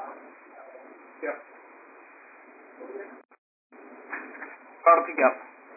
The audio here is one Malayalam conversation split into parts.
പ്രാർത്ഥിക്കാം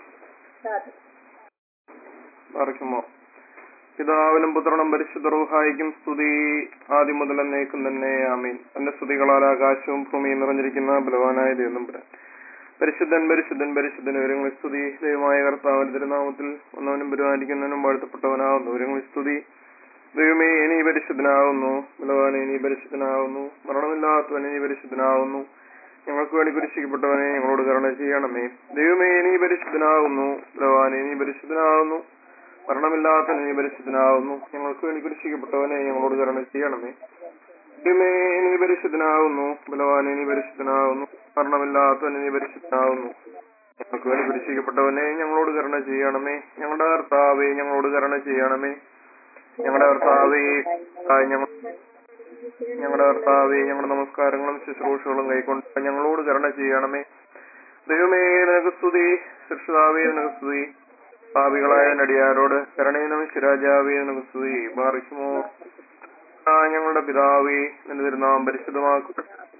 പ്രാർത്ഥിക്കുമോ പിതാവിനും പുത്രനും പരിശുദ്ധ റൂഹായിക്കും സ്തുതി ആദ്യം മുതൽ എന്നേക്കും തന്നെ ആമീൻ തന്റെ സ്തുതികളാൽ ആകാശവും ഭൂമിയും നിറഞ്ഞിരിക്കുന്ന ബലവാനായ ദൈവം പരിശുദ്ധൻ പരിശുദ്ധൻ പരിശുദ്ധൻ ഒരുങ്ങളിൽ സ്തുതി ദൈവമായ കർത്താവിന്റെ തിരുനാമത്തിൽ ഒന്നവനും പെരുമാനിക്കുന്നവനും വാഴ്ത്തപ്പെട്ടവനാവുന്നു ഒരുങ്ങളിൽ സ്തുതി ദൈവമേ ഇനി പരിശുദ്ധനാവുന്നു ബലവാനെ ഇനി പരിശുദ്ധനാവുന്നു മരണമില്ലാത്തവൻ ഇനി പരിശുദ്ധനാവുന്നു ഞങ്ങൾക്ക് വേണ്ടി കുരിശിക്കപ്പെട്ടവനെ ഞങ്ങളോട് കരുണ ചെയ്യണമേ ദൈവമേ ഇനി പരിശുദ്ധനാകുന്നു ബലവാനെ ഇനി പരിശുദ്ധനാകുന്നു മരണമില്ലാത്തവൻ ഇനി പരിശുദ്ധനാകുന്നു ഞങ്ങൾക്ക് വേണ്ടി കുരിശിക്കപ്പെട്ടവനെ ഞങ്ങളോട് കരുണ ചെയ്യണമേ ദൈവമേ ഇനി പരിശുദ്ധനാകുന്നു ബലവാനെ ഇനി പരിശുദ്ധനാകുന്നു മരണമില്ലാത്തവൻ ഇനി പരിശുദ്ധനാകുന്നു ഞങ്ങൾക്ക് വേണ്ടി കുരിശിക്കപ്പെട്ടവനെ ഞങ്ങളോട് കരുണ ചെയ്യണമേ ഞങ്ങളുടെ കർത്താവേ ഞങ്ങളോട് കരുണ ചെയ്യണമേ ഞങ്ങളുടെ കർത്താവേ ആ, ഞങ്ങൾ ഞങ്ങളുടെ കർത്താവേ ഞങ്ങളുടെ നമസ്കാരങ്ങളും ശുശ്രൂഷകളും കൈക്കൊണ്ട് ഞങ്ങളോട് കരുണ ചെയ്യണമേ ദൈവമേ നിനക്ക് സ്തുതി സൃഷ്ടാവേ നിനക്ക് സ്തുതി പാപികളായ നടിയാരോട് കരണീനം ശിരാജാവേ നിനക്ക് സ്തുതി ബാറിക്കുമോ ആ ഞങ്ങളുടെ പിതാവേ നിന്റെ തിരുനാം പരിശുദ്ധമാക്കും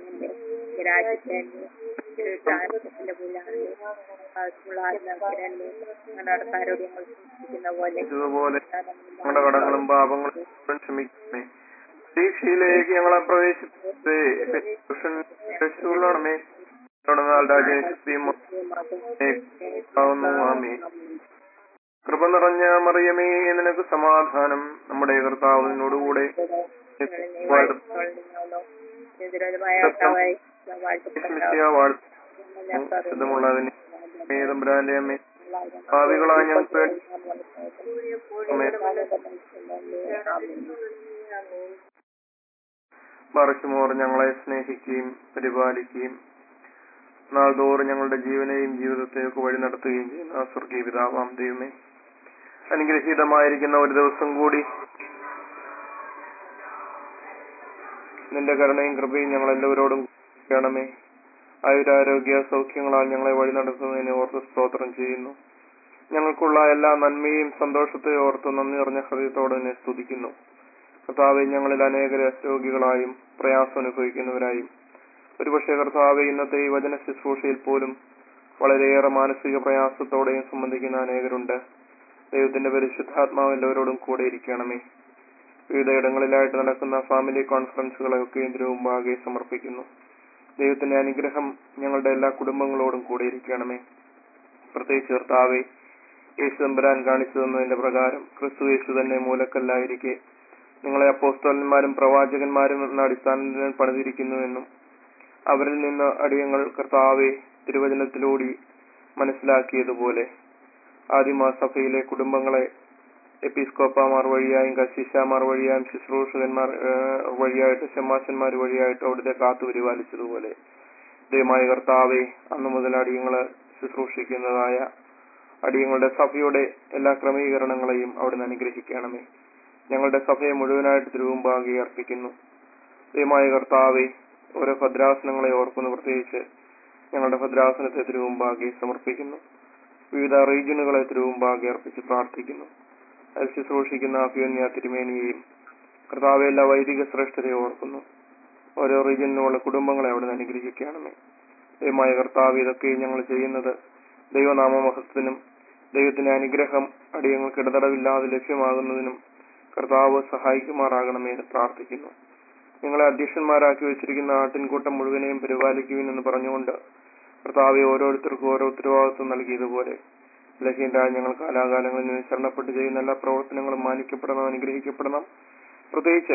ഇതുപോലെ ഞങ്ങളുടെ കടങ്ങളും പാപങ്ങളും ക്ഷമിക്കണമേ പരീക്ഷയിലേക്ക് ഞങ്ങളെ പ്രവേശിപ്പിച്ചേ രക്ഷയുള്ളണമേ രാജ്യശക്തിയും ആവുന്നു ആമേ കൃപ നിറഞ്ഞ മറിയമേ നിനക്ക് സമാധാനം നമ്മുടെ കർത്താവ് നിന്നോടുകൂടെ വാഴ്ത്തമുള്ളതിന് തമ്പുരാന്റെ അമ്മേ ഭാവികളായ ഞങ്ങൾക്ക് വേണ്ടി മറിച്ചുമോർ ഞങ്ങളെ സ്നേഹിക്കുകയും പരിപാലിക്കുകയും നാൾതോറും ഞങ്ങളുടെ ജീവനെയും ജീവിതത്തെയൊക്കെ വഴി നടത്തുകയും ചെയ്യുന്ന ആ സ്വർഗീയ പിതാവാം ദൈവമേ അനുഗ്രഹീതമായിരിക്കുന്ന ഒരു ദിവസം കൂടി നിന്റെ കരുണയും കൃപയും ഞങ്ങൾ എല്ലാവരോടും ചെയ്യണമേ ആയുരാരോഗ്യ സൗഖ്യങ്ങളാൽ ഞങ്ങളെ വഴി നടത്തുന്നതിന് ഓർത്ത് സ്തോത്രം ചെയ്യുന്നു ഞങ്ങൾക്കുള്ള എല്ലാ നന്മയും സന്തോഷത്തെയും ഓർത്ത് നന്ദി നിറഞ്ഞ ഹൃദയത്തോടെ തന്നെ സ്തുതിക്കുന്നു കർത്താവെ ഞങ്ങളിൽ അനേക രോഗികളായും പ്രയാസം അനുഭവിക്കുന്നവരായും ഒരുപക്ഷെ കർത്താവെ ഇന്നത്തെ ഈ വചന ശുശ്രൂഷയിൽ പോലും വളരെയേറെ മാനസിക പ്രയാസത്തോടെയും സംബന്ധിക്കുന്ന അനേകരുണ്ട് ദൈവത്തിന്റെ പരിശുദ്ധാത്മാവ് എല്ലാവരോടും കൂടെ ഇരിക്കണമേ വിവിധയിടങ്ങളിലായിട്ട് നടക്കുന്ന ഫാമിലി കോൺഫറൻസുകളെയൊക്കെ ഇതിനു മുമ്പാകെ സമർപ്പിക്കുന്നു ദൈവത്തിന്റെ അനുഗ്രഹം ഞങ്ങളുടെ എല്ലാ കുടുംബങ്ങളോടും കൂടെ ഇരിക്കണമേ പ്രത്യേകിച്ച് കർത്താവെ യേശു തമ്പുരാൻ കാണിച്ചു തന്നതിന്റെ പ്രകാരം ക്രിസ്തു യേശു തന്നെ മൂലക്കല്ലായിരിക്കെ നിങ്ങളെ അപ്പോസ്തലന്മാരും പ്രവാചകന്മാരും എന്ന അടിസ്ഥാനത്തിൽ പണിതിരിക്കുന്നുവെന്നും അവരിൽ നിന്ന് അടിയങ്ങൾ കർത്താവെ തിരുവചനത്തിലൂടെ മനസ്സിലാക്കിയതുപോലെ ആദിമ സഭയിലെ കുടുംബങ്ങളെ എപ്പിസ്കോപ്പമാർ വഴിയായും കശീശാമാർ വഴിയായും ശുശ്രൂഷകന്മാർ ഏഹ്, വഴിയായിട്ട് ശമാശന്മാർ വഴിയായിട്ട് അവിടുത്തെ കാത്തു പരിപാലിച്ചതുപോലെ ദൈവമായ കർത്താവെ അന്നു മുതൽ അടിയങ്ങള് ശുശ്രൂഷിക്കുന്നതായ അടിയങ്ങളുടെ സഭയുടെ എല്ലാ ക്രമീകരണങ്ങളെയും അവിടുന്ന് അനുഗ്രഹിക്കണമേ ഞങ്ങളുടെ സഭയെ മുഴുവനായിട്ട് തിരുവുമ്പാകെ അർപ്പിക്കുന്നു ദൈവമായ കർത്താവെ ഓരോ ഭദ്രാസനങ്ങളെ ഓർക്കുന്നു പ്രത്യേകിച്ച് ഞങ്ങളുടെ ഭദ്രാസനത്തെ തിരുവുമ്പാകെ സമർപ്പിക്കുന്നു വിവിധ റീജിയനുകളെ തിരുവുമ്പാകെ അർപ്പിച്ച് പ്രാർത്ഥിക്കുന്നു അതിൽ ശുശ്രൂഷിക്കുന്ന അഭ്യോന്യ തിരുമേനിയെയും കർത്താവെ എല്ലാ വൈദിക ശ്രേഷ്ഠരെ ഓർക്കുന്നു ഓരോ റീജിയനിലുള്ള കുടുംബങ്ങളെ അവിടെ നിന്ന് അനുഗ്രഹിക്കണമേ ദൈവമായ കർത്താവ് ഇതൊക്കെ ഞങ്ങൾ ചെയ്യുന്നത് ദൈവനാമമഹത്വത്തിനും ദൈവത്തിന്റെ അനുഗ്രഹം അടിയങ്ങൾക്ക് ഇടതടവില്ലാതെ ലഭ്യമാകുന്നതിനും കർത്താവ് സഹായിക്കുമാറാകണമേ എന്ന് പ്രാർത്ഥിക്കുന്നു നിങ്ങളെ അധ്യക്ഷന്മാരാക്കി വെച്ചിരിക്കുന്ന ആട്ടിൻകൂട്ടം മുഴുവനെയും പരിപാലിക്കുവിൻ എന്ന് പറഞ്ഞുകൊണ്ട് കർത്താവെ ഓരോരുത്തർക്കും ഓരോ ഉത്തരവാദിത്വം നൽകിയതുപോലെ ലഹീനരായ ഞങ്ങൾ കാലാകാലങ്ങളിൽ നിന്ന് ശരണപ്പെട്ട് ചെയ്യുന്ന എല്ലാ പ്രവർത്തനങ്ങളും മാനിക്കപ്പെടണം അനുഗ്രഹിക്കപ്പെടണം പ്രത്യേകിച്ച്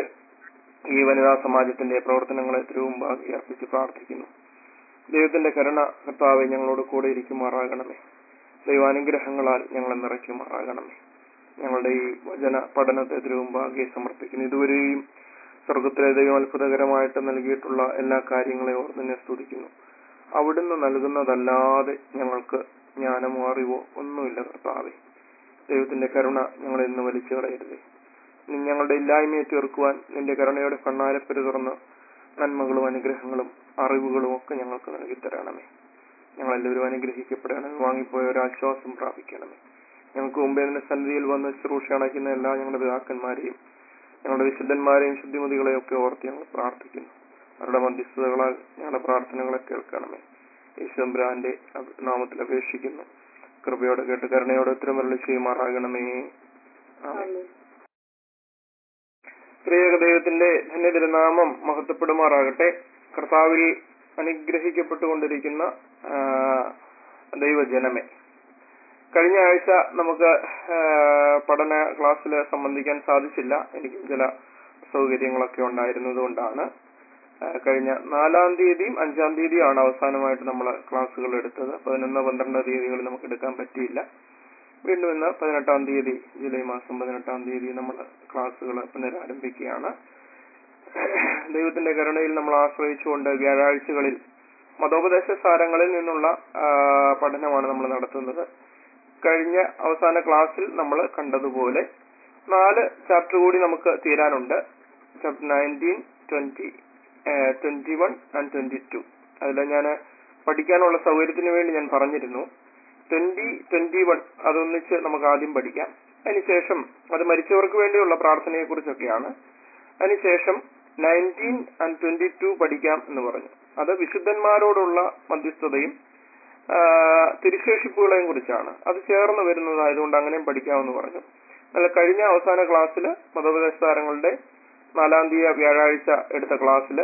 ഈ വനിതാ സമാജത്തിന്റെ പ്രവർത്തനങ്ങളെ തിരുവുമ്പാകെ അർപ്പിച്ച് പ്രാർത്ഥിക്കുന്നു ദൈവത്തിന്റെ കരുണ കർത്താവെ ഞങ്ങളോട് കൂടെ ഇരിക്കുമാറാകണമേ ദൈവാനുഗ്രഹങ്ങളാൽ ഞങ്ങളെ നിറയ്ക്കുമാറാകണമേ ഞങ്ങളുടെ ഈ വചന പഠനത്തെ തിരുവുമ്പാകെ സമർപ്പിക്കുന്നു ഇതുവരെയും സ്വർഗത്തിലെ ദൈവം അത്ഭുതകരമായിട്ട് നൽകിയിട്ടുള്ള എല്ലാ കാര്യങ്ങളെയും ഓർത്ത് തന്നെ സ്തുതിക്കുന്നു അവിടുന്ന് നൽകുന്നതല്ലാതെ ഞങ്ങൾക്ക് ജ്ഞാനമോ അറിവോ ഒന്നുമില്ല കർത്താവെ ദൈവത്തിന്റെ കരുണ ഞങ്ങളെ ഇന്ന് വലിച്ചു കളയരുതേ നീ ഞങ്ങളുടെ ഇല്ലായ്മയെ തീർക്കുവാൻ നിന്റെ കരുണയുടെ കണ്ണാരപ്പര് തുറന്ന് നന്മകളും അനുഗ്രഹങ്ങളും അറിവുകളും ഒക്കെ ഞങ്ങൾക്ക് നൽകി തരണമേ ഞങ്ങളെല്ലാവരും അനുഗ്രഹിക്കപ്പെടണമേ വാങ്ങിപ്പോയ ഒരു ആശ്വാസം പ്രാപിക്കണമേ ഞങ്ങൾക്ക് മുമ്പേ നിന്റെ സന്നിധിയിൽ വന്ന് ശുശ്രൂഷ അണയ്ക്കുന്ന എല്ലാ ഞങ്ങളുടെ പിതാക്കന്മാരെയും ഞങ്ങളുടെ വിശുദ്ധന്മാരെയും ശുദ്ധിമതികളെയും ഒക്കെ ഓർത്ത് ഞങ്ങൾ പ്രാർത്ഥിക്കുന്നു അവരുടെ മധ്യസ്ഥതകളാൽ ഞങ്ങളുടെ പ്രാർത്ഥനകളെ കേൾക്കണമേ യേശുബ്രാന്റെ നാമത്തിൽ അപേക്ഷിക്കുന്നു കൃപയോടെ കേട്ട് കരുണയോടെ ഉത്തരമരളി ചെയ്യുമാറാകണമേ ആമേൻ. ത്രിയേക ദൈവത്തിന്റെ ധന്യതിരുനാമം മഹത്വപ്പെടുമാറാകട്ടെ കർത്താവിൽ അനുഗ്രഹിക്കപ്പെട്ടുകൊണ്ടിരിക്കുന്ന ആ, ദൈവജനമേ കഴിഞ്ഞ ആഴ്ച നമുക്ക് ആ, പഠന ക്ലാസ്സിൽ സംബന്ധിക്കാൻ സാധിച്ചില്ല എനിക്ക് ചില സൗകര്യങ്ങളൊക്കെ ഉണ്ടായിരുന്നത് കൊണ്ടാണ് ആ, കഴിഞ്ഞ നാലാം തീയതിയും അഞ്ചാം തീയതിയാണ് അവസാനമായിട്ട് നമ്മൾ ക്ലാസ്സുകൾ എടുത്തത് പതിനൊന്ന് പന്ത്രണ്ട് തീയതികളിൽ നമുക്ക് എടുക്കാൻ പറ്റിയില്ല വീണ്ടും ഇന്ന് പതിനെട്ടാം തീയതി ജൂലൈ മാസം പതിനെട്ടാം തീയതി നമ്മൾ ക്ലാസ്സുകൾ പുനരാരംഭിക്കുകയാണ് ദൈവത്തിന്റെ കരുണയിൽ നമ്മൾ ആശ്രയിച്ചുകൊണ്ട് വ്യാഴാഴ്ചകളിൽ മതോപദേശ സാരങ്ങളിൽ നിന്നുള്ള ആ, പഠനമാണ് നമ്മൾ നടത്തുന്നത് കഴിഞ്ഞ അവസാന ക്ലാസ്സിൽ നമ്മൾ കണ്ടതുപോലെ നാല് ചാപ്റ്റർ കൂടി നമുക്ക് തീരാനുണ്ട് chapter nineteen twenty twenty one and twenty two അതിൽ ഞാൻ പഠിക്കാനുള്ള സൗകര്യത്തിന് വേണ്ടി ഞാൻ പറഞ്ഞിരുന്നു ട്വന്റി ട്വന്റി വൺ അതൊന്നിച്ച് നമുക്ക് ആദ്യം പഠിക്കാം അതിനുശേഷം അത് മരിച്ചവർക്ക് വേണ്ടിയുള്ള പ്രാർത്ഥനയെ കുറിച്ചൊക്കെയാണ് അതിനുശേഷം നയൻറ്റീൻ ആൻഡ് ട്വന്റി ടു പഠിക്കാം എന്ന് പറഞ്ഞു അത് വിശുദ്ധന്മാരോടുള്ള മധ്യസ്ഥതയും ആ, തിരുശേഷിപ്പുകളെയും കുറിച്ചാണ് അത് ചേർന്ന് വരുന്നതായതുകൊണ്ട് അങ്ങനെയും പഠിക്കാമെന്ന് പറഞ്ഞു എന്നാൽ കഴിഞ്ഞ അവസാന ക്ലാസ്സിൽ മതോപദേശ താരങ്ങളുടെ നാലാം തീയതി വ്യാഴാഴ്ച എടുത്ത ക്ലാസ്സിൽ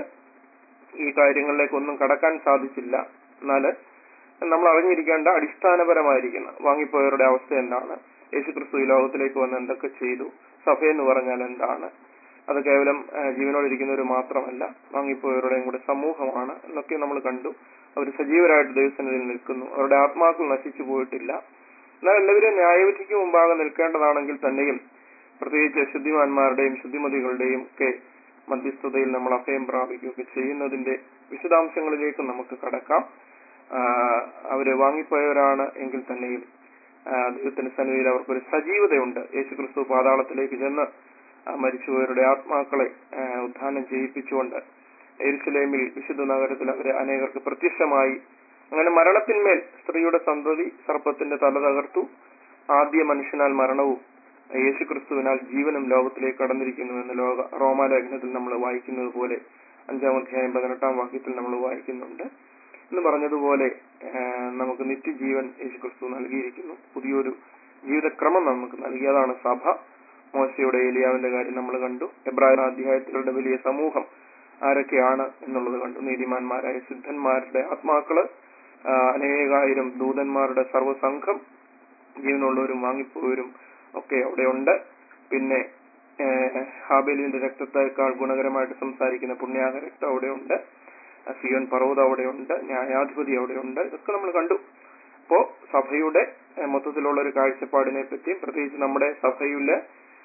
ഈ കാര്യങ്ങളിലേക്കൊന്നും കടക്കാൻ സാധിച്ചില്ല എന്നാൽ നമ്മൾ അറിഞ്ഞിരിക്കേണ്ട അടിസ്ഥാനപരമായിരിക്കുന്ന വാങ്ങിപ്പോയവരുടെ അവസ്ഥ എന്താണ് യേശുക്രിസ്തു ഈ ലോകത്തിലേക്ക് വന്ന് എന്തൊക്കെ ചെയ്തു സഭയെന്ന് പറഞ്ഞാൽ എന്താണ് അത് കേവലം ആ, ജീവനോടിരിക്കുന്നവർ മാത്രമല്ല വാങ്ങിപ്പോയവരുടെയും കൂടെ സമൂഹമാണ് എന്നൊക്കെ നമ്മൾ കണ്ടു അവർ സജീവരായിട്ട് ദൈവസന്നിധിയിൽ നിൽക്കുന്നു അവരുടെ ആത്മാക്കൾ നശിച്ചു പോയിട്ടില്ല എന്നാൽ എല്ലാവരും ന്യായവിധിക്ക് മുമ്പാകെ നിൽക്കേണ്ടതാണെങ്കിൽ തന്നെയും പ്രത്യേകിച്ച് ശുദ്ധിമാന്മാരുടെയും ശുദ്ധിമതികളുടെയും ഒക്കെ മധ്യസ്ഥതയിൽ നമ്മൾ അഭയം പ്രാപിക്കുകയൊക്കെ ചെയ്യുന്നതിന്റെ വിശദാംശങ്ങളിലേക്ക് നമുക്ക് കടക്കാം ആ, അവര് വാങ്ങിപ്പോയവരാണ് എങ്കിൽ തന്നെയും ആ, ദൈവത്തിന്റെ സന്നിധിയിൽ അവർക്കൊരു സജീവതയുണ്ട് യേശുക്രിസ്തു പാതാളത്തിലേക്ക് ചെന്ന് ആ മരിച്ചുപോയവരുടെ ആത്മാക്കളെ ആ, ഉദ്ധാനം ചെയ്യിപ്പിച്ചുകൊണ്ട് എരുസലേമിൽ വിശുദ്ധ നഗരത്തിൽ അവര് അനേകർക്ക് പ്രത്യക്ഷമായി അങ്ങനെ മരണത്തിന്മേൽ സ്ത്രീയുടെ സന്തതി സർപ്പത്തിന്റെ തല തകർത്തു ആദ്യ മനുഷ്യനാൽ മരണവും യേശുക്രിസ്തുവിനാൽ ജീവനും ലോകത്തിലേക്ക് കടന്നിരിക്കുന്നു എന്ന് ലോക റോമാലേഖനത്തിൽ നമ്മൾ വായിക്കുന്നത് പോലെ അഞ്ചാം അധ്യായം പതിനെട്ടാം വാക്യത്തിൽ നമ്മൾ വായിക്കുന്നുണ്ട് എന്ന് പറഞ്ഞതുപോലെ ആ, നമുക്ക് നിത്യജീവൻ യേശുക്രിസ്തു നൽകിയിരിക്കുന്നു പുതിയൊരു ജീവിതക്രമം നമുക്ക് നൽകിയതാണ് സഭ മോശയുടെ ഏലിയാവിന്റെ കാര്യം നമ്മൾ കണ്ടു എബ്രാഹിം അധ്യായത്തിലുള്ള വലിയ സമൂഹം ആരൊക്കെയാണ് എന്നുള്ളത് കണ്ടു നീതിമാന്മാരായ സിദ്ധന്മാരുടെ ആത്മാക്കള് ആ, അനേകായിരം ദൂതന്മാരുടെ സർവ്വസംഘം ജീവനുള്ളവരും വാങ്ങിപ്പോയവരും ഒക്കെ അവിടെയുണ്ട് പിന്നെ ഏഹ്, ഹാബേലിന്റെ രക്തത്തേക്കാൾ ഗുണകരമായിട്ട് സംസാരിക്കുന്ന പുണ്യാഹ രക്തം അവിടെയുണ്ട് സിയോൻ പർവ്വതം അവിടെയുണ്ട് ന്യായാധിപതി അവിടെയുണ്ട് ഇതൊക്കെ നമ്മൾ കണ്ടു അപ്പോ സഭയുടെ ഏഹ്, മൊത്തത്തിലുള്ള ഒരു കാഴ്ചപ്പാടിനെ പറ്റിയും പ്രത്യേകിച്ച് നമ്മുടെ സഭയില്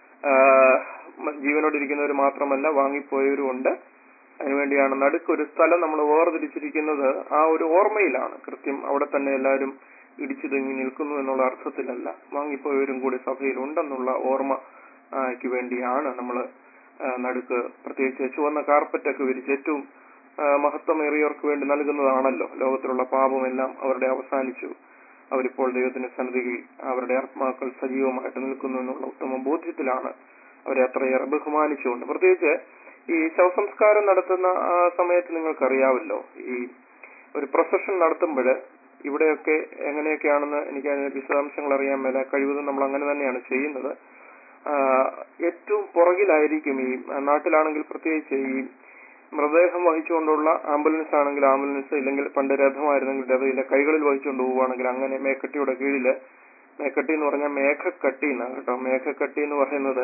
ആഹ്, മ- ജീവനോടിരിക്കുന്നവർ മാത്രമല്ല വാങ്ങിപ്പോയവരും ഉണ്ട് അതിനുവേണ്ടിയാണ് നടുക്കൊരു സ്ഥലം നമ്മൾ വേർതിരിച്ചിരിക്കുന്നത് ആ ഒരു ഓർമ്മയിലാണ് കൃത്യം അവിടെ തന്നെ എല്ലാവരും ഇടിച്ചു തിങ്ങി നിൽക്കുന്നു എന്നുള്ള അർത്ഥത്തിലല്ല വാങ്ങിപ്പോയവരും കൂടി സഭയിൽ ഉണ്ടെന്നുള്ള ഓർമ്മയ്ക്ക് വേണ്ടിയാണ് നമ്മൾ നടുക്ക് പ്രത്യേകിച്ച് ചുവന്ന കാർപ്പറ്റൊക്കെ വിരിച്ച് ഏറ്റവും ആ, മഹത്വമേറിയവർക്ക് വേണ്ടി നൽകുന്നതാണല്ലോ ലോകത്തിലുള്ള പാപമെല്ലാം അവരുടെ അവസാനിച്ചു അവരിപ്പോൾ ദൈവത്തിന്റെ സന്നിധിയിൽ അവരുടെ ആത്മാക്കൾ സജീവമായിട്ട് നിൽക്കുന്നു എന്നുള്ള ഉത്തമ ബോധ്യത്തിലാണ് അവരെ അത്രയേറെ ബഹുമാനിച്ചുകൊണ്ട് പ്രത്യേകിച്ച് ഈ ശവസംസ്കാരം നടത്തുന്ന ആ സമയത്ത് നിങ്ങൾക്കറിയാവല്ലോ ഈ ഒരു പ്രൊസഷൻ നടത്തുമ്പോൾ ഇവിടെയൊക്കെ എങ്ങനെയൊക്കെയാണെന്ന് എനിക്ക് അതിന്റെ വിശദാംശങ്ങൾ അറിയാൻ മേല കഴിവതും നമ്മൾ അങ്ങനെ തന്നെയാണ് ചെയ്യുന്നത് ആ, ഏറ്റവും പുറകിലായിരിക്കും ഈ നാട്ടിലാണെങ്കിൽ പ്രത്യേകിച്ച് ഈ മൃതദേഹം വഹിച്ചുകൊണ്ടുള്ള ആംബുലൻസ് ആണെങ്കിൽ ആംബുലൻസ് ഇല്ലെങ്കിൽ പണ്ട് രഥമായിരുന്നെങ്കിൽ രഥയിലെ കൈകളിൽ വഹിച്ചുകൊണ്ട് പോവുകയാണെങ്കിൽ അങ്ങനെ മേക്കട്ടിയുടെ കീഴില് മേക്കട്ടി എന്ന് പറഞ്ഞാൽ മേഘക്കട്ടി എന്നാണ് കേട്ടോ മേഘക്കട്ടി എന്ന് പറയുന്നത്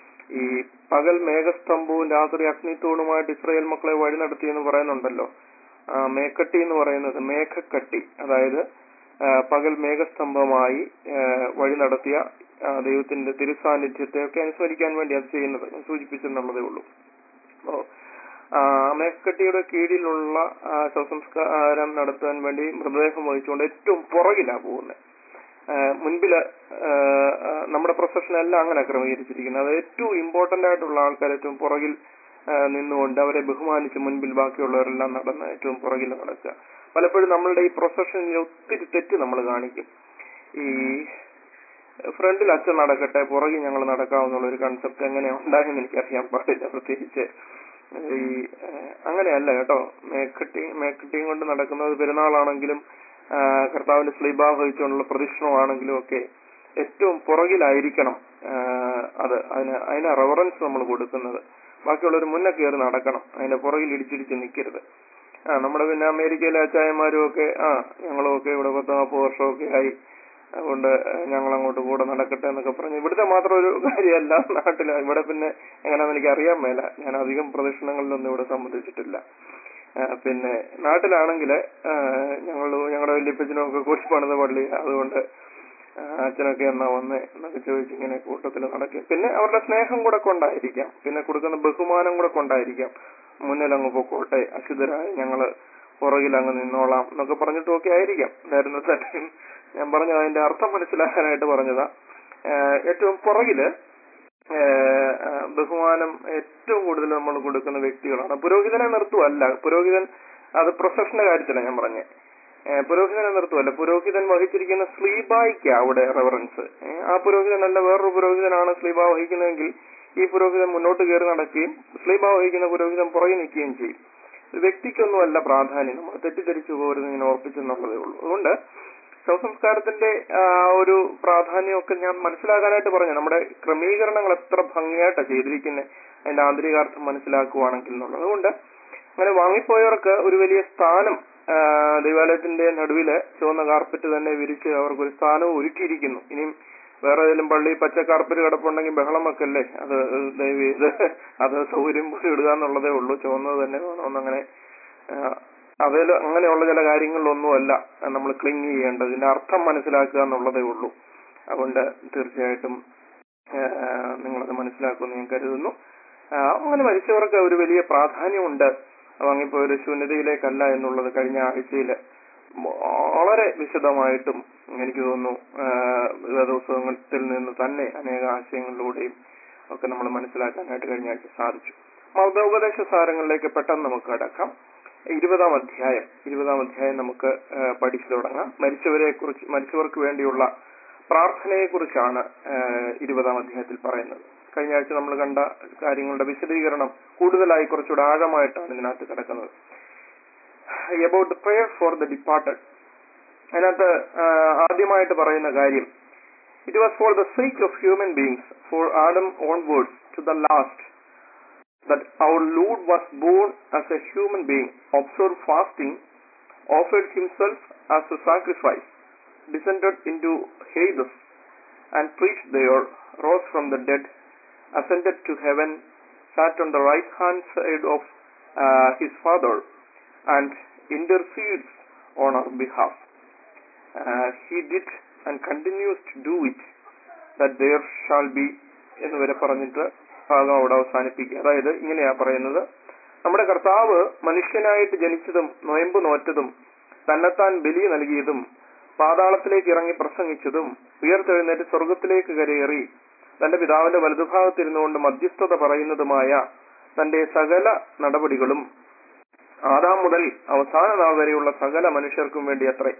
ഈ പകൽ മേഘസ്തംഭവും രാത്രി അഗ്നിത്തൂണുമായിട്ട് ഇസ്രായേൽ മക്കളെ വഴി നടത്തി എന്ന് പറയുന്നുണ്ടല്ലോ ആ, മേക്കട്ടി എന്ന് പറയുന്നത് മേഘക്കട്ടി അതായത് ആ, പകൽ മേഘസ്തംഭമായി ആ, വഴി നടത്തിയ ആ, ദൈവത്തിന്റെ തിരുസാന്നിധ്യത്തെ ഒക്കെ അനുസ്മരിക്കാൻ വേണ്ടി അത് ചെയ്യുന്നത് ഞാൻ സൂചിപ്പിച്ചെന്നുള്ളതേ ഉള്ളൂ അപ്പോ ആ, മേഘക്കട്ടിയുടെ കീഴിലുള്ള ആ, ശവസംസ്കാരം നടത്താൻ വേണ്ടി മൃതദേഹം വഹിച്ചുകൊണ്ട് ഏറ്റവും പുറകിലാ പോകുന്നത് മുൻപില് ആ, ആ, നമ്മുടെ പ്രൊഫഷനെല്ലാം അങ്ങനെ ക്രമീകരിച്ചിരിക്കുന്നത് അത് ഏറ്റവും ഇമ്പോർട്ടന്റ് ആയിട്ടുള്ള ആൾക്കാർ ഏറ്റവും പുറകിൽ ആ, നിന്നുകൊണ്ട് അവരെ ബഹുമാനിച്ച് മുൻപിൽ ബാക്കിയുള്ളവരെല്ലാം നടന്ന് ഏറ്റവും പുറകിൽ നടക്കുക പലപ്പോഴും നമ്മളുടെ ഈ പ്രൊഫഷനിൽ ഒത്തിരി തെറ്റ് നമ്മൾ കാണിക്കും ഈ ഫ്രണ്ടിൽ അച്ഛൻ നടക്കട്ടെ പുറകിൽ ഞങ്ങൾ നടക്കാവുന്നുള്ള ഒരു കൺസെപ്റ്റ് എങ്ങനെ ഉണ്ടായെന്ന് എനിക്ക് അറിയാൻ പാടില്ല പ്രത്യേകിച്ച് ഈ ഏഹ്, അങ്ങനെയല്ല കേട്ടോ മേക്കട്ടി മേക്കട്ടിയും കൊണ്ട് നടക്കുന്നത് പെരുന്നാളാണെങ്കിലും ആ, കർത്താവിന്റെ സ്ലീബ വഹിച്ചുകൊണ്ടുള്ള പ്രദക്ഷിണമാണെങ്കിലും ഒക്കെ ഏറ്റവും പുറകിലായിരിക്കണം ആ, അത് അതിന് അതിന് റെഫറൻസ് നമ്മൾ കൊടുക്കുന്നത് ബാക്കിയുള്ളവർ മുന്നേ കയറി നടക്കണം അതിന്റെ പുറകിൽ ഇടിച്ചിടിച്ച് നിൽക്കരുത് ആ നമ്മുടെ പിന്നെ അമേരിക്കയിലെ അച്ചായന്മാരും ഒക്കെ ആ ഞങ്ങളും ഒക്കെ ഇവിടെ പത്ത് നാൽപ്പത് വർഷമൊക്കെ ആയി അതുകൊണ്ട് ഞങ്ങൾ അങ്ങോട്ട് കൂടെ നടക്കട്ടെ എന്നൊക്കെ പറഞ്ഞു ഇവിടുത്തെ മാത്രം ഒരു കാര്യമല്ല നാട്ടിൽ ഇവിടെ പിന്നെ എങ്ങനെയാണെന്ന് എനിക്ക് അറിയാൻ മേല ഞാൻ അധികം പ്രദക്ഷിണങ്ങളിലൊന്നും ഇവിടെ സംബന്ധിച്ചിട്ടില്ല ആ, പിന്നെ നാട്ടിലാണെങ്കിൽ ഞങ്ങൾ ഞങ്ങളുടെ വല്യപ്പച്ചനും ഒക്കെ കൂടി പണിത പള്ളി അതുകൊണ്ട് ആ, അച്ഛനൊക്കെ എന്നാ വന്നേ എന്നൊക്കെ ചോദിച്ച് ഇങ്ങനെ കൂട്ടത്തിൽ നടക്കും പിന്നെ അവരുടെ സ്നേഹം കൂടെ കൊണ്ടായിരിക്കാം പിന്നെ കൊടുക്കുന്ന ബഹുമാനം കൂടെ കൊണ്ടായിരിക്കാം മുന്നിൽ അങ്ങ് പൊക്കോട്ടെ അശുദ്ധരായ ഞങ്ങള് പുറകിൽ അങ്ങ് നിന്നോളാം എന്നൊക്കെ പറഞ്ഞിട്ടുമൊക്കെ ആയിരിക്കാം നേരുന്ന തന്നെയും ഞാൻ പറഞ്ഞ അതിന്റെ അർത്ഥം മനസ്സിലാക്കാനായിട്ട് പറഞ്ഞതാ ഏഹ് ഏറ്റവും പുറകില് ഏഹ് ആഹ് ബഹുമാനം ഏറ്റവും കൂടുതൽ നമ്മൾ കൊടുക്കുന്ന വ്യക്തികളാണ് പുരോഹിതനെ നിർത്തുവല്ല പുരോഹിതൻ അത് പ്രൊഫഷന്റെ കാര്യത്തിലാണ് ഞാൻ പറഞ്ഞത് ഏഹ് പുരോഹിതനെ നിർത്തുവല്ല പുരോഹിതൻ വഹിച്ചിരിക്കുന്ന സ്ലീബായിക്ക അവിടെ റെഫറൻസ് ആ പുരോഹിതനല്ല വേറൊരു പുരോഹിതനാണ് സ്ലീബ വഹിക്കുന്നതെങ്കിൽ ഈ പുരോഹിതൻ മുന്നോട്ട് കയറി നടക്കുകയും സ്ലീബ വഹിക്കുന്ന പുരോഹിതൻ പുറകെ നിൽക്കുകയും ചെയ്യും ഒരു വ്യക്തിക്കൊന്നുമല്ല പ്രാധാന്യം നമ്മൾ തെറ്റിദ്ധരിച്ചു പോകരുത് ഇങ്ങനെ ഓർപ്പിച്ചെന്നുള്ളതേ ഉള്ളൂ അതുകൊണ്ട് ശവസംസ്കാരത്തിന്റെ ആ, ഒരു പ്രാധാന്യമൊക്കെ ഞാൻ മനസ്സിലാക്കാനായിട്ട് പറഞ്ഞു നമ്മുടെ ക്രമീകരണങ്ങൾ എത്ര ഭംഗിയായിട്ടാണ് ചെയ്തിരിക്കുന്നത് അതിന്റെ ആന്തരികാർത്ഥം മനസ്സിലാക്കുവാണെങ്കിൽ എന്നുള്ളത് അതുകൊണ്ട് അങ്ങനെ വാങ്ങിപ്പോയവർക്ക് ഒരു വലിയ സ്ഥാനം ആ, ദൈവാലയത്തിന്റെ നടുവില് ചുവന്ന കാർപ്പറ്റ് തന്നെ വിരിച്ച് അവർക്ക് ഒരു സ്ഥാനവും ഒരുക്കിയിരിക്കുന്നു ഇനിയും വേറെ ഏതെങ്കിലും പള്ളി പച്ച കാർപ്പറ്റ് കിടപ്പുണ്ടെങ്കിൽ ബഹളം വെക്കല്ലേ അത് ദയവ് ചെയ്ത് അത് സൗകര്യം പോലെ ഇടുക എന്നുള്ളതേ ഉള്ളൂ ചുവന്നത് തന്നെ വേണമെന്നങ്ങനെ അതിൽ അങ്ങനെയുള്ള ചില കാര്യങ്ങളിലൊന്നുമല്ല നമ്മൾ ക്ലിങ് ചെയ്യേണ്ടത് ഇതിന്റെ അർത്ഥം മനസ്സിലാക്കുക എന്നുള്ളതേ ഉള്ളൂ അതുകൊണ്ട് തീർച്ചയായിട്ടും ആഹ് നിങ്ങളത് മനസ്സിലാക്കുമെന്ന് ഞാൻ കരുതുന്നു ആഹ് അങ്ങനെ മരിച്ചവർക്ക് ഒരു വലിയ പ്രാധാന്യമുണ്ട് വാങ്ങിപ്പോ ഒരു ശൂന്യതയിലേക്കല്ല എന്നുള്ളത് കഴിഞ്ഞ ആഴ്ചയിൽ വളരെ വിശദമായിട്ടും എനിക്ക് തോന്നുന്നു ആഹ് വേദോത്സവത്തിൽ നിന്ന് തന്നെ അനേക ആശയങ്ങളിലൂടെയും ഒക്കെ നമ്മൾ മനസ്സിലാക്കാനായിട്ട് കഴിഞ്ഞ ആഴ്ച സാധിച്ചു മതോപദേശ സാരങ്ങളിലേക്ക് പെട്ടെന്ന് നമുക്ക് കടക്കാം ഇരുപതാം അധ്യായം ഇരുപതാം അധ്യായം നമുക്ക് ആഹ് പഠിച്ചു തുടങ്ങാം മരിച്ചവരെ കുറിച്ച് മരിച്ചവർക്ക് വേണ്ടിയുള്ള പ്രാർത്ഥനയെ കുറിച്ചാണ് ഇരുപതാം അധ്യായത്തിൽ പറയുന്നത് കഴിഞ്ഞ ആഴ്ച നമ്മൾ കണ്ട കാര്യങ്ങളുടെ വിശദീകരണം കൂടുതലായി കുറച്ചുകൂടെ ആഴമായിട്ടാണ് ഇതിനകത്ത് കിടക്കുന്നത് about the prayer for the departed അതിനകത്ത് ആഹ് ആദ്യമായിട്ട് പറയുന്ന കാര്യം it was for the sake of human beings for Adam onwards to the last that our Lord was born as a human being, observed fasting, offered himself as a sacrifice, descended into Hades, and preached there, rose from the dead, ascended to heaven, sat on the right hand side of uh, his Father, and intercedes on our behalf. Uh, he did and continues to do it, that there shall be എന്ന് വരെ പറഞ്ഞിട്ട് ഭാഗം അവിടെ അവസാനിപ്പിക്കുക അതായത് ഇങ്ങനെയാ പറയുന്നത് നമ്മുടെ കർത്താവ് മനുഷ്യനായിട്ട് ജനിച്ചതും നൊയമ്പ് നോറ്റതും തന്നെത്താൻ ബലി നൽകിയതും പാതാളത്തിലേക്ക് ഇറങ്ങി പ്രസംഗിച്ചതും ഉയർത്തെഴുന്നേറ്റ് സ്വർഗത്തിലേക്ക് കരയേറി തന്റെ പിതാവിന്റെ വലതുഭാഗത്തിരുന്നുകൊണ്ട് മധ്യസ്ഥത പറയുന്നതുമായ തന്റെ സകല നടപടികളും ആദാം മുതൽ അവസാന നാൾ വരെയുള്ള സകല മനുഷ്യർക്കും വേണ്ടി അത്രേ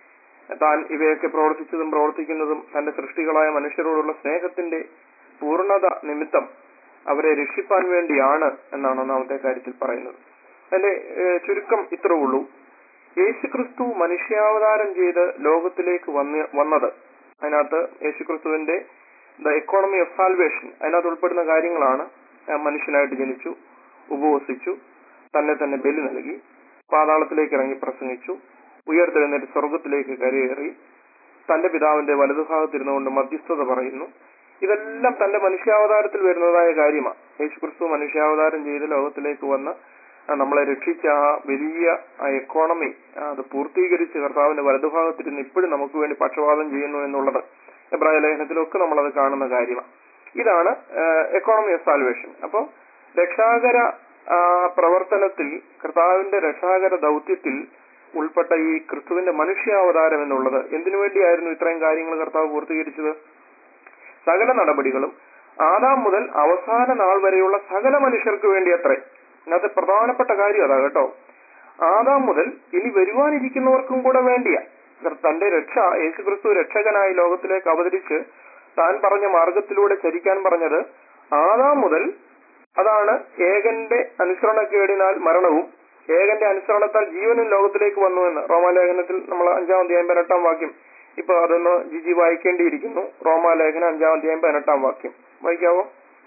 താൻ ഇവയൊക്കെ പ്രവർത്തിച്ചതും പ്രവർത്തിക്കുന്നതും തന്റെ സൃഷ്ടികളായ മനുഷ്യരോടുള്ള സ്നേഹത്തിന്റെ പൂർണ്ണത നിമിത്തം അവരെ രക്ഷിപ്പാൻ വേണ്ടിയാണ് എന്നാണ് ഒന്നാമത്തെ കാര്യത്തിൽ പറയുന്നത് അതിന്റെ ഏഹ്, ചുരുക്കം ഇത്രേ ഉള്ളൂ യേശുക്രിസ്തു മനുഷ്യാവതാരം ചെയ്ത് ലോകത്തിലേക്ക് വന്ന് വന്നത് അതിനകത്ത് യേശുക്രിസ്തുവിന്റെ ദ എക്കോണമി ഓഫ് സാൽവേഷൻ അതിനകത്ത് ഉൾപ്പെടുന്ന കാര്യങ്ങളാണ് ആ, മനുഷ്യനായിട്ട് ജനിച്ചു ഉപവസിച്ചു തന്നെ തന്നെ ബലി നൽകി പാതാളത്തിലേക്ക് ഇറങ്ങി പ്രസംഗിച്ചു ഉയർത്തെഴുന്നേറ്റ് സ്വർഗത്തിലേക്ക് കരയേറി തന്റെ പിതാവിന്റെ വലതുഭാഗത്തിരുന്നുകൊണ്ട് മധ്യസ്ഥത പറയുന്നു ഇതെല്ലാം തന്റെ മനുഷ്യാവതാരത്തിൽ വരുന്നതായ കാര്യമാണ് യേശുക്രിസ്തു മനുഷ്യാവതാരം ചെയ്ത് ലോകത്തിലേക്ക് വന്ന് ആ, നമ്മളെ രക്ഷിച്ച ആ വലിയ ആ എക്കോണമി അത് പൂർത്തീകരിച്ച് കർത്താവിന്റെ വലതുഭാഗത്തിരുന്ന് ഇപ്പോഴും നമുക്ക് വേണ്ടി പക്ഷപാതം ചെയ്യുന്നു എന്നുള്ളത് എബ്രായ ലേഖനത്തിലൊക്കെ നമ്മളത് കാണുന്ന കാര്യമാണ് ഇതാണ് എക്കോണമി ഓഫ് സാൽവേഷൻ അപ്പോൾ രക്ഷാകര ആ, പ്രവർത്തനത്തിൽ കർത്താവിന്റെ രക്ഷാകര ദൗത്യത്തിൽ ഉൾപ്പെട്ട ഈ ക്രിസ്തുവിന്റെ മനുഷ്യാവതാരം എന്നുള്ളത് എന്തിനു വേണ്ടിയായിരുന്നു ഇത്രയും കാര്യങ്ങൾ കർത്താവ് പൂർത്തീകരിച്ചത് സകല നടപടികളും ആദാം മുതൽ അവസാന നാൾ വരെയുള്ള സകല മനുഷ്യർക്ക് വേണ്ടി അത്രേ അതിനകത്ത് പ്രധാനപ്പെട്ട കാര്യം അതാ കേട്ടോ ആദാം മുതൽ ഇനി വരുവാനിരിക്കുന്നവർക്കും കൂടെ വേണ്ടിയാ തന്റെ രക്ഷ യേശുക്രിസ്തു രക്ഷകനായി ലോകത്തിലേക്ക് അവതരിച്ച് താൻ പറഞ്ഞ മാർഗത്തിലൂടെ ചരിക്കാൻ പറഞ്ഞത് ആദാം മുതൽ അതാണ് ഏകന്റെ അനുസരണക്കേടിനാൽ മരണവും ഏകന്റെ അനുസരണത്താൽ ജീവനും ലോകത്തിലേക്ക് വന്നുവെന്ന് റോമാലേഖനത്തിൽ നമ്മൾ അഞ്ചാം അധ്യായം പതിനെട്ടാം വാക്യം ഇപ്പൊ അതൊന്ന് ജിജി വായിക്കേണ്ടിയിരിക്കുന്നു റോമാലേഖനം അഞ്ചാം അധ്യായം പതിനെട്ടാം വാക്യം വായിക്കാവോ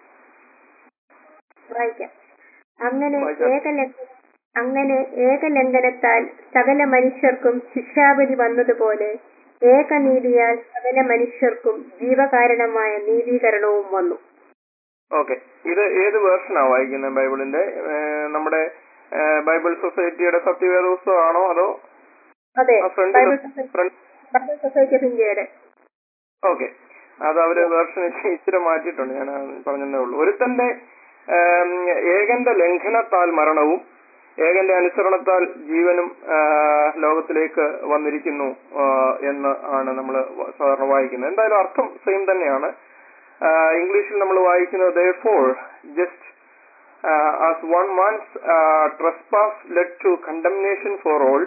വായിക്കാം അങ്ങനെ വായിക്കാം. ഏകലംഘ അങ്ങനെ ഏകലംഘനത്താൽ സകല മനുഷ്യർക്കും ശിക്ഷാവിധി വന്നതുപോലെ ഏകനീതിയാൽ സകല മനുഷ്യർക്കും ജീവകാരണമായ നീതീകരണവും വന്നു ഓക്കെ ഇത് ഏത് വേർഷനാ വായിക്കുന്നത് ബൈബിളിന്റെ ഏഹ് നമ്മുടെ ഏഹ് ബൈബിൾ സൊസൈറ്റിയുടെ സത്യവേദ പുസ്തകമാണോ അതോ അതെ ആ friend Bible society friend Bible society of ഇന്ത്യയുടെ ഓക്കെ അത് അവര് വേർഷൻ ഇച്ചിരി മാറ്റിയിട്ടുണ്ട് ഞാൻ പറഞ്ഞതേ ഉള്ളൂ ഒരുത്തന്റെ ഏം, ഏകന്റെ ലംഘനത്താൽ മരണവും ഏകന്റെ അനുസരണത്താൽ ജീവനും ആ, ലോകത്തിലേക്ക് വന്നിരിക്കുന്നു ആ, എന്ന് ആണ് നമ്മൾ സാധാരണ വായിക്കുന്നത് എന്തായാലും അർത്ഥം സെയിം തന്നെയാണ് ആ, ഇംഗ്ലീഷിൽ നമ്മൾ വായിക്കുന്നത് therefore just as one man's trespass led to condemnation for all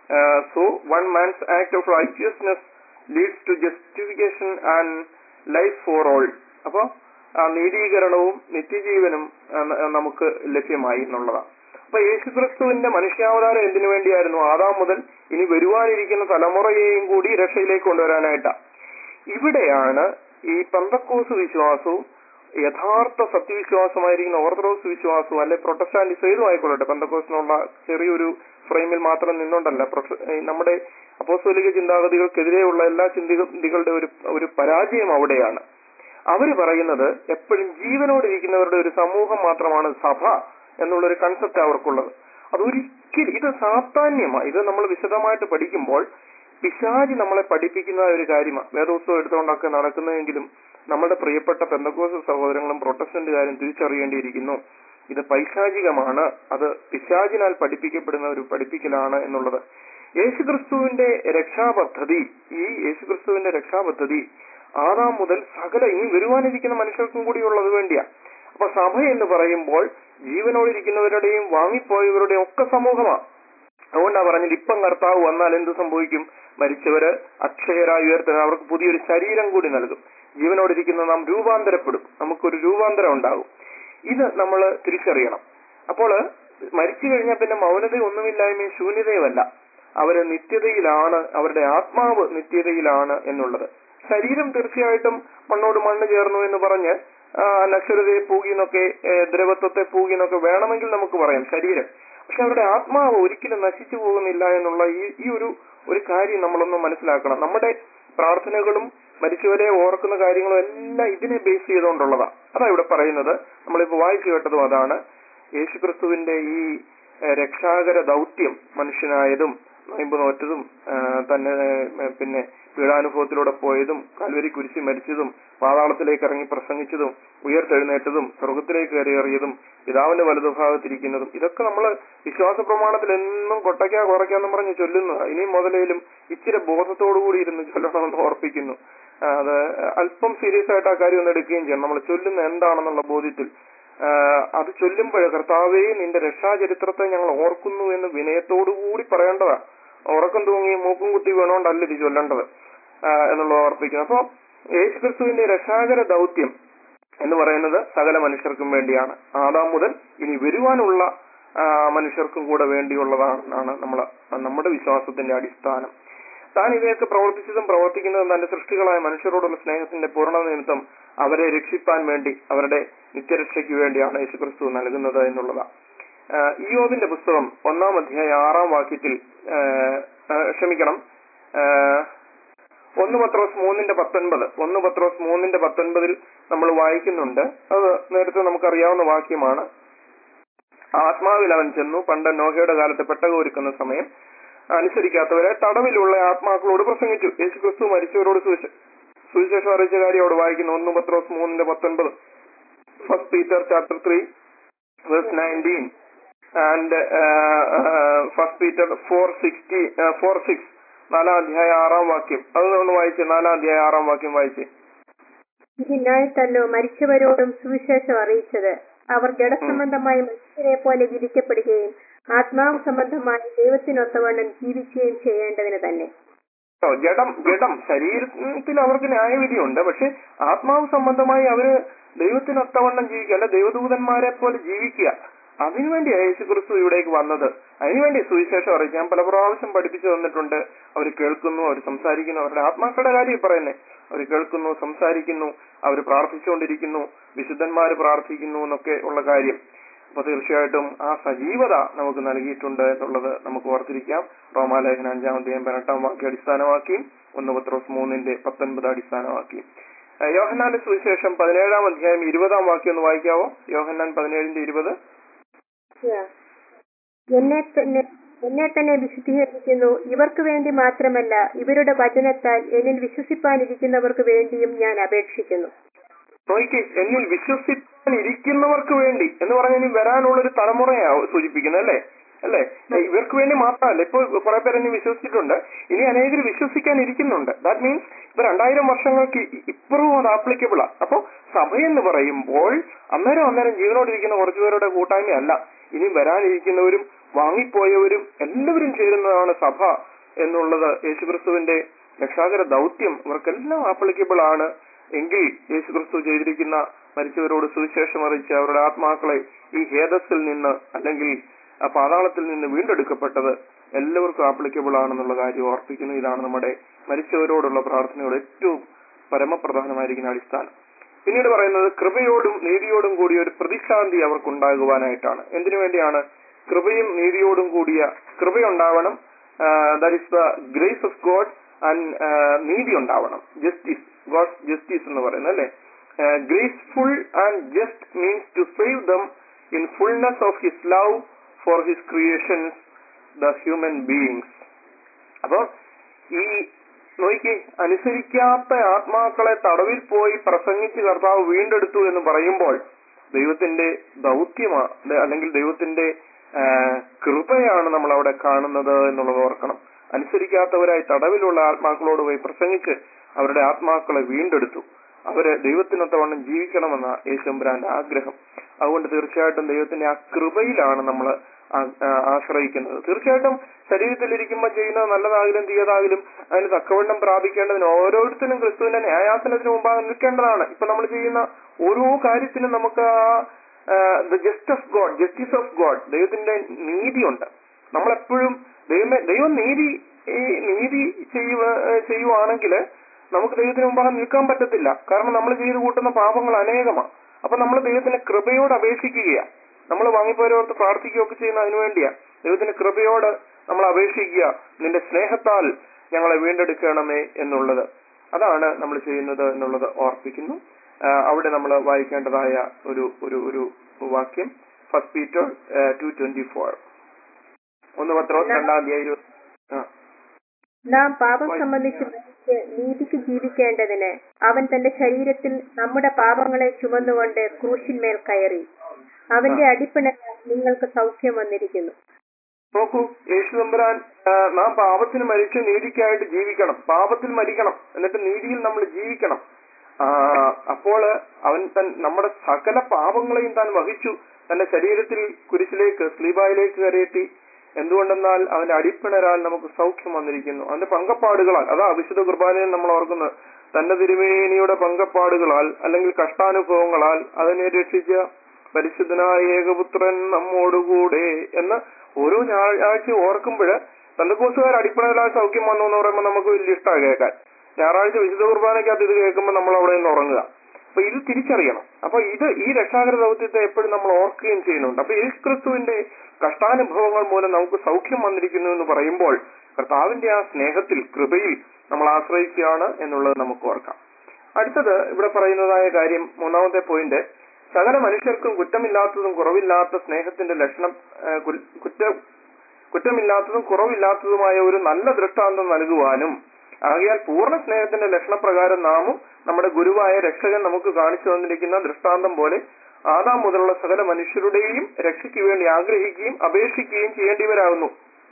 so one man's act of righteousness leads to justification and life for all അപ്പോ ആ നീതീകരണവും നിത്യജീവനും ആ, ന- നമുക്ക് ലഭ്യമായി എന്നുള്ളതാണ് അപ്പൊ യേശുക്രിസ്തുവിന്റെ മനുഷ്യാവതാരം എന്തിനു വേണ്ടിയായിരുന്നു ആദാം മുതൽ ഇനി വരുവാനിരിക്കുന്ന തലമുറയെയും കൂടി രക്ഷയിലേക്ക് കൊണ്ടുവരാനായിട്ടാ ഇവിടെയാണ് ഈ പന്തക്കോസ് വിശ്വാസവും യഥാർത്ഥ സത്യവിശ്വാസമായിരിക്കുന്ന ഓർത്തഡോക്സ് വിശ്വാസവും അല്ലെ പ്രൊട്ടസ്റ്റാന്റിസം ഏതും ആയിക്കൊള്ളട്ടെ പന്തക്കോസിനുള്ള ചെറിയൊരു ഫ്രെയിമിൽ മാത്രം നിന്നുകൊണ്ടല്ല പ്രൊട്ട- ഈ നമ്മുടെ അപ്പോസ്തോലിക ചിന്താഗതികൾക്കെതിരെയുള്ള എല്ലാ ചിന്തികളുടെ ഒരു ഒരു പരാജയം അവിടെയാണ് അവര് പറയുന്നത് എപ്പോഴും ജീവനോടിരിക്കുന്നവരുടെ ഒരു സമൂഹം മാത്രമാണ് സഭ എന്നുള്ളൊരു കൺസെപ്റ്റ് അവർക്കുള്ളത് അതൊരിക്കലും ഇത് സാധാന്യമാണ് ഇത് നമ്മൾ വിശദമായിട്ട് പഠിക്കുമ്പോൾ പിശാജി നമ്മളെ പഠിപ്പിക്കുന്ന ഒരു കാര്യമാണ് വേദോത്സവം എടുത്തുകൊണ്ടൊക്കെ നടക്കുന്നതെങ്കിലും നമ്മുടെ പ്രിയപ്പെട്ട പെന്തക്കോസ് സഹോദരങ്ങളും പ്രൊട്ടസ്റ്റന്റുകാരും തിരിച്ചറിയേണ്ടിയിരിക്കുന്നു ഇത് പൈശാചികമാണ് അത് പിശാചിനാൽ പഠിപ്പിക്കപ്പെടുന്ന ഒരു പഠിപ്പിക്കലാണ് എന്നുള്ളത് യേശുക്രിസ്തുവിന്റെ രക്ഷാപദ്ധതി ഈ യേശുക്രിസ്തുവിന്റെ രക്ഷാപദ്ധതി ആറാം മുതൽ സകല ഇനി വരുവാനിരിക്കുന്ന മനുഷ്യർക്കും കൂടിയുള്ളത് വേണ്ടിയാ അപ്പൊ സഭ എന്ന് പറയുമ്പോൾ ജീവനോടിരിക്കുന്നവരുടെയും വാങ്ങിപ്പോയവരുടെയും ഒക്കെ സമൂഹമാണ് അതുകൊണ്ടാ പറഞ്ഞത് ഇപ്പം കർത്താവ് വന്നാൽ എന്ത് സംഭവിക്കും മരിച്ചവര് അക്ഷയരായി ഉയർത്തുന്ന അവർക്ക് പുതിയൊരു ശരീരം കൂടി നൽകും ജീവനോടിരിക്കുന്ന നാം രൂപാന്തരപ്പെടും നമുക്കൊരു രൂപാന്തരം ഉണ്ടാകും ഇത് നമ്മൾ തിരിച്ചറിയണം അപ്പോൾ മരിച്ചു കഴിഞ്ഞാൽ പിന്നെ മൗനത ഒന്നുമില്ലായ്മയും ശൂന്യതയുമല്ല അവര് നിത്യതയിലാണ് അവരുടെ ആത്മാവ് നിത്യതയിലാണ് എന്നുള്ളത് ശരീരം തീർച്ചയായിട്ടും മണ്ണോട് മണ്ണ് ചേർന്നു എന്ന് പറഞ്ഞ് ആ, നശ്വരതയെ പൂകിന്നൊക്കെ ഏ, ദ്രവത്വത്തെ പൂകിന്നൊക്കെ വേണമെങ്കിൽ നമുക്ക് പറയാം ശരീരം പക്ഷെ അവരുടെ ആത്മാവ് ഒരിക്കലും നശിച്ചു പോകുന്നില്ല എന്നുള്ള ഈ ഈ ഒരു ഒരു കാര്യം നമ്മളൊന്ന് മനസ്സിലാക്കണം നമ്മുടെ പ്രാർത്ഥനകളും മരിച്ചവരെ ഓർക്കുന്ന കാര്യങ്ങളും എല്ലാം ഇതിനെ ബേസ് ചെയ്തുകൊണ്ടുള്ളതാ അതാ ഇവിടെ പറയുന്നത് നമ്മളിപ്പോ വായിച്ചു കേട്ടതും അതാണ് യേശുക്രിസ്തുവിന്റെ ഈ ഏഹ്, രക്ഷാകര ദൗത്യം മനുഷ്യനായതും നോയമ്പ് നോറ്റതും ഏഹ്, തന്നെ ഏഹ്, പിന്നെ പീഡാനുഭവത്തിലൂടെ പോയതും കൽവരി കുരിശി മരിച്ചതും പാതാളത്തിലേക്ക് ഇറങ്ങി പ്രസംഗിച്ചതും ഉയർത്തെഴുന്നേറ്റതും സ്വർഗത്തിലേക്ക് കയറിയേറിയതും പിതാവിന്റെ വലതുഭാഗത്തിരിക്കുന്നതും ഇതൊക്കെ നമ്മൾ വിശ്വാസ പ്രമാണത്തിൽ എന്നും കൊട്ടയ്ക്കാ കുറയ്ക്കാന്നും പറഞ്ഞ് ചൊല്ലുന്നു ഇനി മുതലേലും ഇച്ചിരി ബോധത്തോടുകൂടി ഇരുന്ന് ചൊല്ലണമെന്ന് ഓർപ്പിക്കുന്നു ആ, അത് അല്പം സീരിയസ് ആയിട്ട് ആ കാര്യം ഒന്ന് എടുക്കുകയും ചെയ്യണം നമ്മൾ ചൊല്ലുന്ന എന്താണെന്നുള്ള ബോധ്യത്തിൽ ആ, അത് ചൊല്ലുമ്പോൾ കർത്താവേ നിന്റെ രക്ഷാചരിത്രത്തെ ഞങ്ങൾ ഓർക്കുന്നു എന്ന് വിനയത്തോടുകൂടി പറയേണ്ടതാ ഉറക്കം തൂങ്ങി മൂക്കും കുത്തി വീണോണ്ടല്ല ഇത് ചൊല്ലേണ്ടത് ആ, എന്നുള്ളത് ഓർപ്പിക്കുന്നു അപ്പൊ യേശുക്രിസ്തുവിന്റെ രക്ഷാകര ദൗത്യം എന്ന് പറയുന്നത് സകല മനുഷ്യർക്കും വേണ്ടിയാണ് ആദാം മുതൽ ഇനി വരുവാനുള്ള ആ, മനുഷ്യർക്കും കൂടെ വേണ്ടിയുള്ളതാണ് നമ്മൾ നമ്മുടെ വിശ്വാസത്തിന്റെ അടിസ്ഥാനം താൻ ഇവയൊക്കെ പ്രവർത്തിച്ചതും പ്രവർത്തിക്കുന്നതും തന്റെ സൃഷ്ടികളായ മനുഷ്യരോടുള്ള സ്നേഹത്തിന്റെ പൂർണ്ണ നിമിത്തം അവരെ രക്ഷിപ്പാൻ വേണ്ടി അവരുടെ നിത്യരക്ഷയ്ക്ക് വേണ്ടിയാണ് യേശുക്രിസ്തു നൽകുന്നത് എന്നുള്ളതാണ് ഇയോബിന്റെ പുസ്തകം ഒന്നാം അധ്യായ ആറാം വാക്യത്തിൽ ആ, ആ, ക്ഷമിക്കണം ആ, ഒന്ന് പത്രോസ് മൂന്നിന്റെ പത്തൊൻപത് ഒന്ന് പത്രോസ് മൂന്നിന്റെ പത്തൊൻപതിൽ നമ്മൾ വായിക്കുന്നുണ്ട് അത് നേരത്തെ നമുക്കറിയാവുന്ന വാക്യമാണ് ആത്മാവിൽ അവൻ ചെന്നു പണ്ട് നോഹയുടെ കാലത്ത് പെട്ടകം ഒരുക്കുന്ന സമയം അനുസരിക്കാത്തവരെ തടവിലുള്ള ആത്മാക്കളോട് പ്രസംഗിച്ചു യേശു ക്രിസ്തു മരിച്ചവരോട് സുവിശ- സുവിശേഷം അറിയിച്ച കാര്യം അവിടെ വായിക്കുന്നു ഒന്ന് പത്രോസ് മൂന്നിന്റെ പത്തൊൻപത് first Peter chapter three verse nineteen and first Peter four sixty four six നാലാം അധ്യായ ആറാം വാക്യം അത് ഒന്ന് വായിച്ച് നാലാം അധ്യായ ആറാം വാക്യം വായിച്ച് ഇതിനായിട്ടല്ലോ മരിച്ചവരോടും സുവിശേഷം അറിയിച്ചത് അവർ ജഡസംബന്ധമായി മനുഷ്യരെ പോലെ വിധിക്കപ്പെടുകയും ആത്മാവ് സംബന്ധമായി ദൈവത്തിനൊത്തവണ്ണം ജീവിക്കുകയും ചെയ്യേണ്ടതിന് തന്നെ ഓ, ജഡം ജഡം ശരീരത്തിൽ അവർക്ക് ന്യായവിധിയുണ്ട് പക്ഷെ ആത്മാവ് സംബന്ധമായി അവര് ദൈവത്തിനൊത്തവണ്ണം ജീവിക്കുക അല്ല ദൈവദൂതന്മാരെ പോലെ ജീവിക്കുക അതിനുവേണ്ടിയാണ് യേശു ക്രിസ്തു ഇവിടേക്ക് വന്നത് അതിനുവേണ്ടി സുവിശേഷം അറിയിച്ചു ഞാൻ പല പ്രാവശ്യം പഠിപ്പിച്ചു തന്നിട്ടുണ്ട് അവർ കേൾക്കുന്നു അവർ സംസാരിക്കുന്നു അവരുടെ ആത്മാക്കളുടെ കാര്യം പറയുന്നേ അവർ കേൾക്കുന്നു സംസാരിക്കുന്നു അവർ പ്രാർത്ഥിച്ചുകൊണ്ടിരിക്കുന്നു വിശുദ്ധന്മാർ പ്രാർത്ഥിക്കുന്നു എന്നൊക്കെ ഉള്ള കാര്യം അപ്പൊ തീർച്ചയായിട്ടും ആ സജീവത നമുക്ക് നൽകിയിട്ടുണ്ട് എന്നുള്ളത് നമുക്ക് ഓർത്തിരിക്കാം റോമാലേഖന അഞ്ചാം അധ്യായം പതിനെട്ടാം വാക്യം അടിസ്ഥാനമാക്കി ഒന്ന് പത്രോസ് മൂന്നിന്റെ പത്തൊൻപത് അടിസ്ഥാനമാക്കി ഏഹ് യോഹന്നാന്റെ സുവിശേഷം പതിനേഴാം അധ്യായം ഇരുപതാം വാക്യം ഒന്ന് വായിക്കാവോ യോഹന്നാൻ പതിനേഴിന്റെ ഇരുപത് എന്നെ തന്നെ എന്നെ തന്നെ വിശുദ്ധീകരിക്കുന്നു ഇവർക്ക് വേണ്ടി മാത്രമല്ല ഇവരുടെ വചനത്താൽ എന്നിൽ വിശ്വസിപ്പാനിരിക്കുന്നവർക്ക് വേണ്ടിയും ഞാൻ അപേക്ഷിക്കുന്നു നോക്കി എന്നിൽ വിശ്വസിക്കാൻ ഇരിക്കുന്നവർക്ക് വേണ്ടി എന്ന് പറഞ്ഞ ഇനി വരാനുള്ള ഒരു തലമുറയാ സൂചിപ്പിക്കുന്നത് അല്ലേ അല്ലേ ഏ, ഇവർക്ക് വേണ്ടി മാത്രമല്ല ഇപ്പോൾ കുറെ പേര് ഇനി വിശ്വസിച്ചിട്ടുണ്ട് ഇനി അനേകർ വിശ്വസിക്കാൻ ഇരിക്കുന്നുണ്ട് ദാറ്റ് മീൻസ് ഇപ്പൊ രണ്ടായിരം വർഷങ്ങൾക്ക് ഇ- ഇപ്പുറവും അത് ആപ്ലിക്കബിളാ അപ്പൊ സഭയെന്ന് പറയുമ്പോൾ അന്നേരം അന്നേരം ജീവനോടിരിക്കുന്ന കുറച്ചു പേരുടെ കൂട്ടായ്മയല്ല ഇനി വരാനിരിക്കുന്നവരും വാങ്ങിപ്പോയവരും എല്ലാവരും ചേരുന്നതാണ് സഭ എന്നുള്ളത് യേശുക്രിസ്തുവിന്റെ രക്ഷാകര ദൗത്യം ഇവർക്കെല്ലാം ആപ്ലിക്കബിൾ ആണ് എങ്കിൽ യേശുക്രിസ്തു ചെയ്തിരിക്കുന്ന മരിച്ചവരോട് സുവിശേഷം അറിയിച്ച് അവരുടെ ആത്മാക്കളെ ഈ ഹേദസ്സിൽ നിന്ന് അല്ലെങ്കിൽ ആ പാതാളത്തിൽ നിന്ന് വീണ്ടെടുക്കപ്പെട്ടത് എല്ലാവർക്കും ആപ്ലിക്കബിൾ ആണെന്നുള്ള കാര്യം ഓർപ്പിക്കുന്നു ഇതാണ് നമ്മുടെ മരിച്ചവരോടുള്ള പ്രാർത്ഥനയുടെ ഏറ്റവും പരമപ്രധാനമായിരിക്കുന്ന അടിസ്ഥാനം പിന്നീട് പറയുന്നത് കൃപയോടും നീതിയോടും കൂടിയ ഒരു പ്രതിശാന്തി അവർക്കുണ്ടാകുവാനായിട്ടാണ് എന്തിനു വേണ്ടിയാണ് കൃപയും നീതിയോടും കൂടിയ കൃപയുണ്ടാവണം that is the grace of God and നീതി ഉണ്ടാവണം ജസ്റ്റിസ് ഗോഡ് ജസ്റ്റിസ് എന്ന് പറയുന്നത് അല്ലെ graceful and just means to save them in fullness of his love for his creations the human beings അപ്പൊ ഈ നോക്കി അനുസരിക്കാത്ത ആത്മാക്കളെ തടവിൽ പോയി പ്രസംഗിച്ച് കർത്താവ് വീണ്ടെടുത്തു എന്ന് പറയുമ്പോൾ ദൈവത്തിന്റെ ദൗത്യമാ ദ- അല്ലെങ്കിൽ ദൈവത്തിന്റെ ആ, കൃപയാണ് നമ്മൾ അവിടെ കാണുന്നത് എന്നുള്ളത് ഓർക്കണം അനുസരിക്കാത്തവരായി തടവിലുള്ള ആത്മാക്കളോട് പോയി പ്രസംഗിച്ച് അവരുടെ ആത്മാക്കളെ വീണ്ടെടുത്തു അവര് ദൈവത്തിനൊത്തവണ്ണം ജീവിക്കണമെന്ന യേശുമ്പുരാന്റെ ആഗ്രഹം അതുകൊണ്ട് തീർച്ചയായിട്ടും ദൈവത്തിന്റെ ആ കൃപയിലാണ് നമ്മൾ ആശ്രയിക്കുന്നത് തീർച്ചയായിട്ടും ശരീരത്തിലിരിക്കുമ്പോൾ ചെയ്യുന്നത് നല്ലതാകിലും തീയതാകിലും അതിന് തക്കവണ്ണം പ്രാപിക്കേണ്ടതിന് ഓരോരുത്തരും ക്രിസ്തുവിന്റെ ന്യായാസനത്തിന് മുമ്പാകെ നിൽക്കേണ്ടതാണ് ഇപ്പൊ നമ്മൾ ചെയ്യുന്ന ഓരോ കാര്യത്തിനും നമുക്ക് the just of God justice of God ദൈവത്തിന്റെ നീതിയുണ്ട് നമ്മളെപ്പോഴും ദൈവമേ ദൈവം നീതി ഈ നീതി ചെയ്യുക ചെയ്യുവാണെങ്കിൽ നമുക്ക് ദൈവത്തിന് മുമ്പാകെ നിൽക്കാൻ പറ്റത്തില്ല കാരണം നമ്മൾ ചെയ്തു കൂട്ടുന്ന പാപങ്ങൾ അനേകമാണ് അപ്പൊ നമ്മൾ ദൈവത്തിന്റെ കൃപയോട് അപേക്ഷിക്കുകയാണ് നമ്മൾ വാങ്ങിപ്പോരോർത്ത് പ്രാർത്ഥിക്കുകയൊക്കെ ചെയ്യുന്ന അതിനു വേണ്ടിയാ ദൈവത്തിന്റെ കൃപയോട് നമ്മൾ അപേക്ഷിക്കുക നിന്റെ സ്നേഹത്താൽ ഞങ്ങളെ വീണ്ടെടുക്കണമേ എന്നുള്ളത് അതാണ് നമ്മൾ ചെയ്യുന്നത് എന്നുള്ളത് ഓർപ്പിക്കുന്നു ആ, അവിടെ നമ്മൾ വായിക്കേണ്ടതായ ഒരു ഒരു ഒരു വാക്യം first Peter two twenty four ഒന്ന് പത്രോസ് രണ്ടാം അധ്യായം ഇരുപത് ആ നാം പാപം സംബന്ധിച്ച് മരിച്ച് നീതിക്ക് ജീവിക്കേണ്ടതിന് അവൻ തന്റെ ശരീരത്തിൽ നമ്മുടെ പാപങ്ങളെ ചുമന്നുകൊണ്ട് ക്രൂശിന്മേൽ കയറി അവന്റെ അടിപ്പിണ നിങ്ങൾക്ക് സൗഖ്യം വന്നിരിക്കുന്നു നോക്കൂ യേശു തമ്പുരാൻ ആ, നാം പാപത്തിന് മരിച്ച് നീതിക്കായിട്ട് ജീവിക്കണം പാപത്തിൽ മരിക്കണം എന്നിട്ട് നീതിയിൽ നമ്മൾ ജീവിക്കണം ആ, അപ്പോൾ അവൻ തൻ നമ്മുടെ സകല പാപങ്ങളെയും താൻ വഹിച്ചു തന്റെ ശരീരത്തിൽ കുരിശിലേക്ക് സ്ലീബായിലേക്ക് കരയറ്റി എന്തുകൊണ്ടെന്നാൽ അവന്റെ അടിപ്പിണരാൽ നമുക്ക് സൗഖ്യം വന്നിരിക്കുന്നു അവന്റെ പങ്കപ്പാടുകളാൽ അതാ വിശുദ്ധ കുർബാനയിൽ നമ്മൾ ഓർക്കുന്നത് തന്റെ തിരുമേനിയുടെ പങ്കപ്പാടുകളാൽ അല്ലെങ്കിൽ കഷ്ടാനുഭവങ്ങളാൽ അതിനെ രക്ഷിച്ച പരിശുദ്ധനായ ഏകപുത്രൻ നമ്മോടുകൂടെ എന്ന് ഓരോ ഞായറാഴ്ച ഓർക്കുമ്പോൾ തന്തക്കോസുകാർ അടിപ്പണയിലാൽ സൗഖ്യം വന്നു എന്ന് പറയുമ്പോൾ നമുക്ക് വലിയ ഇഷ്ടമാണ് കേൾക്കാൻ ഞായറാഴ്ച വിശുദ്ധ കുർബാനയ്ക്കകത്ത് ഇത് കേൾക്കുമ്പോൾ നമ്മൾ അവിടെ നിന്ന് ഉറങ്ങുക അപ്പൊ ഇത് തിരിച്ചറിയണം അപ്പൊ ഇത് ഈ രക്ഷാകര ദൗത്യത്തെ എപ്പോഴും നമ്മൾ ഓർക്കുകയും ചെയ്യുന്നുണ്ട് അപ്പൊ യേശു ക്രിസ്തുവിന്റെ കഷ്ടാനുഭവങ്ങൾ മൂലം നമുക്ക് സൗഖ്യം വന്നിരിക്കുന്നു എന്ന് പറയുമ്പോൾ കർത്താവിന്റെ ആ സ്നേഹത്തിൽ കൃപയിൽ നമ്മൾ ആശ്രയിക്കുകയാണ് എന്നുള്ളത് നമുക്ക് ഓർക്കാം അടുത്തത് ഇവിടെ പറയുന്നതായ കാര്യം മൂന്നാമത്തെ പോയിന്റ് സകല മനുഷ്യർക്കും കുറ്റമില്ലാത്തതും കുറവില്ലാത്ത സ്നേഹത്തിന്റെ ലക്ഷണം ആ, കു- കുറ്റ കുറ്റമില്ലാത്തതും കുറവില്ലാത്തതുമായ ഒരു നല്ല ദൃഷ്ടാന്തം നൽകുവാനും ആകയാൽ പൂർണ്ണ സ്നേഹത്തിന്റെ ലക്ഷണപ്രകാരം നാമും നമ്മുടെ ഗുരുവായ രക്ഷകൻ നമുക്ക് കാണിച്ചു തന്നിരിക്കുന്ന ദൃഷ്ടാന്തം പോലെ ആദാം മുതലുള്ള സകല മനുഷ്യരുടെയും രക്ഷയ്ക്ക് വേണ്ടി ആഗ്രഹിക്കുകയും അപേക്ഷിക്കുകയും ചെയ്യേണ്ടിവരാകുന്നു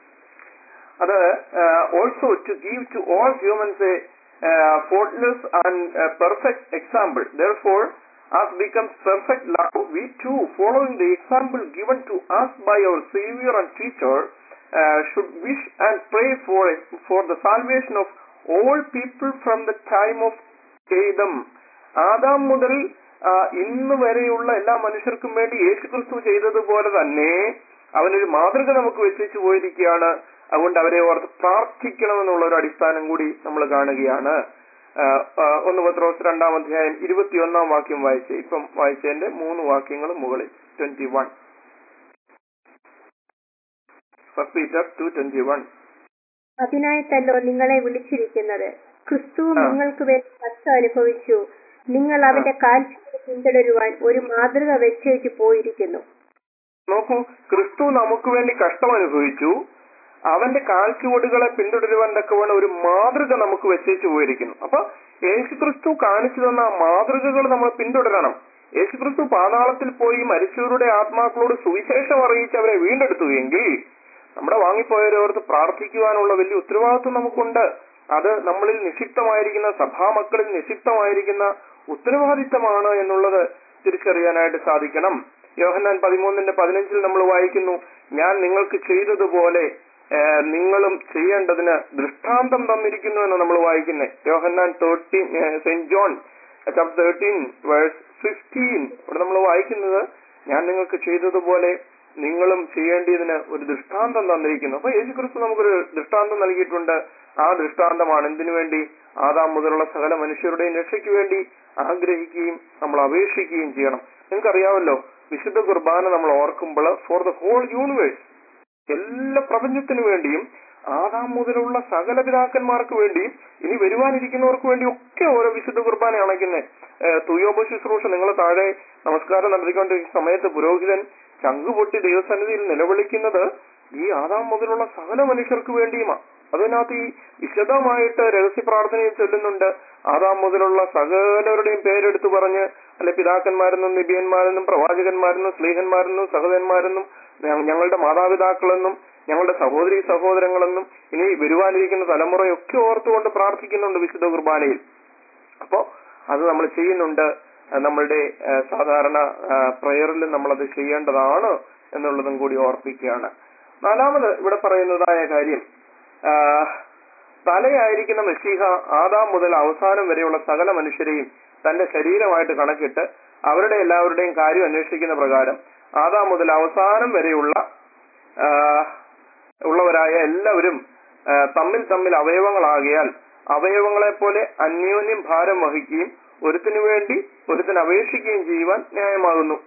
അത് also to give to all humans a faultless and perfect example therefore as becomes perfect love, we too, following the example given to us by our Savior and Teacher, uh, should wish and pray for for the salvation of all people from the time of ചെയ്തം ആദാം മുതൽ ആ, ഇന്ന് വരെയുള്ള എല്ലാ മനുഷ്യർക്കും വേണ്ടി യേശു ക്രിസ്തു ചെയ്തതുപോലെ തന്നെ അവനൊരു മാതൃക നമുക്ക് വെച്ചു പോയിരിക്കുകയാണ് അതുകൊണ്ട് അവരെ ഓർത്ത് പ്രാർത്ഥിക്കണമെന്നുള്ള ഒരു അടിസ്ഥാനം കൂടി നമ്മൾ കാണുകയാണ് ആ, ആ, ഒന്ന് പത്രോസ് രണ്ടാം അധ്യായം ഇരുപത്തിയൊന്നാം വാക്യം വായിച്ച് ഇപ്പം വായിച്ചതിന്റെ മൂന്ന് വാക്യങ്ങൾ മുകളിൽ twenty one first Peter two twenty one അതിനായിട്ടല്ലോ നിങ്ങളെ വിളിച്ചിരിക്കുന്നത് ക്രിസ്തു ആ. നിങ്ങൾക്ക് വേണ്ടി കഷ്ടം അനുഭവിച്ചു നിങ്ങൾ അവന്റെ കാൽച്ചുവട് പിന്തുടരുവാൻ ഒരു മാതൃക വെച്ചേച്ച് പോയിരിക്കുന്നു നോക്കൂ ക്രിസ്തു നമുക്ക് വേണ്ടി കഷ്ടം അനുഭവിച്ചു അവന്റെ കാൽച്ചുവടുകളെ പിന്തുടരുവാൻ തക്കവണ്ണം ഒരു മാതൃക നമുക്ക് വെച്ചേച്ചു പോയിരിക്കുന്നു അപ്പൊ യേശു ക്രിസ്തു കാണിച്ചു തന്ന ആ മാതൃകകൾ നമ്മൾ പിന്തുടരണം യേശു ക്രിസ്തു പാതാളത്തിൽ പോയി മരിച്ചവരുടെ ആത്മാക്കളോട് സുവിശേഷം അറിയിച്ച് അവരെ വീണ്ടെടുത്തുവെങ്കിൽ നമ്മുടെ വാങ്ങിപ്പോയവരോർത്ത് പ്രാർത്ഥിക്കുവാനുള്ള വലിയ ഉത്തരവാദിത്വം നമുക്കുണ്ട് അത് നമ്മളിൽ നിക്ഷിപ്തമായിരിക്കുന്ന സഭാമക്കളിൽ നിക്ഷിപ്തമായിരിക്കുന്ന ഉത്തരവാദിത്തമാണ് എന്നുള്ളത് തിരിച്ചറിയാനായിട്ട് സാധിക്കണം യോഹന്നാൻ പതിമൂന്നിന്റെ പതിനഞ്ചിൽ നമ്മൾ വായിക്കുന്നു ഞാൻ നിങ്ങൾക്ക് ചെയ്തതുപോലെ ഏഹ്, നിങ്ങളും ചെയ്യേണ്ടതിന് ദൃഷ്ടാന്തം തന്നിരിക്കുന്നു എന്ന് നമ്മൾ വായിക്കുന്നത് യോഹന്നാൻ thirteen saint John chapter thirteen verse fifteen ഇവിടെ നമ്മൾ വായിക്കുന്നത് ഞാൻ നിങ്ങൾക്ക് ചെയ്തതുപോലെ നിങ്ങളും ചെയ്യേണ്ടതിന് ഒരു ദൃഷ്ടാന്തം തന്നിരിക്കുന്നു അപ്പൊ യേശു ക്രിസ്തു നമുക്കൊരു ദൃഷ്ടാന്തം നൽകിയിട്ടുണ്ട് ആ ദൃഷ്ടാന്തമാണ് എന്തിനു വേണ്ടി ആദാം മുതലുള്ള സകല മനുഷ്യരുടെയും രക്ഷയ്ക്ക് വേണ്ടി ആഗ്രഹിക്കുകയും നമ്മൾ അപേക്ഷിക്കുകയും ചെയ്യണം നിങ്ങൾക്കറിയാമല്ലോ വിശുദ്ധ കുർബാന നമ്മൾ ഓർക്കുമ്പോൾ ഫോർ ദ ഹോൾ യൂണിവേഴ്സ് എല്ലാ പ്രപഞ്ചത്തിനു വേണ്ടിയും ആദാം മുതലുള്ള സകല പിതാക്കന്മാർക്ക് വേണ്ടിയും ഇനി വരുവാനിരിക്കുന്നവർക്ക് വേണ്ടി ഒക്കെ ഓരോ വിശുദ്ധ കുർബാന അണയ്ക്കുന്നത് തുയോബ ശുശ്രൂഷ നിങ്ങൾ താഴെ നമസ്കാരം നടത്തിക്കൊണ്ടിരിക്കുന്ന സമയത്ത് പുരോഹിതൻ ചങ്കുപൊട്ടി ദൈവസന്നിധിയിൽ നിലവിളിക്കുന്നത് ഈ ആദാം മുതലുള്ള സകല മനുഷ്യർക്ക് വേണ്ടിയുമാണ് അതിനകത്ത് ഈ വിശദമായിട്ട് രഹസ്യ പ്രാർത്ഥനയിൽ ചൊല്ലുന്നുണ്ട് ആദാം മുതലുള്ള സകലരുടെയും പേരെടുത്തു പറഞ്ഞ് അല്ലെ പിതാക്കന്മാരെന്നും നിബിയന്മാരെന്നും പ്രവാചകന്മാരെന്നും സ്ലീഹന്മാരെന്നും സഹോദരന്മാരെന്നും ഞ- ഞങ്ങളുടെ മാതാപിതാക്കളെന്നും ഞങ്ങളുടെ സഹോദരി സഹോദരങ്ങളെന്നും ഇനി വരുവാനിരിക്കുന്ന തലമുറയൊക്കെ ഓർത്തുകൊണ്ട് പ്രാർത്ഥിക്കുന്നുണ്ട് വിശുദ്ധ കുർബാനയിൽ അപ്പോ അത് നമ്മൾ ചെയ്യുന്നുണ്ട് അത് നമ്മളുടെ ആ, സാധാരണ പ്രയറിൽ നമ്മളത് ചെയ്യേണ്ടതാണ് എന്നുള്ളതും കൂടി ഓർപ്പിക്കുകയാണ് നാലാമത് ഇവിടെ പറയുന്നതായ കാര്യം ആ, തലയായിരിക്കുന്ന മെസ്സിഹ ആദാം മുതൽ അവസാനം വരെയുള്ള സകല മനുഷ്യരെയും തന്റെ ശരീരമായിട്ട് കണക്കിട്ട് അവരുടെ എല്ലാവരുടെയും കാര്യം അന്വേഷിക്കുന്ന പ്രകാരം ആദാം മുതൽ അവസാനം വരെയുള്ള ആ, ഉള്ളവരായ എല്ലാവരും ആ, തമ്മിൽ തമ്മിൽ അവയവങ്ങളാകിയാൽ അവയവങ്ങളെ പോലെ അന്യോന്യം ഭാരം വഹിക്കുകയും ഒരുത്തിനു വേണ്ടി ഒരുത്തിന് അപേക്ഷിക്കുകയും ചെയ്യുവാൻ ന്യായമാകുന്നു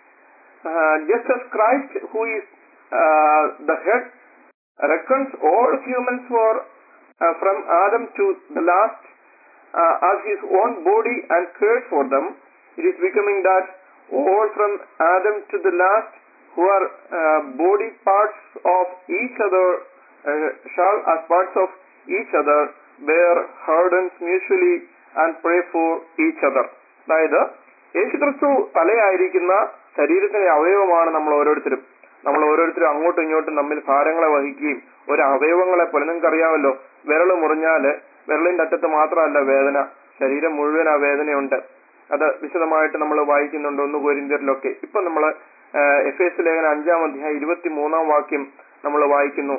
just as Christ who is uh, the head reckons all humans for uh, from Adam to the last uh, as his own body and cares for them, it is becoming that all from Adam to the last who are uh, body parts of each other uh, shall as parts of each other bear burdens mutually and pray for each other. അതായത് യേശുക്രിസ്തു തലയായിരിക്കുന്ന ശരീരത്തിന്റെ അവയവമാണ് നമ്മൾ ഓരോരുത്തരും നമ്മൾ ഓരോരുത്തരും അങ്ങോട്ടും ഇങ്ങോട്ടും തമ്മിൽ ഭാരങ്ങളെ വഹിക്കുകയും ഒരു അവയവങ്ങളെ പോലെ നിങ്ങൾക്ക് അറിയാമല്ലോ വിരൽ മുറിഞ്ഞാല് വിരലിന്റെ അറ്റത്ത് മാത്രമല്ല വേദന ശരീരം മുഴുവൻ ആ വേദനയുണ്ട് അത് വിശദമായിട്ട് നമ്മൾ വായിക്കുന്നുണ്ട് ഒന്ന് കോരിന്ത്യരിലൊക്കെ ഇപ്പൊ നമ്മൾ എഫ് എസ് ലേഖന അഞ്ചാം അധ്യായം ഇരുപത്തി മൂന്നാം വാക്യം നമ്മൾ വായിക്കുന്നു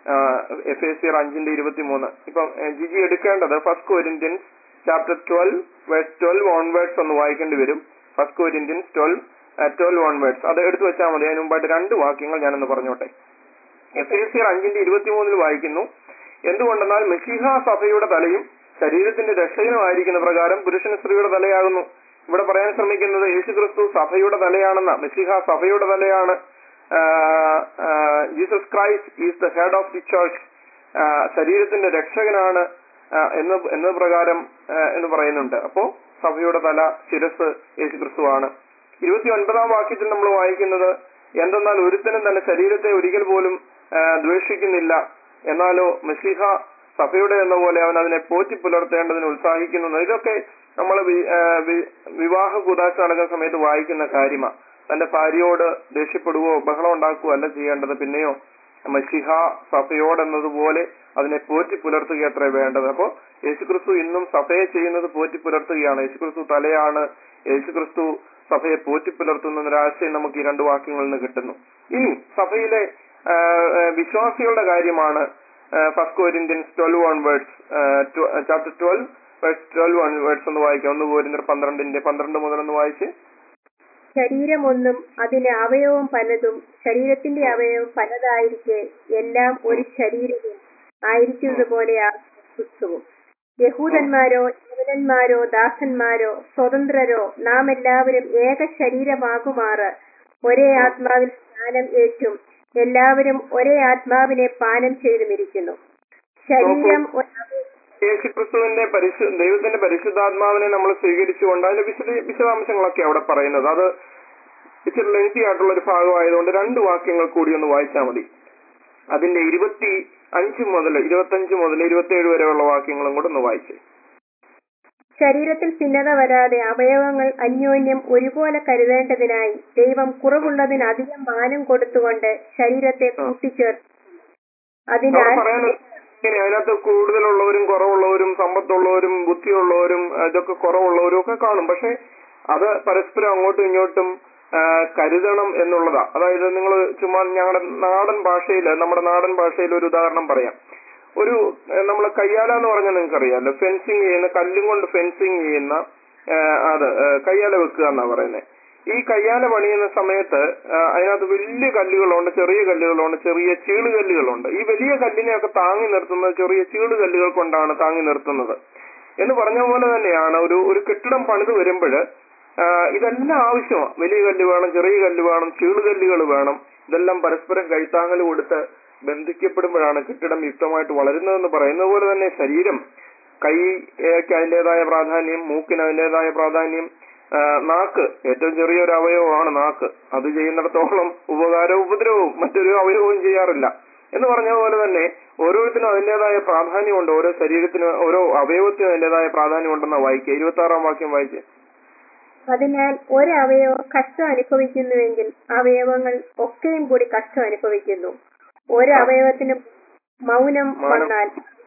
എഫ് എസ് സിയർ അഞ്ചിന്റെ ഇരുപത്തി മൂന്ന് ഇപ്പം ഏഹ്, ജിജി എടുക്കേണ്ടത് first Corinthians chapter twelve verse twelve onwards ഒന്ന് വായിക്കേണ്ടി വരും first Corinthians twelve twelve onwards അത് എടുത്തു വെച്ചാൽ മതി അതിന് മുമ്പായിട്ട് രണ്ട് വാക്യങ്ങൾ ഞാനൊന്ന് പറഞ്ഞോട്ടെ എഫ് എസ് സിയർ അഞ്ചിന്റെ ഇരുപത്തിമൂന്നിൽ വായിക്കുന്നു എന്തുകൊണ്ടെന്നാൽ മെസ്സിഹ സഭയുടെ തലയും ശരീരത്തിന്റെ രക്ഷകനുമായിരിക്കുന്ന പ്രകാരം പുരുഷൻ സ്ത്രീയുടെ തലയാകുന്നു ഇവിടെ പറയാൻ ശ്രമിക്കുന്നത് യേശു ക്രിസ്തു സഭയുടെ തലയാണെന്ന മെസ്സിഹ സഭയുടെ തലയാണ് Jesus Christ is the head of the church ശരീരത്തിന്റെ രക്ഷകനാണ് ആ, എന്ന് എന്ന പ്രകാരം ആ, എന്ന് പറയുന്നുണ്ട് അപ്പോ സഭയുടെ തല ശിരസ് യേശു ക്രിസ്തുവാണ് ഇരുപത്തി ഒൻപതാം വാക്യത്തിൽ നമ്മൾ വായിക്കുന്നത് എന്തെന്നാൽ ഒരുത്തനും തന്റെ ശരീരത്തെ ഒരിക്കൽ പോലും ആ, ദ്വേഷിക്കുന്നില്ല എന്നാലോ മെസ്സിഹ സഭയുടെ എന്ന പോലെ അവൻ അതിനെ പോറ്റി പുലർത്തേണ്ടതിന് ഉത്സാഹിക്കുന്നു ഇതൊക്കെ നമ്മൾ വിവാഹ കുതാശ നടക്കുന്ന സമയത്ത് വായിക്കുന്ന കാര്യമാണ് തന്റെ ഭാര്യയോട് ദേഷ്യപ്പെടുകയോ ബഹളം ഉണ്ടാക്കുകയോ അല്ല ചെയ്യേണ്ടത് പിന്നെയോ മഷിഹ സഭയോടെന്നതുപോലെ അതിനെ പോറ്റി പുലർത്തുക അത്ര വേണ്ടത് അപ്പോ യേശുക്രിസ്തു ഇന്നും സഭയെ ചെയ്യുന്നത് പോറ്റി പുലർത്തുകയാണ് യേശുക്രിസ്തു തലയാണ് യേശുക്രിസ്തു സഭയെ പോറ്റി പുലർത്തുന്ന ഒരാശയം നമുക്ക് ഈ രണ്ട് വാക്യങ്ങളിൽ നിന്ന് കിട്ടുന്നു ഇനി സഭയിലെ ആ, ആ, വിശ്വാസികളുടെ കാര്യമാണ് first Corinthians twelve onwards chapter twelve verse twelve onwards ഒന്ന് വായിക്കാം ഒന്ന് കോരിന്തർ പന്ത്രണ്ടിന്റെ പന്ത്രണ്ട് മുതൽ ഒന്ന് വായിച്ച് ശരീരമൊന്നും അതിന് അവയവം പലതും ശരീരത്തിന്റെ അവയവം പലതായിരിക്കെ എല്ലാം ഒരു ശരീരവും ആയിരിക്കുന്നതുപോലെ ക്രിസ്തുവും യഹൂദന്മാരോ യവനന്മാരോ ദാസന്മാരോ സ്വതന്ത്രരോ നാം എല്ലാവരും ഏക ശരീരമാകുമാറ് ഒരേ ആത്മാവിൽ സ്നാനം ഏറ്റും എല്ലാവരും ഒരേ ആത്മാവിനെ പാനം ചെയ്തുമിരിക്കുന്നു ശരീരം ഒരു അവയ- യേശു ക്രിസ്തുവിന്റെ പരിശു ദൈവത്തിന്റെ പരിശുദ്ധാത്മാവിനെ നമ്മൾ സ്വീകരിച്ചുകൊണ്ട് അതിന്റെ വിശദ വിശദാംശങ്ങളൊക്കെ അവിടെ പറയുന്നത് അത് ഇച്ചിരി ലെങ്തി ആയിട്ടുള്ള ഒരു ഭാഗമായതുകൊണ്ട് രണ്ട് വാക്യങ്ങൾ കൂടി ഒന്ന് വായിച്ചാൽ മതി അതിന്റെ ഇരുപത്തി അഞ്ച് മുതൽ ഇരുപത്തഞ്ച് മുതൽ ഇരുപത്തിയേഴ് വരെയുള്ള വാക്യങ്ങളും കൂടെ ഒന്ന് വായിച്ച് ശരീരത്തിൽ ഭിന്നത വരാതെ അവയവങ്ങൾ അന്യോന്യം ഒരുപോലെ കരുതേണ്ടതിനായി ദൈവം കുറവുള്ളതിന് അധികം മാനം കൊടുത്തുകൊണ്ട് ശരീരത്തെ കൂട്ടിച്ചേർത്തു അതിനാൽ അവിടെ പറയാനുള്ളത് ഇങ്ങനെ അതിനകത്ത് കൂടുതലുള്ളവരും കുറവുള്ളവരും സമ്പത്തുള്ളവരും ബുദ്ധിയുള്ളവരും ആ, ഇതൊക്കെ കുറവുള്ളവരും ഒക്കെ കാണും പക്ഷെ അത് പരസ്പരം അങ്ങോട്ടും ഇങ്ങോട്ടും ആ, കരുതണം എന്നുള്ളതാ അതായത് നിങ്ങൾ ചുമ്മാ ഞങ്ങളുടെ നാടൻ ഭാഷയിൽ നമ്മുടെ നാടൻ ഭാഷയിൽ ഒരു ഉദാഹരണം പറയാം ഒരു നമ്മൾ കയ്യാല എന്ന് പറഞ്ഞാൽ നിങ്ങൾക്ക് അറിയാമല്ലോ ഫെൻസിങ് ചെയ്യുന്ന കല്ലും കൊണ്ട് ഫെൻസിങ് ചെയ്യുന്ന ആ, അത് ആ, കയ്യാല വെക്കുക എന്നാ പറയുന്നത് ഈ കയ്യാല പണിയുന്ന സമയത്ത് ആ, അതിനകത്ത് വലിയ കല്ലുകളുണ്ട് ചെറിയ കല്ലുകളുണ്ട് ചെറിയ ചീളുകല്ലുകളുണ്ട് ഈ വലിയ കല്ലിനെയൊക്കെ താങ്ങി നിർത്തുന്നത് ചെറിയ ചീളുകല്ലുകൾ കൊണ്ടാണ് താങ്ങി നിർത്തുന്നത് എന്ന് പറഞ്ഞ പോലെ തന്നെയാണ് ഒരു ഒരു കെട്ടിടം പണിത് വരുമ്പോൾ ഇതെല്ലാം ആവശ്യമാണ് വലിയ കല്ല് വേണം ചെറിയ കല്ല് വേണം ചീളുകല്ലുകൾ വേണം ഇതെല്ലാം പരസ്പരം കൈത്താങ്ങൽ കൊടുത്ത് ബന്ധിക്കപ്പെടുമ്പോഴാണ് കെട്ടിടം യുക്തമായിട്ട് വളരുന്നതെന്ന് പറയുന്നത് പോലെ തന്നെ ശരീരം കൈക്ക് അതിൻ്റെതായ പ്രാധാന്യം മൂക്കിന് അതിൻ്റെതായ പ്രാധാന്യം ആ, നാക്ക് ഏറ്റവും ചെറിയൊരു അവയവമാണ് നാക്ക് അത് ചെയ്യുന്നിടത്തോളം ഉപകാരവും ഉപദ്രവവും മറ്റൊരു അവയവവും ചെയ്യാറില്ല എന്ന് പറഞ്ഞ പോലെ തന്നെ ഓരോരുത്തരും അതിൻ്റെതായ പ്രാധാന്യമുണ്ട് ഓരോ ശരീരത്തിന് ഓരോ അവയവത്തിനും അതിൻ്റെതായ പ്രാധാന്യമുണ്ടെന്നാ വായിക്കുക ഇരുപത്തി ആറാം വാക്യം വായിച്ച് അതിനാൽ ഒരവയവം കഷ്ടം അനുഭവിക്കുന്നുവെങ്കിൽ അവയവങ്ങൾ ഒക്കെയും കൂടി കഷ്ടം അനുഭവിക്കുന്നു ഒരു അവയവത്തിന് മൗനം മാനം. വന്നാൽ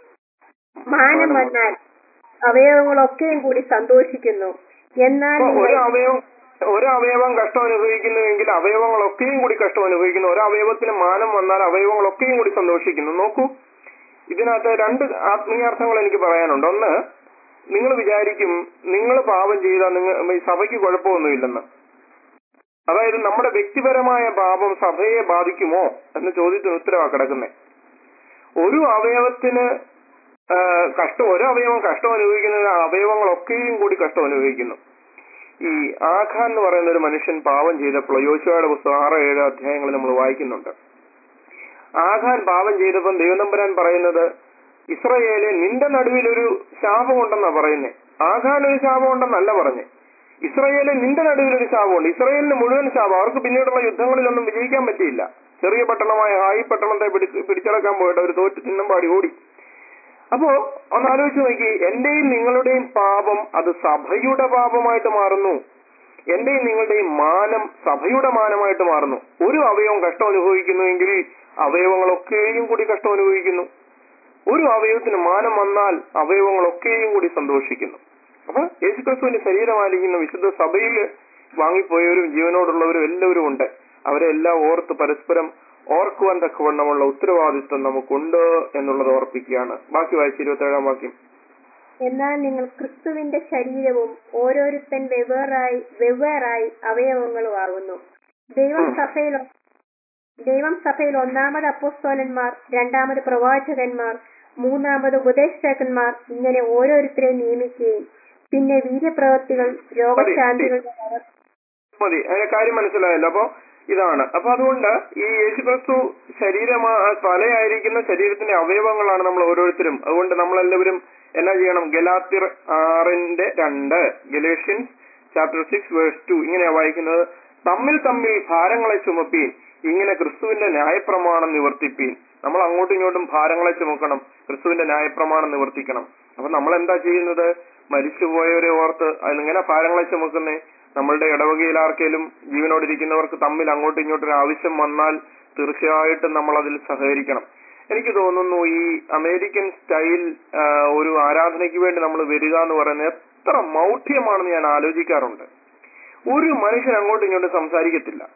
മാനം വന്നാൽ അവയവങ്ങളൊക്കെയും കൂടി സന്തോഷിക്കുന്നു എന്നാൽ അപ്പൊ ഒരു നിങ്ങൾ അവയവം ഒരു അവയവം കഷ്ടം അനുഭവിക്കുന്നുവെങ്കിൽ അവയവങ്ങളൊക്കെയും കൂടി കഷ്ടം അനുഭവിക്കുന്നു ഒരു അവയവത്തിന് മാനം വന്നാൽ അവയവങ്ങളൊക്കെയും കൂടി സന്തോഷിക്കുന്നു നോക്കൂ ഇതിനകത്ത് രണ്ട് ആത്മീയാർത്ഥങ്ങൾ എനിക്ക് പറയാനുണ്ട് ഒന്ന് നിങ്ങൾ വിചാരിക്കും നിങ്ങൾ പാപം ചെയ്താൽ നിങ്ങൾ ഈ സഭയ്ക്ക് കുഴപ്പമൊന്നുമില്ലെന്ന് അതായത് നമ്മുടെ വ്യക്തിപരമായ പാപം സഭയെ ബാധിക്കുമോ എന്ന ചോദ്യത്തിന് ഉത്തരവാ കിടക്കുന്നത് ഒരു അവയവത്തിന് ആ, കഷ്ടം ഒരു അവയവം കഷ്ടം അനുഭവിക്കുന്നത് ആ അവയവങ്ങളൊക്കെയും കൂടി കഷ്ടം അനുഭവിക്കുന്നു ഈ ആഖാൻ എന്ന് പറയുന്ന ഒരു മനുഷ്യൻ പാപം ചെയ്തപ്പോൾ യോശുവയുടെ പുസ്തകം ആറ് ഏഴ് അധ്യായങ്ങൾ നമ്മൾ വായിക്കുന്നുണ്ട് ആഖാൻ പാപം ചെയ്തപ്പം ദൈവനമ്പരാൻ പറയുന്നത് ഇസ്രയേലെ നിന്റെ നടുവിൽ ഒരു ശാപമുണ്ടെന്നാ പറയുന്നേ ആഖാൻ ഒരു ശാപമുണ്ടെന്നല്ല പറഞ്ഞേ ഇസ്രയേലെ നിന്റെ നടുവിൽ ഒരു ശാപമുണ്ട് ഇസ്രയേലിന് മുഴുവൻ ശാപം അവർക്ക് പിന്നീടുള്ള യുദ്ധങ്ങളിലൊന്നും വിജയിക്കാൻ പറ്റിയില്ല ചെറിയ പട്ടണമായ ഹായി പട്ടണത്തെ പിടി- പിടിച്ചടക്കാൻ പോയിട്ട് അവർ തോറ്റ് ചിഹ്നമ്പാടി ഓടി അപ്പോ ഒന്ന് ആലോചിച്ച് നോക്കി എന്റെയും നിങ്ങളുടെയും പാപം അത് സഭയുടെ പാപമായിട്ട് മാറുന്നു എന്റെയും നിങ്ങളുടെയും മാനം സഭയുടെ മാനമായിട്ട് മാറുന്നു ഒരു അവയവം കഷ്ടം അനുഭവിക്കുന്നുവെങ്കിൽ അവയവങ്ങളൊക്കെയും കൂടി കഷ്ടം അനുഭവിക്കുന്നു ഒരു അവയവത്തിന് മാനം വന്നാൽ അവയവങ്ങളൊക്കെയും കൂടി സന്തോഷിക്കുന്നു അപ്പൊ യേശുക്രിസ്തുവിന്റെ ശരീരമായിരിക്കുന്ന വിശുദ്ധ സഭയിൽ വാങ്ങിപ്പോയവരും ജീവനോടുള്ളവരും എല്ലാവരും ഉണ്ട് അവരെ എല്ലാം ഓർത്ത് പരസ്പരം ഓർക്കുവാൻ തക്കവണ്ണമുള്ള ഉത്തരവാദിത്വം നമുക്കുണ്ട് എന്നുള്ളത് ഓർപ്പിക്കുകയാണ് ബാക്കി വായിച്ച് ഇരുപത്തേഴാം വാക്യം എന്നാൽ നിങ്ങൾ ക്രിസ്തുവിന്റെ ശരീരവും ഓരോരുത്തൻ വെവ്വേറായി വെവ്വേറായി അവയവങ്ങളും ആകുന്നു ദൈവം സഭയിൽ ദൈവം സഭയിൽ ഒന്നാമത് അപ്പോസ്തോലന്മാർ രണ്ടാമത് പ്രവാചകന്മാർ മൂന്നാമത് ഉപദേഷ്ടാക്കന്മാർ ഇങ്ങനെ ഓരോരുത്തരെ നിയമിക്കുകയും പിന്നെ വീര്യപ്രവൃത്തികൾ രോഗശാന്തികളുടെ പ്രവൃത്തി മതി അതിന്റെ കാര്യം മനസ്സിലായല്ലോ അപ്പൊ ഇതാണ് അപ്പൊ അതുകൊണ്ട് ഈ യേശുക്രിസ്തു ശരീരമാ തലയായിരിക്കുന്ന ശരീരത്തിന്റെ അവയവങ്ങളാണ് നമ്മൾ ഓരോരുത്തരും അതുകൊണ്ട് നമ്മളെല്ലാവരും എന്നാ ചെയ്യണം ഗലാത്തിർ ആറിന്റെ രണ്ട് Galatians chapter six verse two ഇങ്ങനെയാ വായിക്കുന്നത് തമ്മിൽ തമ്മിൽ ഭാരങ്ങളെ ചുമപ്പീൻ ഇങ്ങനെ ക്രിസ്തുവിന്റെ ന്യായപ്രമാണം നിവർത്തിപ്പീൻ നമ്മൾ അങ്ങോട്ടും ഇങ്ങോട്ടും ഭാരങ്ങളെ ചുമക്കണം ക്രിസ്തുവിന്റെ ന്യായപ്രമാണം നിവർത്തിക്കണം അപ്പൊ നമ്മൾ എന്താ ചെയ്യുന്നത് മരിച്ചുപോയവരെ ഓർത്ത് അതിനെങ്ങനെ ഭാരങ്ങളെ ചുമക്കുന്നേ നമ്മളുടെ ഇടവകയിൽ ആർക്കേലും ജീവനോടിരിക്കുന്നവർക്ക് തമ്മിൽ അങ്ങോട്ടും ഇങ്ങോട്ടും ഒരു ആവശ്യം വന്നാൽ തീർച്ചയായിട്ടും നമ്മൾ അതിൽ സഹകരിക്കണം എനിക്ക് തോന്നുന്നു ഈ അമേരിക്കൻ സ്റ്റൈൽ ആ, ഒരു ആരാധനയ്ക്ക് വേണ്ടി നമ്മൾ വരിക എന്ന് പറയുന്നത് എത്ര മൗഢ്യമാണെന്ന് ഞാൻ ആലോചിക്കാറുണ്ട് ഒരു മനുഷ്യൻ അങ്ങോട്ടും ഇങ്ങോട്ടും സംസാരിക്കത്തില്ല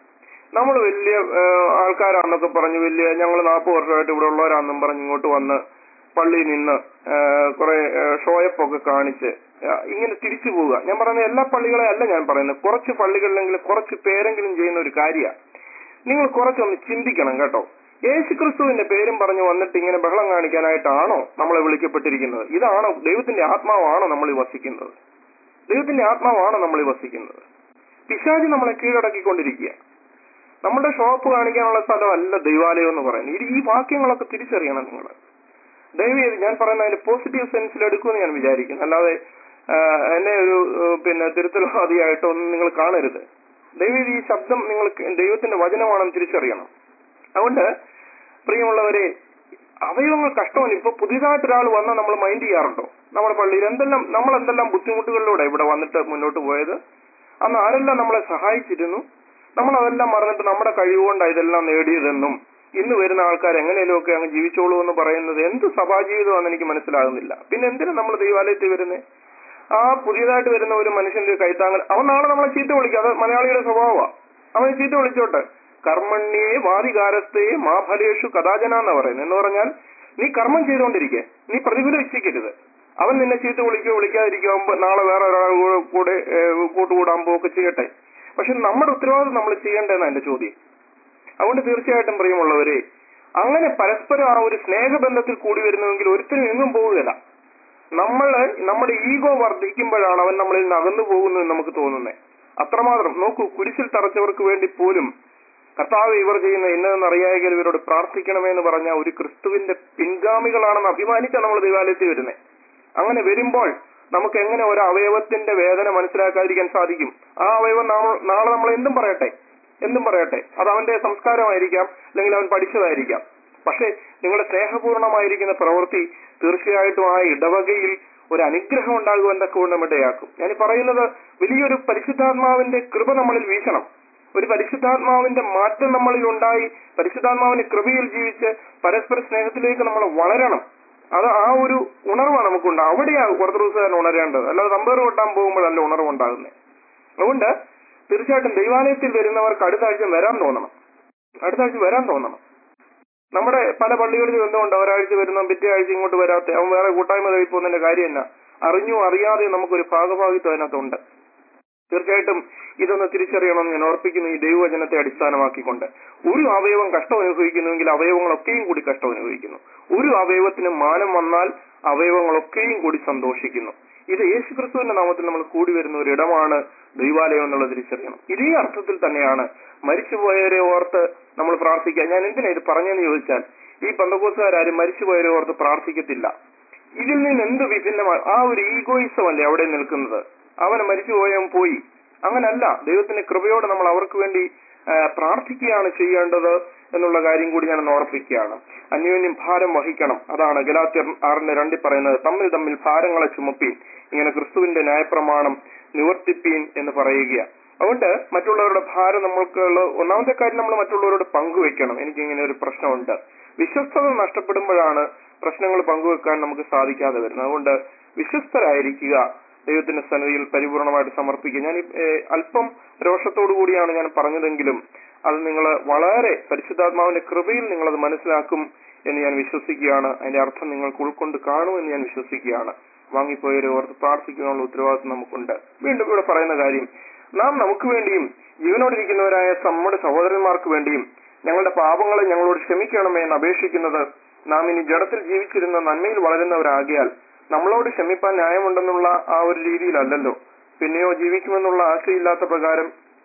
നമ്മൾ വലിയ ഏഹ്, ആൾക്കാരാന്നൊക്കെ പറഞ്ഞ് വലിയ ഞങ്ങൾ നാൽപ്പത് വർഷമായിട്ട് ഇവിടെ ഉള്ളവരാന്നും പറഞ്ഞ് ഇങ്ങോട്ട് വന്ന് പള്ളിയിൽ നിന്ന് ഏഹ്, കുറെ ഏഹ്, ഷോയപ്പൊക്കെ കാണിച്ച് ഏഹ്, ഇങ്ങനെ തിരിച്ചു പോവുക ഞാൻ പറയുന്നത് എല്ലാ പള്ളികളെ അല്ല ഞാൻ പറയുന്നത് കുറച്ച് പള്ളികളിലെങ്കിലും കുറച്ച് പേരെങ്കിലും ചെയ്യുന്ന ഒരു കാര്യമാണ് നിങ്ങൾ കുറച്ചൊന്ന് ചിന്തിക്കണം കേട്ടോ യേശുക്രിസ്തുവിന്റെ പേരും പറഞ്ഞു വന്നിട്ട് ഇങ്ങനെ ബഹളം കാണിക്കാനായിട്ടാണോ നമ്മളെ വിളിക്കപ്പെട്ടിരിക്കുന്നത് ഇതാണോ ദൈവത്തിന്റെ ആത്മാവാണോ നമ്മൾ വസിക്കുന്നത് ദൈവത്തിന്റെ ആത്മാവാണോ നമ്മൾ വസിക്കുന്നത് പിശാചി നമ്മളെ കീഴടക്കിക്കൊണ്ടിരിക്കുക നമ്മുടെ ഷോപ്പ് കാണിക്കാനുള്ള സ്ഥലമല്ല ദൈവാലയം എന്ന് പറയുന്നത് ഇത് ഈ വാക്യങ്ങളൊക്കെ തിരിച്ചറിയണം നിങ്ങൾ ദയവ് ചെയ്ത് ഞാൻ പറയുന്ന അതിന്റെ പോസിറ്റീവ് സെൻസിൽ എടുക്കുമെന്ന് ഞാൻ വിചാരിക്കുന്നു അല്ലാതെ ആ, എന്നെ ഒരു ആ, പിന്നെ തിരുത്തൽവാദിയായിട്ടോ ഒന്നും നിങ്ങൾ കാണരുത് ദയവ് ചെയ്ത് ഈ ശബ്ദം നിങ്ങൾ ദൈവത്തിന്റെ വചനമാണെന്ന് തിരിച്ചറിയണം അതുകൊണ്ട് പ്രിയമുള്ളവരെ അവയവങ്ങൾ കഷ്ടമാണ് ഇപ്പൊ പുതിയതായിട്ട് ഒരാൾ വന്നാൽ നമ്മൾ മൈൻഡ് ചെയ്യാറുണ്ടോ നമ്മുടെ പള്ളിയിൽ എന്തെല്ലാം നമ്മൾ എന്തെല്ലാം ബുദ്ധിമുട്ടുകളിലൂടെ ഇവിടെ വന്നിട്ട് മുന്നോട്ട് പോയത് അന്ന് ആരെല്ലാം നമ്മളെ സഹായിച്ചിരുന്നു നമ്മൾ അതെല്ലാം മറന്നിട്ട് നമ്മുടെ കഴിവുകൊണ്ടാണ് ഇതെല്ലാം നേടിയതെന്നും ഇന്ന് വരുന്ന ആൾക്കാർ എങ്ങനെയൊക്കെ അങ്ങ് ജീവിച്ചോളൂ എന്ന് പറയുന്നത് എന്ത് സഭാജീവിതമാണെന്ന് എനിക്ക് മനസ്സിലാകുന്നില്ല പിന്നെ എന്തിനാ നമ്മൾ ദൈവാലയത്തിൽ വരുന്നത് ആ പുതിയതായിട്ട് വരുന്ന ഒരു മനുഷ്യന്റെ ഒരു കൈത്താങ്ങൽ അവൻ നാളെ നമ്മളെ ചീത്ത വിളിക്കും അത് മലയാളിയുടെ സ്വഭാവമാണ് അവനെ ചീത്ത വിളിച്ചോട്ടെ കർമ്മണ്യെ വാദികാരത്തെ മാഫലേഷു കഥാജന എന്ന് പറയുന്നത് എന്ന് പറഞ്ഞാൽ നീ കർമ്മം ചെയ്തുകൊണ്ടിരിക്കെ നീ പ്രതിഫലം ഇച്ഛിക്കരുത് അവൻ നിന്നെ ചീത്ത വിളിക്കുകയോ വിളിക്കാതിരിക്കുമ്പോ നാളെ വേറെ ഒരാൾ കൂടെ- കൂടെ ഏഹ്, കൂട്ടുകൂടാൻ പോക്ക് ചെയ്യട്ടെ പക്ഷെ നമ്മുടെ ഉത്തരവാദിത്വം നമ്മൾ ചെയ്യേണ്ടതെന്നാണ് എന്റെ ചോദ്യം അതുകൊണ്ട് തീർച്ചയായിട്ടും പ്രിയമുള്ളവരെ അങ്ങനെ പരസ്പരം ആ ഒരു സ്നേഹബന്ധത്തിൽ കൂടി വരുന്നുവെങ്കിൽ ഒരുത്തരും എങ്ങും പോവുകയില്ല നമ്മൾ നമ്മുടെ ഈഗോ വർദ്ധിക്കുമ്പോഴാണ് അവൻ നമ്മളിൽ നിന്ന് അകന്നു പോകുന്നു എന്ന് നമുക്ക് തോന്നുന്നത് അത്രമാത്രം നോക്കൂ കുരിശിൽ തറച്ചവർക്ക് വേണ്ടി പോലും കർത്താവ് ഇവർ ചെയ്യുന്ന ഇന്നതെന്ന് അറിയായെങ്കിൽ ഇവരോട് പ്രാർത്ഥിക്കണമെന്ന് പറഞ്ഞ ഒരു ക്രിസ്തുവിന്റെ പിൻഗാമികളാണെന്ന് അഭിമാനിച്ചാണ് നമ്മൾ ദൈവാലയത്തിൽ വരുന്നത് അങ്ങനെ വരുമ്പോൾ നമുക്ക് എങ്ങനെ ഒരു അവയവത്തിന്റെ വേദന മനസ്സിലാക്കാതിരിക്കാൻ സാധിക്കും ആ അവയവം നാമ- നാളെ നമ്മൾ എന്തും പറയട്ടെ എന്തും പറയട്ടെ അത് അവന്റെ സംസ്കാരമായിരിക്കാം അല്ലെങ്കിൽ അവൻ പഠിച്ചതായിരിക്കാം പക്ഷേ നിങ്ങളുടെ സ്നേഹപൂർണമായിരിക്കുന്ന പ്രവൃത്തി തീർച്ചയായിട്ടും ആ ഇടവകയിൽ ഒരു അനുഗ്രഹം ഉണ്ടാകുവാൻ തക്കവണ്ണം ഇടയാക്കും ഞാൻ ഈ പറയുന്നത് വലിയൊരു പരിശുദ്ധാത്മാവിന്റെ കൃപ നമ്മളിൽ വീശണം ഒരു പരിശുദ്ധാത്മാവിന്റെ മാറ്റം നമ്മളിൽ ഉണ്ടായി പരിശുദ്ധാത്മാവിന്റെ കൃപയിൽ ജീവിച്ച് പരസ്പര സ്നേഹത്തിലേക്ക് നമ്മൾ വളരണം അത് ആ ഒരു ഉണർവാണ് നമുക്കുണ്ട് അവിടെയാണ് ഓർത്തഡോക്സുകാരൻ ഉണരേണ്ടത് അല്ലാതെ തമ്പേറ് കൊട്ടാൻ പോകുമ്പോഴല്ല ഉണർവ് ഉണ്ടാകുന്നത് അതുകൊണ്ട് തീർച്ചയായിട്ടും ദൈവാലയത്തിൽ വരുന്നവർക്ക് അടുത്ത ആഴ്ച വരാൻ തോന്നണം അടുത്ത ആഴ്ച വരാൻ തോന്നണം നമ്മുടെ പല പള്ളികളിലും എന്തുകൊണ്ട് ഒരാഴ്ച വരുന്ന പിറ്റേ ആഴ്ച ഇങ്ങോട്ട് വരാത്ത അവൻ വേറെ കൂട്ടായ്മ കഴിപ്പോന്നതിന്റെ കാര്യം എന്നാ അറിഞ്ഞു അറിയാതെ നമുക്കൊരു ഭാഗഭാഗിത്വം അതിനകത്തുണ്ട് തീർച്ചയായിട്ടും ഇതൊന്ന് തിരിച്ചറിയണമെന്ന് ഞാൻ ഓർപ്പിക്കുന്നു ഈ ദൈവവചനത്തെ അടിസ്ഥാനമാക്കിക്കൊണ്ട് ഒരു അവയവം കഷ്ടം അനുഭവിക്കുന്നുവെങ്കിൽ അവയവങ്ങളൊക്കെയും കൂടി കഷ്ടം അനുഭവിക്കുന്നു ഒരു അവയവത്തിന് മാനം വന്നാൽ അവയവങ്ങളൊക്കെയും കൂടി സന്തോഷിക്കുന്നു ഇത് യേശുക്രിസ്തുവിന്റെ നാമത്തിൽ നമ്മൾ കൂടി വരുന്ന ഒരു ഇടമാണ് ദൈവാലയം എന്നുള്ളത് തിരിച്ചറിയണം ഇതേ അർത്ഥത്തിൽ തന്നെയാണ് മരിച്ചുപോയവരെ ഓർത്ത് നമ്മൾ പ്രാർത്ഥിക്കുക ഞാൻ എന്തിനാ ഇത് പറഞ്ഞെന്ന് ചോദിച്ചാൽ ഈ പന്തകോസുകാരും മരിച്ചുപോയവരെ ഓർത്ത് പ്രാർത്ഥിക്കത്തില്ല ഇതിൽ നിന്ന് എന്ത് വിഭിന്നമാണ് ആ ഒരു ഈഗോയിസം അല്ലേ അവിടെ നിൽക്കുന്നത് അവന് മരിച്ചുപോയവൻ പോയി അങ്ങനല്ല ദൈവത്തിന്റെ കൃപയോടെ നമ്മൾ അവർക്ക് വേണ്ടി ആ, പ്രാർത്ഥിക്കുകയാണ് ചെയ്യേണ്ടത് എന്നുള്ള കാര്യം കൂടി ഞാൻ ഓർപ്പിക്കുകയാണ് അന്യോന്യം ഭാരം വഹിക്കണം അതാണ് ഗലാത്യർ ആറിന്റെ രണ്ടിൽ പറയുന്നത് തമ്മിൽ തമ്മിൽ ഭാരങ്ങളെ ചുമപ്പീൻ ഇങ്ങനെ ക്രിസ്തുവിന്റെ ന്യായപ്രമാണം നിവർത്തിപ്പീൻ എന്ന് പറയുക അതുകൊണ്ട് മറ്റുള്ളവരുടെ ഭാരം നമ്മൾക്ക് ഒന്നാമത്തെ കാര്യം നമ്മൾ മറ്റുള്ളവരോട് പങ്കുവെക്കണം എനിക്ക് ഇങ്ങനെ ഒരു പ്രശ്നമുണ്ട് വിശ്വസ്തത നഷ്ടപ്പെടുമ്പോഴാണ് പ്രശ്നങ്ങൾ പങ്കുവെക്കാൻ നമുക്ക് സാധിക്കാതെ വരുന്നത് അതുകൊണ്ട് വിശ്വസ്തരായിരിക്കുക ദൈവത്തിന്റെ സന്നിധിയിൽ പരിപൂർണമായിട്ട് സമർപ്പിക്കുക ഞാൻ ഈ, ഏഹ്, അല്പം രോഷത്തോടു കൂടിയാണ് ഞാൻ പറഞ്ഞതെങ്കിലും അത് നിങ്ങൾ വളരെ പരിശുദ്ധാത്മാവിന്റെ കൃപയിൽ നിങ്ങൾ അത് മനസ്സിലാക്കും എന്ന് ഞാൻ വിശ്വസിക്കുകയാണ് അതിന്റെ അർത്ഥം നിങ്ങൾക്ക് ഉൾക്കൊണ്ട് കാണുമെന്ന് ഞാൻ വിശ്വസിക്കുകയാണ് വാങ്ങിപ്പോയവരെ ഓർത്ത് പ്രാർത്ഥിക്കാനുള്ള ഉത്തരവാദിത്വം നമുക്കുണ്ട് വീണ്ടും ഇവിടെ പറയുന്ന കാര്യം നാം നമുക്ക് വേണ്ടിയും ജീവനോടിരിക്കുന്നവരായ നമ്മുടെ സഹോദരന്മാർക്ക് വേണ്ടിയും ഞങ്ങളുടെ പാപങ്ങളെ ഞങ്ങളോട് ക്ഷമിക്കണമേ എന്ന് അപേക്ഷിക്കുന്നത് നാം ഇനി ജഡത്തിൽ ജീവിച്ചിരുന്ന നന്മയിൽ വളരുന്നവരാകിയാൽ നമ്മളോട് ക്ഷമിപ്പാൻ ന്യായമുണ്ടെന്നുള്ള ആ ഒരു രീതിയിലല്ലല്ലോ പിന്നെയോ ജീവിക്കുമെന്നുള്ള ആശയില്ലാത്ത പ്രകാരം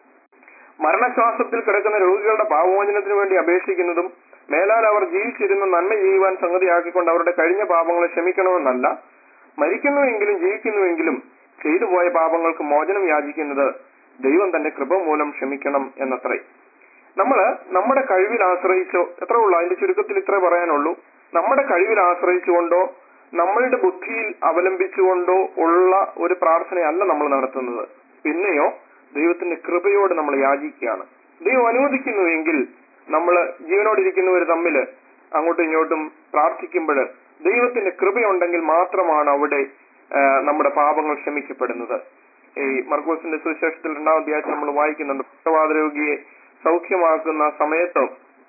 മരണശ്വാസത്തിൽ കിടക്കുന്ന രോഗികളുടെ പാപമോചനത്തിന് വേണ്ടി അപേക്ഷിക്കുന്നതും മേലാൽ അവർ ജീവിച്ചിരുന്ന നന്മ ചെയ്യുവാൻ സംഗതിയാക്കിക്കൊണ്ട് അവരുടെ കഴിഞ്ഞ പാപങ്ങളെ ക്ഷമിക്കണമെന്നല്ല മരിക്കുന്നുവെങ്കിലും ജീവിക്കുന്നുവെങ്കിലും ചെയ്തു പോയ പാപങ്ങൾക്ക് മോചനം യാചിക്കുന്നത് ദൈവം തന്റെ കൃപ മൂലം ക്ഷമിക്കണം എന്നത്രേ നമ്മള് നമ്മുടെ കഴിവിൽ ആശ്രയിച്ചോ എത്ര ഉള്ളൂ അതിന്റെ ചുരുക്കത്തിൽ ഇത്രേ പറയാനുള്ളൂ നമ്മുടെ കഴിവിൽ ആശ്രയിച്ചുകൊണ്ടോ നമ്മളുടെ ബുദ്ധിയിൽ അവലംബിച്ചുകൊണ്ടോ ഉള്ള ഒരു പ്രാർത്ഥനയല്ല നമ്മൾ നടത്തുന്നത് പിന്നെയോ ദൈവത്തിന്റെ കൃപയോട് നമ്മൾ യാചിക്കുകയാണ് ദൈവം അനുവദിക്കുന്നുവെങ്കിൽ നമ്മൾ ജീവനോടിരിക്കുന്നവർ തമ്മിൽ അങ്ങോട്ടും ഇങ്ങോട്ടും പ്രാർത്ഥിക്കുമ്പോൾ ദൈവത്തിന്റെ കൃപയുണ്ടെങ്കിൽ മാത്രമാണ് അവിടെ ആ, നമ്മുടെ പാപങ്ങൾ ക്ഷമിക്കപ്പെടുന്നത് ഈ മർക്കോസിന്റെ സുവിശേഷത്തിൽ രണ്ടാം അധ്യായത്തിൽ നമ്മൾ വായിക്കുന്നുണ്ട് പക്ഷവാത രോഗിയെ സൗഖ്യമാക്കുന്ന സമയത്ത്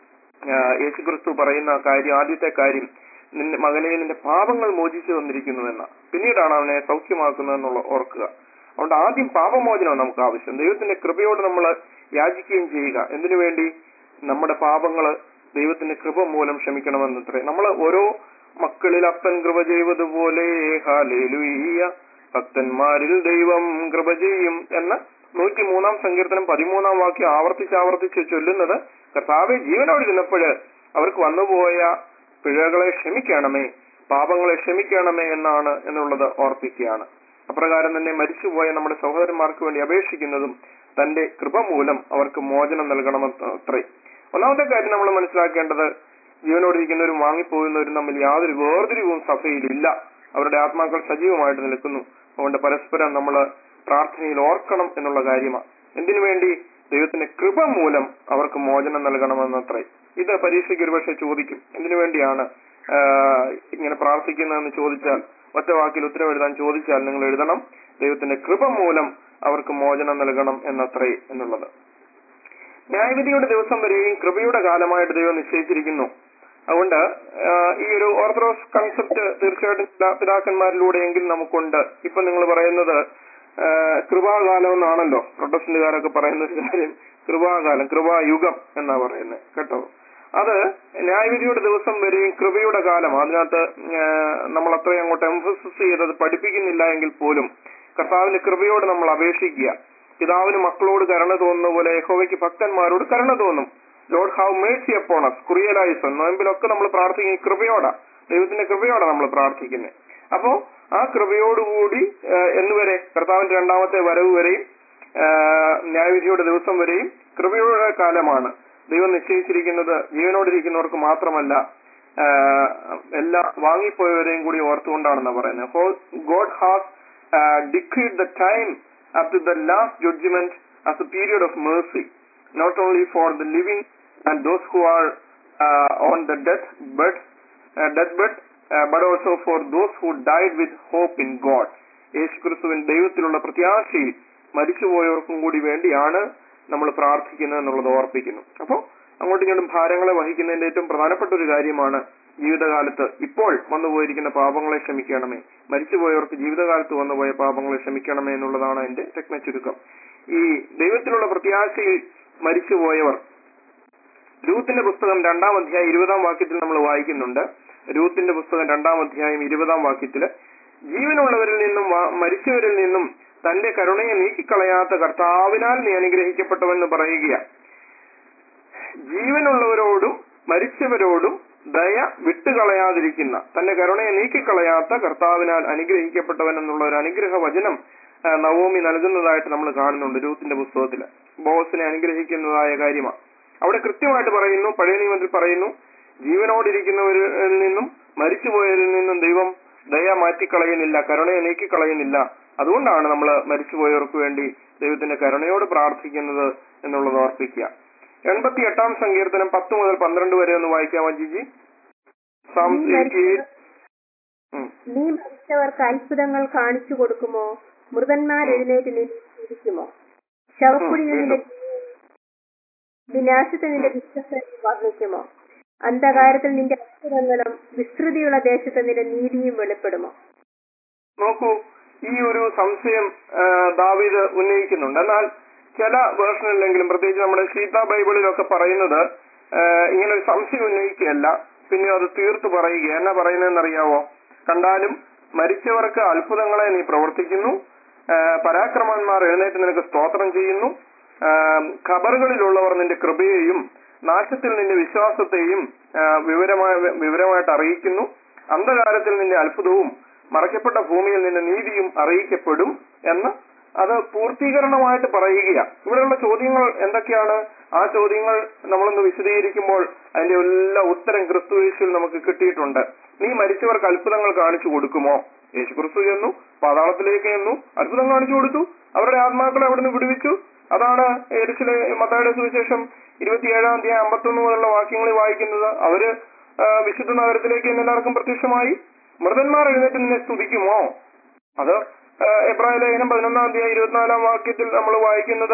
ആ, യേശുക്രിസ്തു പറയുന്ന കാര്യം ആദ്യത്തെ കാര്യം നിന്റെ മകനെ നിന്റെ പാപങ്ങൾ മോചിച്ചു വന്നിരിക്കുന്നുവെന്ന പിന്നീടാണ് അവനെ സൗഖ്യമാക്കുന്നതെന്നുള്ള ഓർക്കുക അതുകൊണ്ട് ആദ്യം പാപമോചനം നമുക്ക് ആവശ്യം ദൈവത്തിന്റെ കൃപയോട് നമ്മൾ യാചിക്കുകയും ചെയ്യുക എന്തിനു വേണ്ടി നമ്മുടെ പാപങ്ങള് ദൈവത്തിന്റെ കൃപ മൂലം ക്ഷമിക്കണമെന്നത്രേ നമ്മൾ ഓരോ മക്കളിൽ അപ്പൻ കൃപ ചെയ്തതുപോലെ ഹാലേലുയ്യ ഭക്തന്മാരിൽ ദൈവം കൃപ ചെയ്യും എന്ന നൂറ്റി മൂന്നാം സങ്കീർത്തനം പതിമൂന്നാം വാക്യം ആവർത്തിച്ച് ആവർത്തിച്ച് ചൊല്ലുന്നത് കർത്താവെ ജീവനോടിരുന്നപ്പോഴ് അവർക്ക് വന്നുപോയ പിഴകളെ ക്ഷമിക്കണമേ പാപങ്ങളെ ക്ഷമിക്കണമേ എന്നാണ് എന്നുള്ളത് ഓർപ്പിക്കുകയാണ് അപ്രകാരം തന്നെ മരിച്ചുപോയ നമ്മുടെ സഹോദരന്മാർക്ക് വേണ്ടി അപേക്ഷിക്കുന്നതും തന്റെ കൃപ മൂലം അവർക്ക് മോചനം നൽകണമെന്നത്രേ ഒന്നാമത്തെ കാര്യം നമ്മൾ മനസ്സിലാക്കേണ്ടത് ജീവനോടിരിക്കുന്നവരും വാങ്ങിപ്പോകുന്നവരും തമ്മിൽ യാതൊരു വേർതിരിവും സഭയിലില്ല അവരുടെ ആത്മാക്കൾ സജീവമായിട്ട് നിൽക്കുന്നു അതുകൊണ്ട് പരസ്പരം നമ്മൾ പ്രാർത്ഥനയിൽ ഓർക്കണം എന്നുള്ള കാര്യമാണ് എന്തിനു വേണ്ടി ദൈവത്തിന്റെ കൃപ മൂലം അവർക്ക് മോചനം നൽകണമെന്നത്രേ ഇത് പരീക്ഷയ്ക്ക് ഒരുപക്ഷെ ചോദിക്കും എന്തിനു വേണ്ടിയാണ് ആ, ഇങ്ങനെ പ്രാർത്ഥിക്കുന്നതെന്ന് ചോദിച്ചാൽ ഒറ്റ വാക്കിൽ ഉത്തരം എഴുതാൻ ചോദിച്ചാൽ നിങ്ങൾ എഴുതണം ദൈവത്തിന്റെ കൃപ മൂലം അവർക്ക് മോചനം നൽകണം എന്നത്രേ എന്നുള്ളത് ന്യായവിധിയുടെ ദിവസം വരെയും കൃപയുടെ കാലമായിട്ട് ദൈവം നിശ്ചയിച്ചിരിക്കുന്നു അതുകൊണ്ട് ആ, ഈ ഒരു ഓർത്തഡോക്സ് കൺസെപ്റ്റ് തീർച്ചയായിട്ടും പിതാ- പിതാക്കന്മാരിലൂടെയെങ്കിലും നമുക്കുണ്ട് ഇപ്പൊ നിങ്ങൾ പറയുന്നത് ആ, കൃപാകാലം എന്നാണല്ലോ പ്രൊട്ടസ്റ്റന്റുകാരൊക്കെ പറയുന്ന ഒരു കാര്യം കൃപാകാലം കൃപായുഗം എന്നാ പറയുന്നത് കേട്ടോ അത് ന്യായവിധിയുടെ ദിവസം വരെയും കൃപയുടെ കാലം അതിനകത്ത് ആ, നമ്മൾ അത്രയും അങ്ങോട്ട് എംഫസിസ് ചെയ്തത് പഠിപ്പിക്കുന്നില്ല എങ്കിൽ പോലും കർത്താവിന്റെ കൃപയോട് നമ്മൾ അപേക്ഷിക്കുക പിതാവിന് മക്കളോട് കരുണ തോന്നുന്ന പോലെ യഹോവയ്ക്ക് ഭക്തന്മാരോട് കരുണ തോന്നും ലോഡ് ഹാവ് മേഴ്സി അപ്പോണസ് കുറിയലായിസൺ നോയമ്പിലൊക്കെ നമ്മൾ പ്രാർത്ഥിക്കുന്ന കൃപയോടാ ദൈവത്തിന്റെ കൃപയോടാ നമ്മൾ പ്രാർത്ഥിക്കുന്നത് അപ്പോ ആ കൃപയോടുകൂടി ആ, എന്നുവരെ കർത്താവിന്റെ രണ്ടാമത്തെ വരവ് വരെയും ആ, ന്യായവിധിയുടെ ദിവസം വരെയും കൃപയുടെ കാലമാണ് ദൈവം നിശ്ചയിച്ചിരിക്കുന്നത് ജീവനോടിരിക്കുന്നവർക്ക് മാത്രമല്ല ആ, എല്ലാ വാങ്ങിപ്പോയവരെയും കൂടി ഓർത്തുകൊണ്ടാണെന്ന് പറയുന്നത് God has decreed the time up to the last judgment as a period of mercy, not only for the living and those who are uh, on the death bed, uh, deathbed, uh, but also for those who died with hope in God. യേശുക്രിസ്തുവിൻ ദൈവത്തിലുള്ള പ്രത്യാശയിൽ മരിച്ചുപോയവർക്കും കൂടി വേണ്ടിയാണ് നമ്മൾ പ്രാർത്ഥിക്കുന്നത് എന്നുള്ളത് ഓർപ്പിക്കുന്നു അപ്പോൾ അങ്ങോട്ടും ഇങ്ങോട്ടും ഭാരങ്ങളെ വഹിക്കുന്നതിന്റെ ഏറ്റവും പ്രധാനപ്പെട്ട ഒരു കാര്യമാണ് ജീവിതകാലത്ത് ഇപ്പോൾ വന്നുപോയിരിക്കുന്ന പാപങ്ങളെ ക്ഷമിക്കണമേ മരിച്ചുപോയവർക്ക് ജീവിതകാലത്ത് വന്നുപോയ പാപങ്ങളെ ക്ഷമിക്കണമേ എന്നുള്ളതാണ് അതിന്റെ രത്ന ചുരുക്കം ഈ ദൈവത്തിലുള്ള പ്രത്യാശയിൽ മരിച്ചുപോയവർ രൂത്തിന്റെ പുസ്തകം രണ്ടാം അധ്യായം ഇരുപതാം വാക്യത്തിൽ നമ്മൾ വായിക്കുന്നുണ്ട് രൂത്തിന്റെ പുസ്തകം രണ്ടാം അധ്യായം ഇരുപതാം വാക്യത്തില് ജീവനുള്ളവരിൽ നിന്നും വാ- മരിച്ചവരിൽ നിന്നും തന്റെ കരുണയെ നീക്കിക്കളയാത്ത കർത്താവിനാൽ നീ അനുഗ്രഹിക്കപ്പെട്ടവെന്ന് പറയുകയാണ് ജീവനുള്ളവരോടും മരിച്ചവരോടും ദയ വിട്ടുകളയാതിരിക്കുന്ന തന്റെ കരുണയെ നീക്കിക്കളയാത്ത കർത്താവിനാൽ അനുഗ്രഹിക്കപ്പെട്ടവൻ എന്നുള്ള ഒരു അനുഗ്രഹ വചനം ആ, നവോമി നൽകുന്നതായിട്ട് നമ്മൾ കാണുന്നുണ്ട് രൂത്തിന്റെ പുസ്തകത്തില് ബോസിനെ അനുഗ്രഹിക്കുന്നതായ കാര്യമാണ് അവിടെ കൃത്യമായിട്ട് പറയുന്നു പഴയ നിയമത്തിൽ പറയുന്നു ജീവനോടിരിക്കുന്നവരിൽ നിന്നും മരിച്ചുപോയവരിൽ നിന്നും ദൈവം ദയ മാറ്റിക്കളയുന്നില്ല കരുണയെ നീക്കിക്കളയുന്നില്ല അതുകൊണ്ടാണ് നമ്മൾ മരിച്ചുപോയവർക്ക് വേണ്ടി ദൈവത്തിന്റെ കരുണയോട് പ്രാർത്ഥിക്കുന്നത് എന്നുള്ളത് ഓർപ്പിക്കുക എൺപത്തി എട്ടാം സങ്കീർത്തനം പത്ത് മുതൽ പന്ത്രണ്ട് വരെ ഒന്ന് വായിക്കാമോ ജിജി സാംസ് നീ ഇരുപത്തിയേഴ് ഉം. നീ മരിച്ചവർക്ക് അത്ഭുതങ്ങൾ കാണിച്ചു കൊടുക്കുമോ മൃതന്മാർ എഴുന്നേറ്റ് നിന്നിരിക്കുമോ ശവക്കുഴിയിൽ നിന്റെ വിനാശത്തിൽ നിന്റെ വിശ്വസത വർണ്ണിക്കുമോ അന്ധകാരത്തിൽ നിന്റെ അത്ഭുതങ്ങളും വിസ്തൃതിയുള്ള ദേശത്ത് നിന്റെ നീതിയും വെളിപ്പെടുമോ നോക്കൂ ഈ ഒരു സംശയം ആ, ദാവീദ് ഉന്നയിക്കുന്നുണ്ട് എന്നാൽ ചില വേർഷനിലെങ്കിലും പ്രത്യേകിച്ച് നമ്മുടെ സീതാ ബൈബിളിലൊക്കെ പറയുന്നത് ആ, ഇങ്ങനെ ഒരു സംശയം ഉന്നയിക്കുകയല്ല പിന്നെ അത് തീർത്തു പറയുക എന്നാ പറയുന്നതെന്നറിയാവോ കണ്ടാലും മരിച്ചവർക്ക് അത്ഭുതങ്ങളെ നീ പ്രവർത്തിക്കുന്നു ആ, പരാക്രമന്മാർ എഴുന്നേറ്റ് നിനക്ക് സ്തോത്രം ചെയ്യുന്നു ആ, ഖബറുകളിലുള്ളവർ നിന്റെ കൃപയെയും നാശത്തിൽ നിന്റെ വിശ്വാസത്തെയും ആ, വിവരമായി വിവരമായിട്ട് അറിയിക്കുന്നു അന്ധകാലത്തിൽ നിന്റെ അത്ഭുതവും മറയ്ക്കപ്പെട്ട ഭൂമിയിൽ നിന്റെ നീതിയും അറിയിക്കപ്പെടും എന്ന് അത് പൂർത്തീകരണമായിട്ട് പറയുകയാണ് ഇവിടെയുള്ള ചോദ്യങ്ങൾ എന്തൊക്കെയാണ് ആ ചോദ്യങ്ങൾ നമ്മളൊന്ന് വിശദീകരിക്കുമ്പോൾ അതിന്റെ എല്ലാ ഉത്തരം ക്രിസ്തു യേശുവിൽ നമുക്ക് കിട്ടിയിട്ടുണ്ട് നീ മരിച്ചവർക്ക് അത്ഭുതങ്ങൾ കാണിച്ചു കൊടുക്കുമോ യേശു ക്രിസ്തു ചെന്നു പാതാളത്തിലേക്ക് ചെന്നു അത്ഭുതം കാണിച്ചു കൊടുത്തു അവരുടെ ആത്മാക്കളെ അവിടുന്ന് വിടുവിച്ചു അതാണ് എരിച്ചിലെ മത്തായുടെ സുവിശേഷം ഇരുപത്തിയേഴാം അധ്യായം അമ്പത്തൊന്ന് മുതലുള്ള വാക്യങ്ങളിൽ വായിക്കുന്നത് അവര് ആ, വിശുദ്ധ നഗരത്തിലേക്ക് ഇന്ന് എല്ലാവർക്കും പ്രത്യക്ഷമായി മൃതന്മാർ എഴുന്നേറ്റ് നിന്നെ സ്തുതിക്കുമോ അത് ആ, എബ്രായ ലേഖനം പതിനൊന്നാം അധ്യായം ഇരുപത്തിനാലാം വാക്യത്തിൽ നമ്മൾ വായിക്കുന്നത്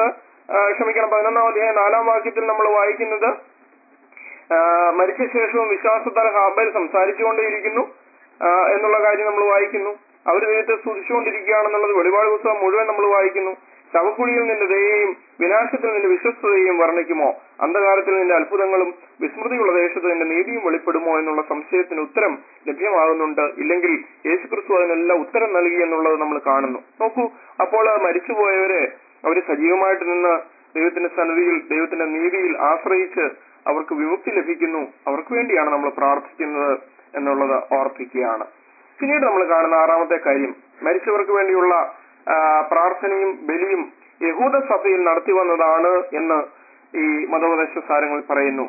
ആ, ക്ഷമിക്കണം പതിനൊന്നാം അധ്യായം നാലാം വാക്യത്തിൽ നമ്മൾ വായിക്കുന്നത് ആ, മരിച്ച ശേഷവും വിശ്വാസത്താൽ ഹാബേൽ സംസാരിച്ചുകൊണ്ടേയിരിക്കുന്നു ആ, എന്നുള്ള കാര്യം നമ്മൾ വായിക്കുന്നു അവർ ദൈവത്തെ സ്തുതിച്ചുകൊണ്ടിരിക്കുകയാണെന്നുള്ളത് വെളിപാട് പുസ്തകം മുഴുവൻ നമ്മൾ വായിക്കുന്നു ശവക്കുഴിയിൽ നിന്റെ ദയയും വിനാശത്തിൽ നിന്റെ വിശ്വസ്തതയും വർണ്ണിക്കുമോ അന്ധകാരത്തിൽ നിന്റെ അത്ഭുതങ്ങളും വിസ്മൃതിയുള്ള ദേശത്ത് നിന്റെ നീതിയും വെളിപ്പെടുമോ എന്നുള്ള സംശയത്തിന് ഉത്തരം ലഭ്യമാകുന്നുണ്ട് ഇല്ലെങ്കിൽ യേശുക്രിസ്തു അതിനെല്ലാം ഉത്തരം നൽകി എന്നുള്ളത് നമ്മൾ കാണുന്നു നോക്കൂ അപ്പോൾ ആ മരിച്ചുപോയവരെ അവര് സജീവമായിട്ട് നിന്ന് ദൈവത്തിന്റെ സന്നിധിയിൽ ദൈവത്തിന്റെ നീതിയിൽ ആശ്രയിച്ച് അവർക്ക് വിമുക്തി ലഭിക്കുന്നു അവർക്ക് വേണ്ടിയാണ് നമ്മൾ പ്രാർത്ഥിക്കുന്നത് എന്നുള്ളത് ഓർപ്പിക്കുകയാണ് പിന്നീട് നമ്മൾ കാണുന്ന ആറാമത്തെ കാര്യം മരിച്ചവർക്ക് വേണ്ടിയുള്ള ആ, പ്രാർത്ഥനയും ബലിയും യഹൂദ സഭയിൽ നടത്തി വന്നതാണ് എന്ന് ഈ മതോപദേശ സാരങ്ങൾ പറയുന്നു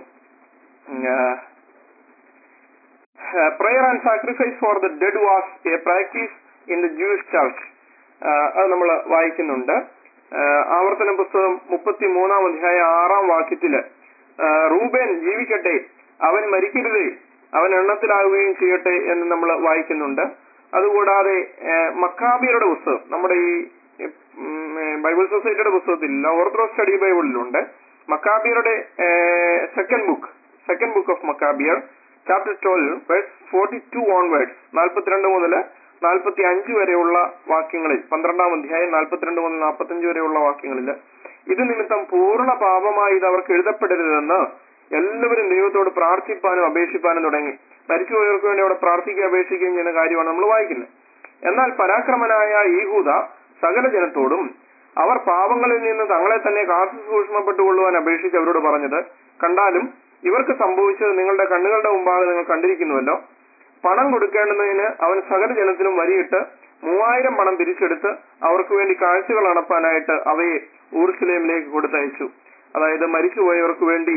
prayer and sacrifice for the dead was a practice in the Jewish church അത് നമ്മൾ വായിക്കുന്നുണ്ട് ആ, ആവർത്തന പുസ്തകം മുപ്പത്തി മൂന്നാം അധ്യായ ആറാം വാക്യത്തില് ആ, റൂബേൻ ജീവിക്കട്ടെ അവൻ മരിക്കരുതേ അവൻ എണ്ണത്തിലാവുകയും ചെയ്യട്ടെ എന്ന് നമ്മൾ വായിക്കുന്നുണ്ട് അതുകൂടാതെ ആ, മക്കാബിയരുടെ പുസ്തകം നമ്മുടെ ഈ ഉം, ഏ, ബൈബിൾ സൊസൈറ്റിയുടെ പുസ്തകത്തിൽ ഓർത്തഡോക്സ് സ്റ്റഡി ബൈബിളിലുണ്ട് മക്കാബിയരുടെ second book second book of മക്കാബിയർ chapter twelve verse forty two onwards നാൽപ്പത്തിരണ്ട് മുതൽ നാൽപ്പത്തി അഞ്ച് വരെയുള്ള വാക്യങ്ങളിൽ പന്ത്രണ്ടാം അധ്യായം നാൽപ്പത്തിരണ്ട് മുതൽ നാൽപ്പത്തഞ്ച് വരെയുള്ള വാക്യങ്ങളിൽ ഇത് നിമിത്തം പൂർണ്ണ പാപമായി ഇത് അവർക്ക് എഴുതപ്പെടരുതെന്ന് എല്ലാവരും ദൈവത്തോട് പ്രാർത്ഥിപ്പാനും അപേക്ഷിപ്പാനും തുടങ്ങി മരിച്ചുപോയവർക്ക് വേണ്ടി അവിടെ പ്രാർത്ഥിക്കുകയും അപേക്ഷിക്കുകയും ചെയ്യുന്ന കാര്യമാണ് നമ്മൾ വായിക്കുന്നത് എന്നാൽ പരാക്രമനായ ഈഹൂദ സകല ജനത്തോടും അവർ പാപങ്ങളിൽ നിന്ന് തങ്ങളെ തന്നെ കാത്തു സൂക്ഷ്മപ്പെട്ടുകൊള്ളുവാൻ അപേക്ഷിച്ച് അവരോട് പറഞ്ഞത് കണ്ടാലും ഇവർക്ക് സംഭവിച്ചത് നിങ്ങളുടെ കണ്ണുകളുടെ മുമ്പാകെ നിങ്ങൾ കണ്ടിരിക്കുന്നുവല്ലോ പണം കൊടുക്കേണ്ടുന്നതിന് അവൻ സകല ജനത്തിലും വരിയിട്ട് മൂവായിരം പണം പിരിച്ചെടുത്ത് അവർക്ക് വേണ്ടി കാഴ്ചകൾ അണപ്പാനായിട്ട് അവയെ ഊർസ്ലേമിലേക്ക് കൊടുത്തയച്ചു അതായത് മരിച്ചുപോയവർക്ക് വേണ്ടി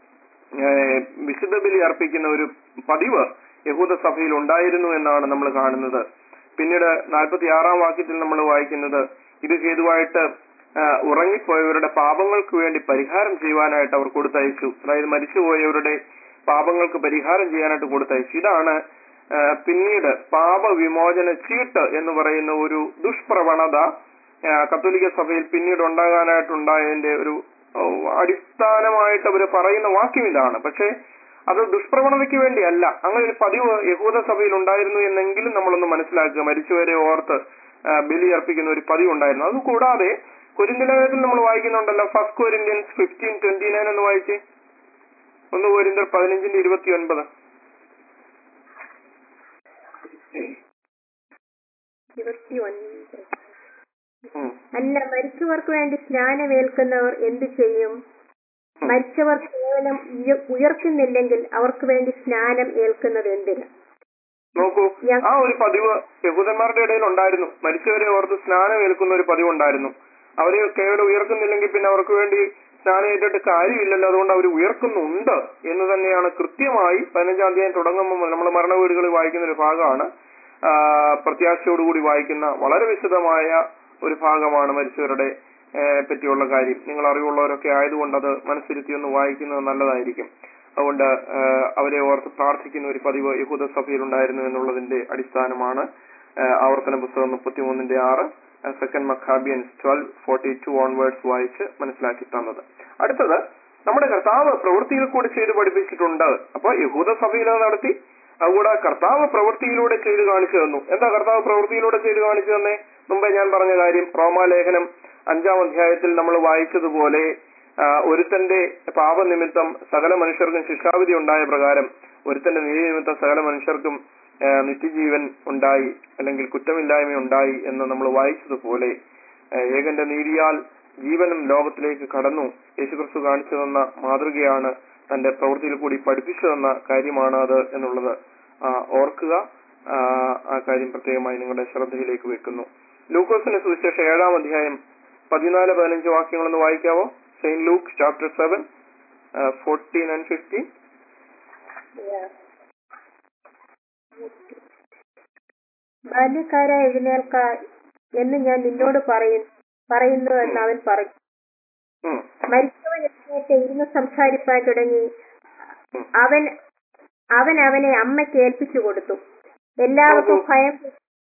ഏഹ്, വിശുദ്ധ ബലി അർപ്പിക്കുന്ന ഒരു പതിവ് യഹൂദ സഭയിൽ ഉണ്ടായിരുന്നു എന്നാണ് നമ്മൾ കാണുന്നത് പിന്നീട് നാൽപ്പത്തി ആറാം വാക്യത്തിൽ നമ്മൾ വായിക്കുന്നത് ഇത് ഹേതുവായിട്ട് ആ, ഉറങ്ങിപ്പോയവരുടെ പാപങ്ങൾക്ക് വേണ്ടി പരിഹാരം ചെയ്യുവാനായിട്ട് അവർ കൊടുത്തയച്ചു അതായത് മരിച്ചുപോയവരുടെ പാപങ്ങൾക്ക് പരിഹാരം ചെയ്യാനായിട്ട് കൊടുത്തയച്ചു ഇതാണ് ആ, പിന്നീട് പാപവിമോചന ചീട്ട് എന്ന് പറയുന്ന ഒരു ദുഷ്പ്രവണത ആ, കത്തോലിക്ക സഭയിൽ പിന്നീട് ഉണ്ടാകാനായിട്ടുണ്ടായതിന്റെ ഒരു ഓ, അടിസ്ഥാനമായിട്ട് അവർ പറയുന്ന വാക്യം ഇതാണ് പക്ഷേ അത് ദുഷ്പ്രവണതയ്ക്ക് വേണ്ടിയല്ല അങ്ങനെ ഒരു പതിവ് യഹൂദ സഭയിൽ ഉണ്ടായിരുന്നു എന്നെങ്കിലും നമ്മളൊന്ന് മനസ്സിലാക്കുക മരിച്ചവരെ ഓർത്ത് ആ, ബലി അർപ്പിക്കുന്ന ഒരു പതിവ് ഉണ്ടായിരുന്നു അത് കൂടാതെ കൊരിന്തലേഖനത്തിൽ നമ്മൾ വായിക്കുന്നുണ്ടല്ലോ first Corinthians fifteen twenty nine എന്ന് വായിച്ച് ഒന്ന് കൊരിന്തർ പതിനഞ്ചിന്റെ ഇരുപത്തി ഒൻപത് ഇരുപത്തി ഒൻപത് ഉം. അല്ല മരിച്ചവർക്ക് വേണ്ടി സ്നാനമേൽക്കുന്നവർ എന്തു ചെയ്യും മരിച്ചവർ കേവലം ഉയ- ഉയർത്തുന്നില്ലെങ്കിൽ അവർക്ക് വേണ്ടി സ്നാനം ഏൽക്കുന്നത് എന്തിന് നോക്കൂ ഞാൻ- ആ ഒരു പതിവ് യഹൂദന്മാരുടെ ഇടയിൽ ഉണ്ടായിരുന്നു മരിച്ചവരെ ഓർത്ത് സ്നാനം ഏൽക്കുന്ന ഒരു പതിവ് ഉണ്ടായിരുന്നു അവരെ കേവലം ഉയർക്കുന്നില്ലെങ്കിൽ പിന്നെ അവർക്ക് വേണ്ടി സ്നാനം ഏറ്റിട്ട് കാര്യമില്ലല്ലോ അതുകൊണ്ട് അവർ ഉയർക്കുന്നുണ്ട് എന്ന് തന്നെയാണ് കൃത്യമായി പതിനഞ്ചാം തീയതി തുടങ്ങുമ്പോൾ നമ്മൾ മരണ വീടുകളിൽ വായിക്കുന്ന ഒരു ഭാഗമാണ് ആ, പ്രത്യാശയോടുകൂടി വായിക്കുന്ന വളരെ വിശദമായ ഒരു ഭാഗമാണ് മരിച്ചവരുടെ ഏ, പറ്റിയുള്ള കാര്യം നിങ്ങൾ അറിവുള്ളവരൊക്കെ ആയതുകൊണ്ട് അത് മനസ്സിരുത്തി ഒന്ന് വായിക്കുന്നത് നല്ലതായിരിക്കും അതുകൊണ്ട് ആ, അവരെ ഓർത്ത് പ്രാർത്ഥിക്കുന്ന ഒരു പതിവ് യഹൂദ സഭയിൽ ഉണ്ടായിരുന്നു എന്നുള്ളതിന്റെ അടിസ്ഥാനമാണ് ആ, ആവർത്തന പുസ്തകം മുപ്പത്തിമൂന്നിന്റെ ആറ് second Maccabees twelve forty two onwards വായിച്ച് മനസ്സിലാക്കി തന്നത് അടുത്തത് നമ്മുടെ കർത്താവ് പ്രവൃത്തിയിൽ കൂടി ചെയ്ത് പഠിപ്പിച്ചിട്ടുണ്ട് അപ്പൊ യഹൂദ സഭയിൽ അത് നടത്തി അതുകൂടാതെ കർത്താവ് പ്രവൃത്തിയിലൂടെ ചെയ്ത് കാണിച്ചു തന്നു എന്താ കർത്താവ് പ്രവൃത്തിയിലൂടെ ചെയ്ത് കാണിച്ചു തന്നേ മുമ്പേ ഞാൻ പറഞ്ഞ കാര്യം റോമാലേഖനം അഞ്ചാം അധ്യായത്തിൽ നമ്മൾ വായിച്ചതുപോലെ ആ, ഒരുത്തന്റെ പാപനിമിത്തം സകല മനുഷ്യർക്കും ശിക്ഷാവിധി ഉണ്ടായ പ്രകാരം ഒരുത്തന്റെ നീതി നിമിത്തം സകല മനുഷ്യർക്കും ആ, നിത്യജീവൻ ഉണ്ടായി അല്ലെങ്കിൽ കുറ്റമില്ലായ്മ ഉണ്ടായി എന്ന് നമ്മൾ വായിച്ചതുപോലെ ആ, ഏകന്റെ നീതിയാൽ ജീവനും ലോകത്തിലേക്ക് കടന്നു യേശുക്രിസ്തു കാണിച്ചു തന്ന മാതൃകയാണ് തന്റെ പ്രവൃത്തിയിൽ കൂടി പഠിപ്പിച്ചു തന്ന കാര്യമാണ് അത് എന്നുള്ളത് ആ, ഓർക്കുക ആ, ആ കാര്യം പ്രത്യേകമായി നിങ്ങളുടെ ശ്രദ്ധയിലേക്ക് വെക്കുന്നു ലൂക്കോസിന്റെ സുവിശേഷം ഏഴാം അധ്യായം പതിനാല് പതിനഞ്ച് വാക്യങ്ങളൊന്ന് വായിക്കാവോ saint Luke chapter seven fourteen and fifteen ബാല്യക്കാര എഴുന്നേൽക്ക എന്ന് ഞാൻ നിന്നോട് പറയും പറയുന്നു എന്ന് അവൻ പറഞ്ഞു മരിച്ചവൻ എഴുന്നേറ്റ് ഇരുന്ന് സംസാരിപ്പാൻ തുടങ്ങി അവൻ അവൻ അവനെ അമ്മയ്ക്ക് ഏൽപ്പിച്ചു കൊടുത്തു എല്ലാവർക്കും ഭയം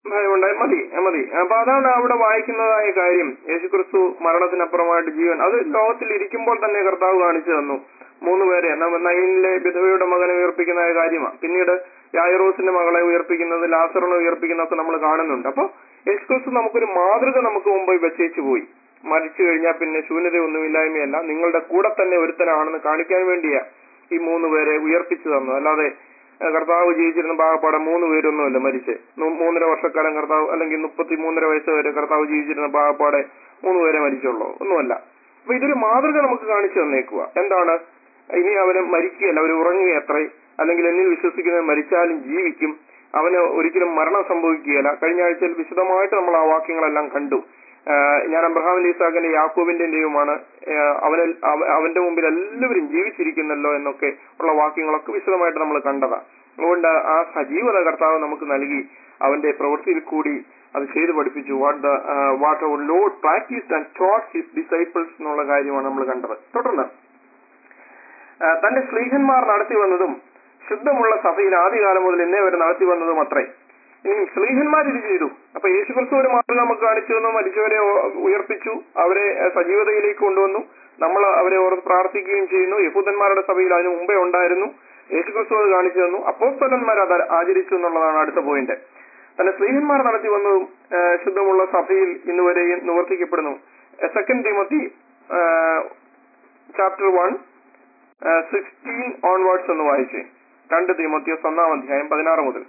ഭയമുണ്ടായി മതി ആ, മതി അപ്പൊ അതാണ് അവിടെ വായിക്കുന്നതായ കാര്യം യേശുക്രിസ്തു മരണത്തിനപ്പുറമായിട്ട് ജീവൻ അത് ലോകത്തിൽ ഇരിക്കുമ്പോൾ തന്നെ കർത്താവ് കാണിച്ചു തന്നു മൂന്ന് പേരെ നമ്മ- നയിനിലെ വിധവയുടെ മകനെ ഉയർപ്പിക്കുന്ന കാര്യമാണ് പിന്നീട് യായറോസിന്റെ മകളെ ഉയർപ്പിക്കുന്നത് ലാസറിനെ ഉയർപ്പിക്കുന്നതൊക്കെ നമ്മൾ കാണുന്നുണ്ട് അപ്പൊ യേശുക്രിസ്തു നമുക്കൊരു മാതൃക നമുക്ക് മുമ്പ് വെച്ചേച്ചു പോയി മരിച്ചു കഴിഞ്ഞാൽ പിന്നെ ശൂന്യതയൊന്നുമില്ലായ്മയല്ല നിങ്ങളുടെ കൂടെ തന്നെ ഒരുത്തനാണെന്ന് കാണിക്കാൻ വേണ്ടിയാ ഈ മൂന്ന് പേരെ ഉയർപ്പിച്ചു തന്നു അല്ലാതെ ഏഹ്, കർത്താവ് ജീവിച്ചിരുന്ന പാകപ്പാടെ മൂന്ന് പേരൊന്നുമല്ല മരിച്ച് നൂ- മൂന്നര വർഷക്കാലം കർത്താവ് അല്ലെങ്കിൽ മുപ്പത്തി മൂന്നര വയസ്സ് വരെ കർത്താവ് ജീവിച്ചിരുന്ന പാകപ്പാടെ മൂന്ന് പേരെ മരിച്ചുള്ളൂ ഒന്നുമല്ല അപ്പൊ ഇതൊരു മാതൃക നമുക്ക് കാണിച്ചു തന്നേക്കുക എന്താണ് ഇനി അവന് മരിക്കുകയല്ല അവർ ഉറങ്ങുകയത്രേ അല്ലെങ്കിൽ എന്നിൽ വിശ്വസിക്കുന്നവൻ മരിച്ചാലും ജീവിക്കും അവന് ഒരിക്കലും മരണം സംഭവിക്കുകയില്ല കഴിഞ്ഞ ആഴ്ചയിൽ വിശദമായിട്ട് നമ്മൾ ആ വാക്യങ്ങളെല്ലാം കണ്ടു ആഹ് ഞാൻ അബ്രഹാം ലീസാഖിന്റെ യാക്കോബിന്റെ ദൈവമാണ് ആഹ് അവന് അവ- അവന്റെ മുമ്പിൽ എല്ലാവരും ജീവിച്ചിരിക്കുന്നല്ലോ എന്നൊക്കെ ഉള്ള വാക്യങ്ങളൊക്കെ വിശദമായിട്ട് നമ്മൾ കണ്ടതാ അതുകൊണ്ട് ആ സജീവത കർത്താവ് നമുക്ക് നൽകി അവന്റെ പ്രവൃത്തിയിൽ കൂടി അത് ചെയ്തു പഠിപ്പിച്ചു what the what our lord practice and taught his disciples എന്നുള്ള കാര്യമാണ് നമ്മൾ കണ്ടത് തുടർന്ന് ആ, തന്റെ സ്ലീഹന്മാർ നടത്തി വന്നതും ശുദ്ധമുള്ള സഭയിൽ ആദ്യകാലം മുതൽ ഇന്നേ വരെ നടത്തി വന്നതും അത്രേ ഇനി സ്ലീഹന്മാർ ഇത് ചെയ്തു അപ്പൊ യേശുക്രിസ്തു ഒരു മാതൃക നമുക്ക് കാണിച്ചു തന്നു മരിച്ചവരെ ഉ- ഉയർപ്പിച്ചു അവരെ ആ, സജീവതയിലേക്ക് കൊണ്ടുവന്നു നമ്മൾ അവരെ ഓർത്ത് പ്രാർത്ഥിക്കുകയും ചെയ്യുന്നു യഹൂദന്മാരുടെ സഭയിൽ അതിനു മുമ്പേ ഉണ്ടായിരുന്നു യേശുക്രിസ്തു അത് കാണിച്ചു തന്നു അപ്പോസ്തലന്മാർ അത് ആചരിച്ചു എന്നുള്ളതാണ് അടുത്ത പോയിന്റ് തന്നെ സ്ത്രീഹന്മാർ നടത്തി വന്നതും ആ, ശുദ്ധമുള്ള സഭയിൽ ഇന്ന് വരെയും നിവർത്തിക്കപ്പെടുന്നു second Timothy chapter one sixteen onwards എന്ന് വായിച്ചേ രണ്ട് തിമത്തിയോസ് ഒന്നാം അധ്യായം പതിനാറ് മുതൽ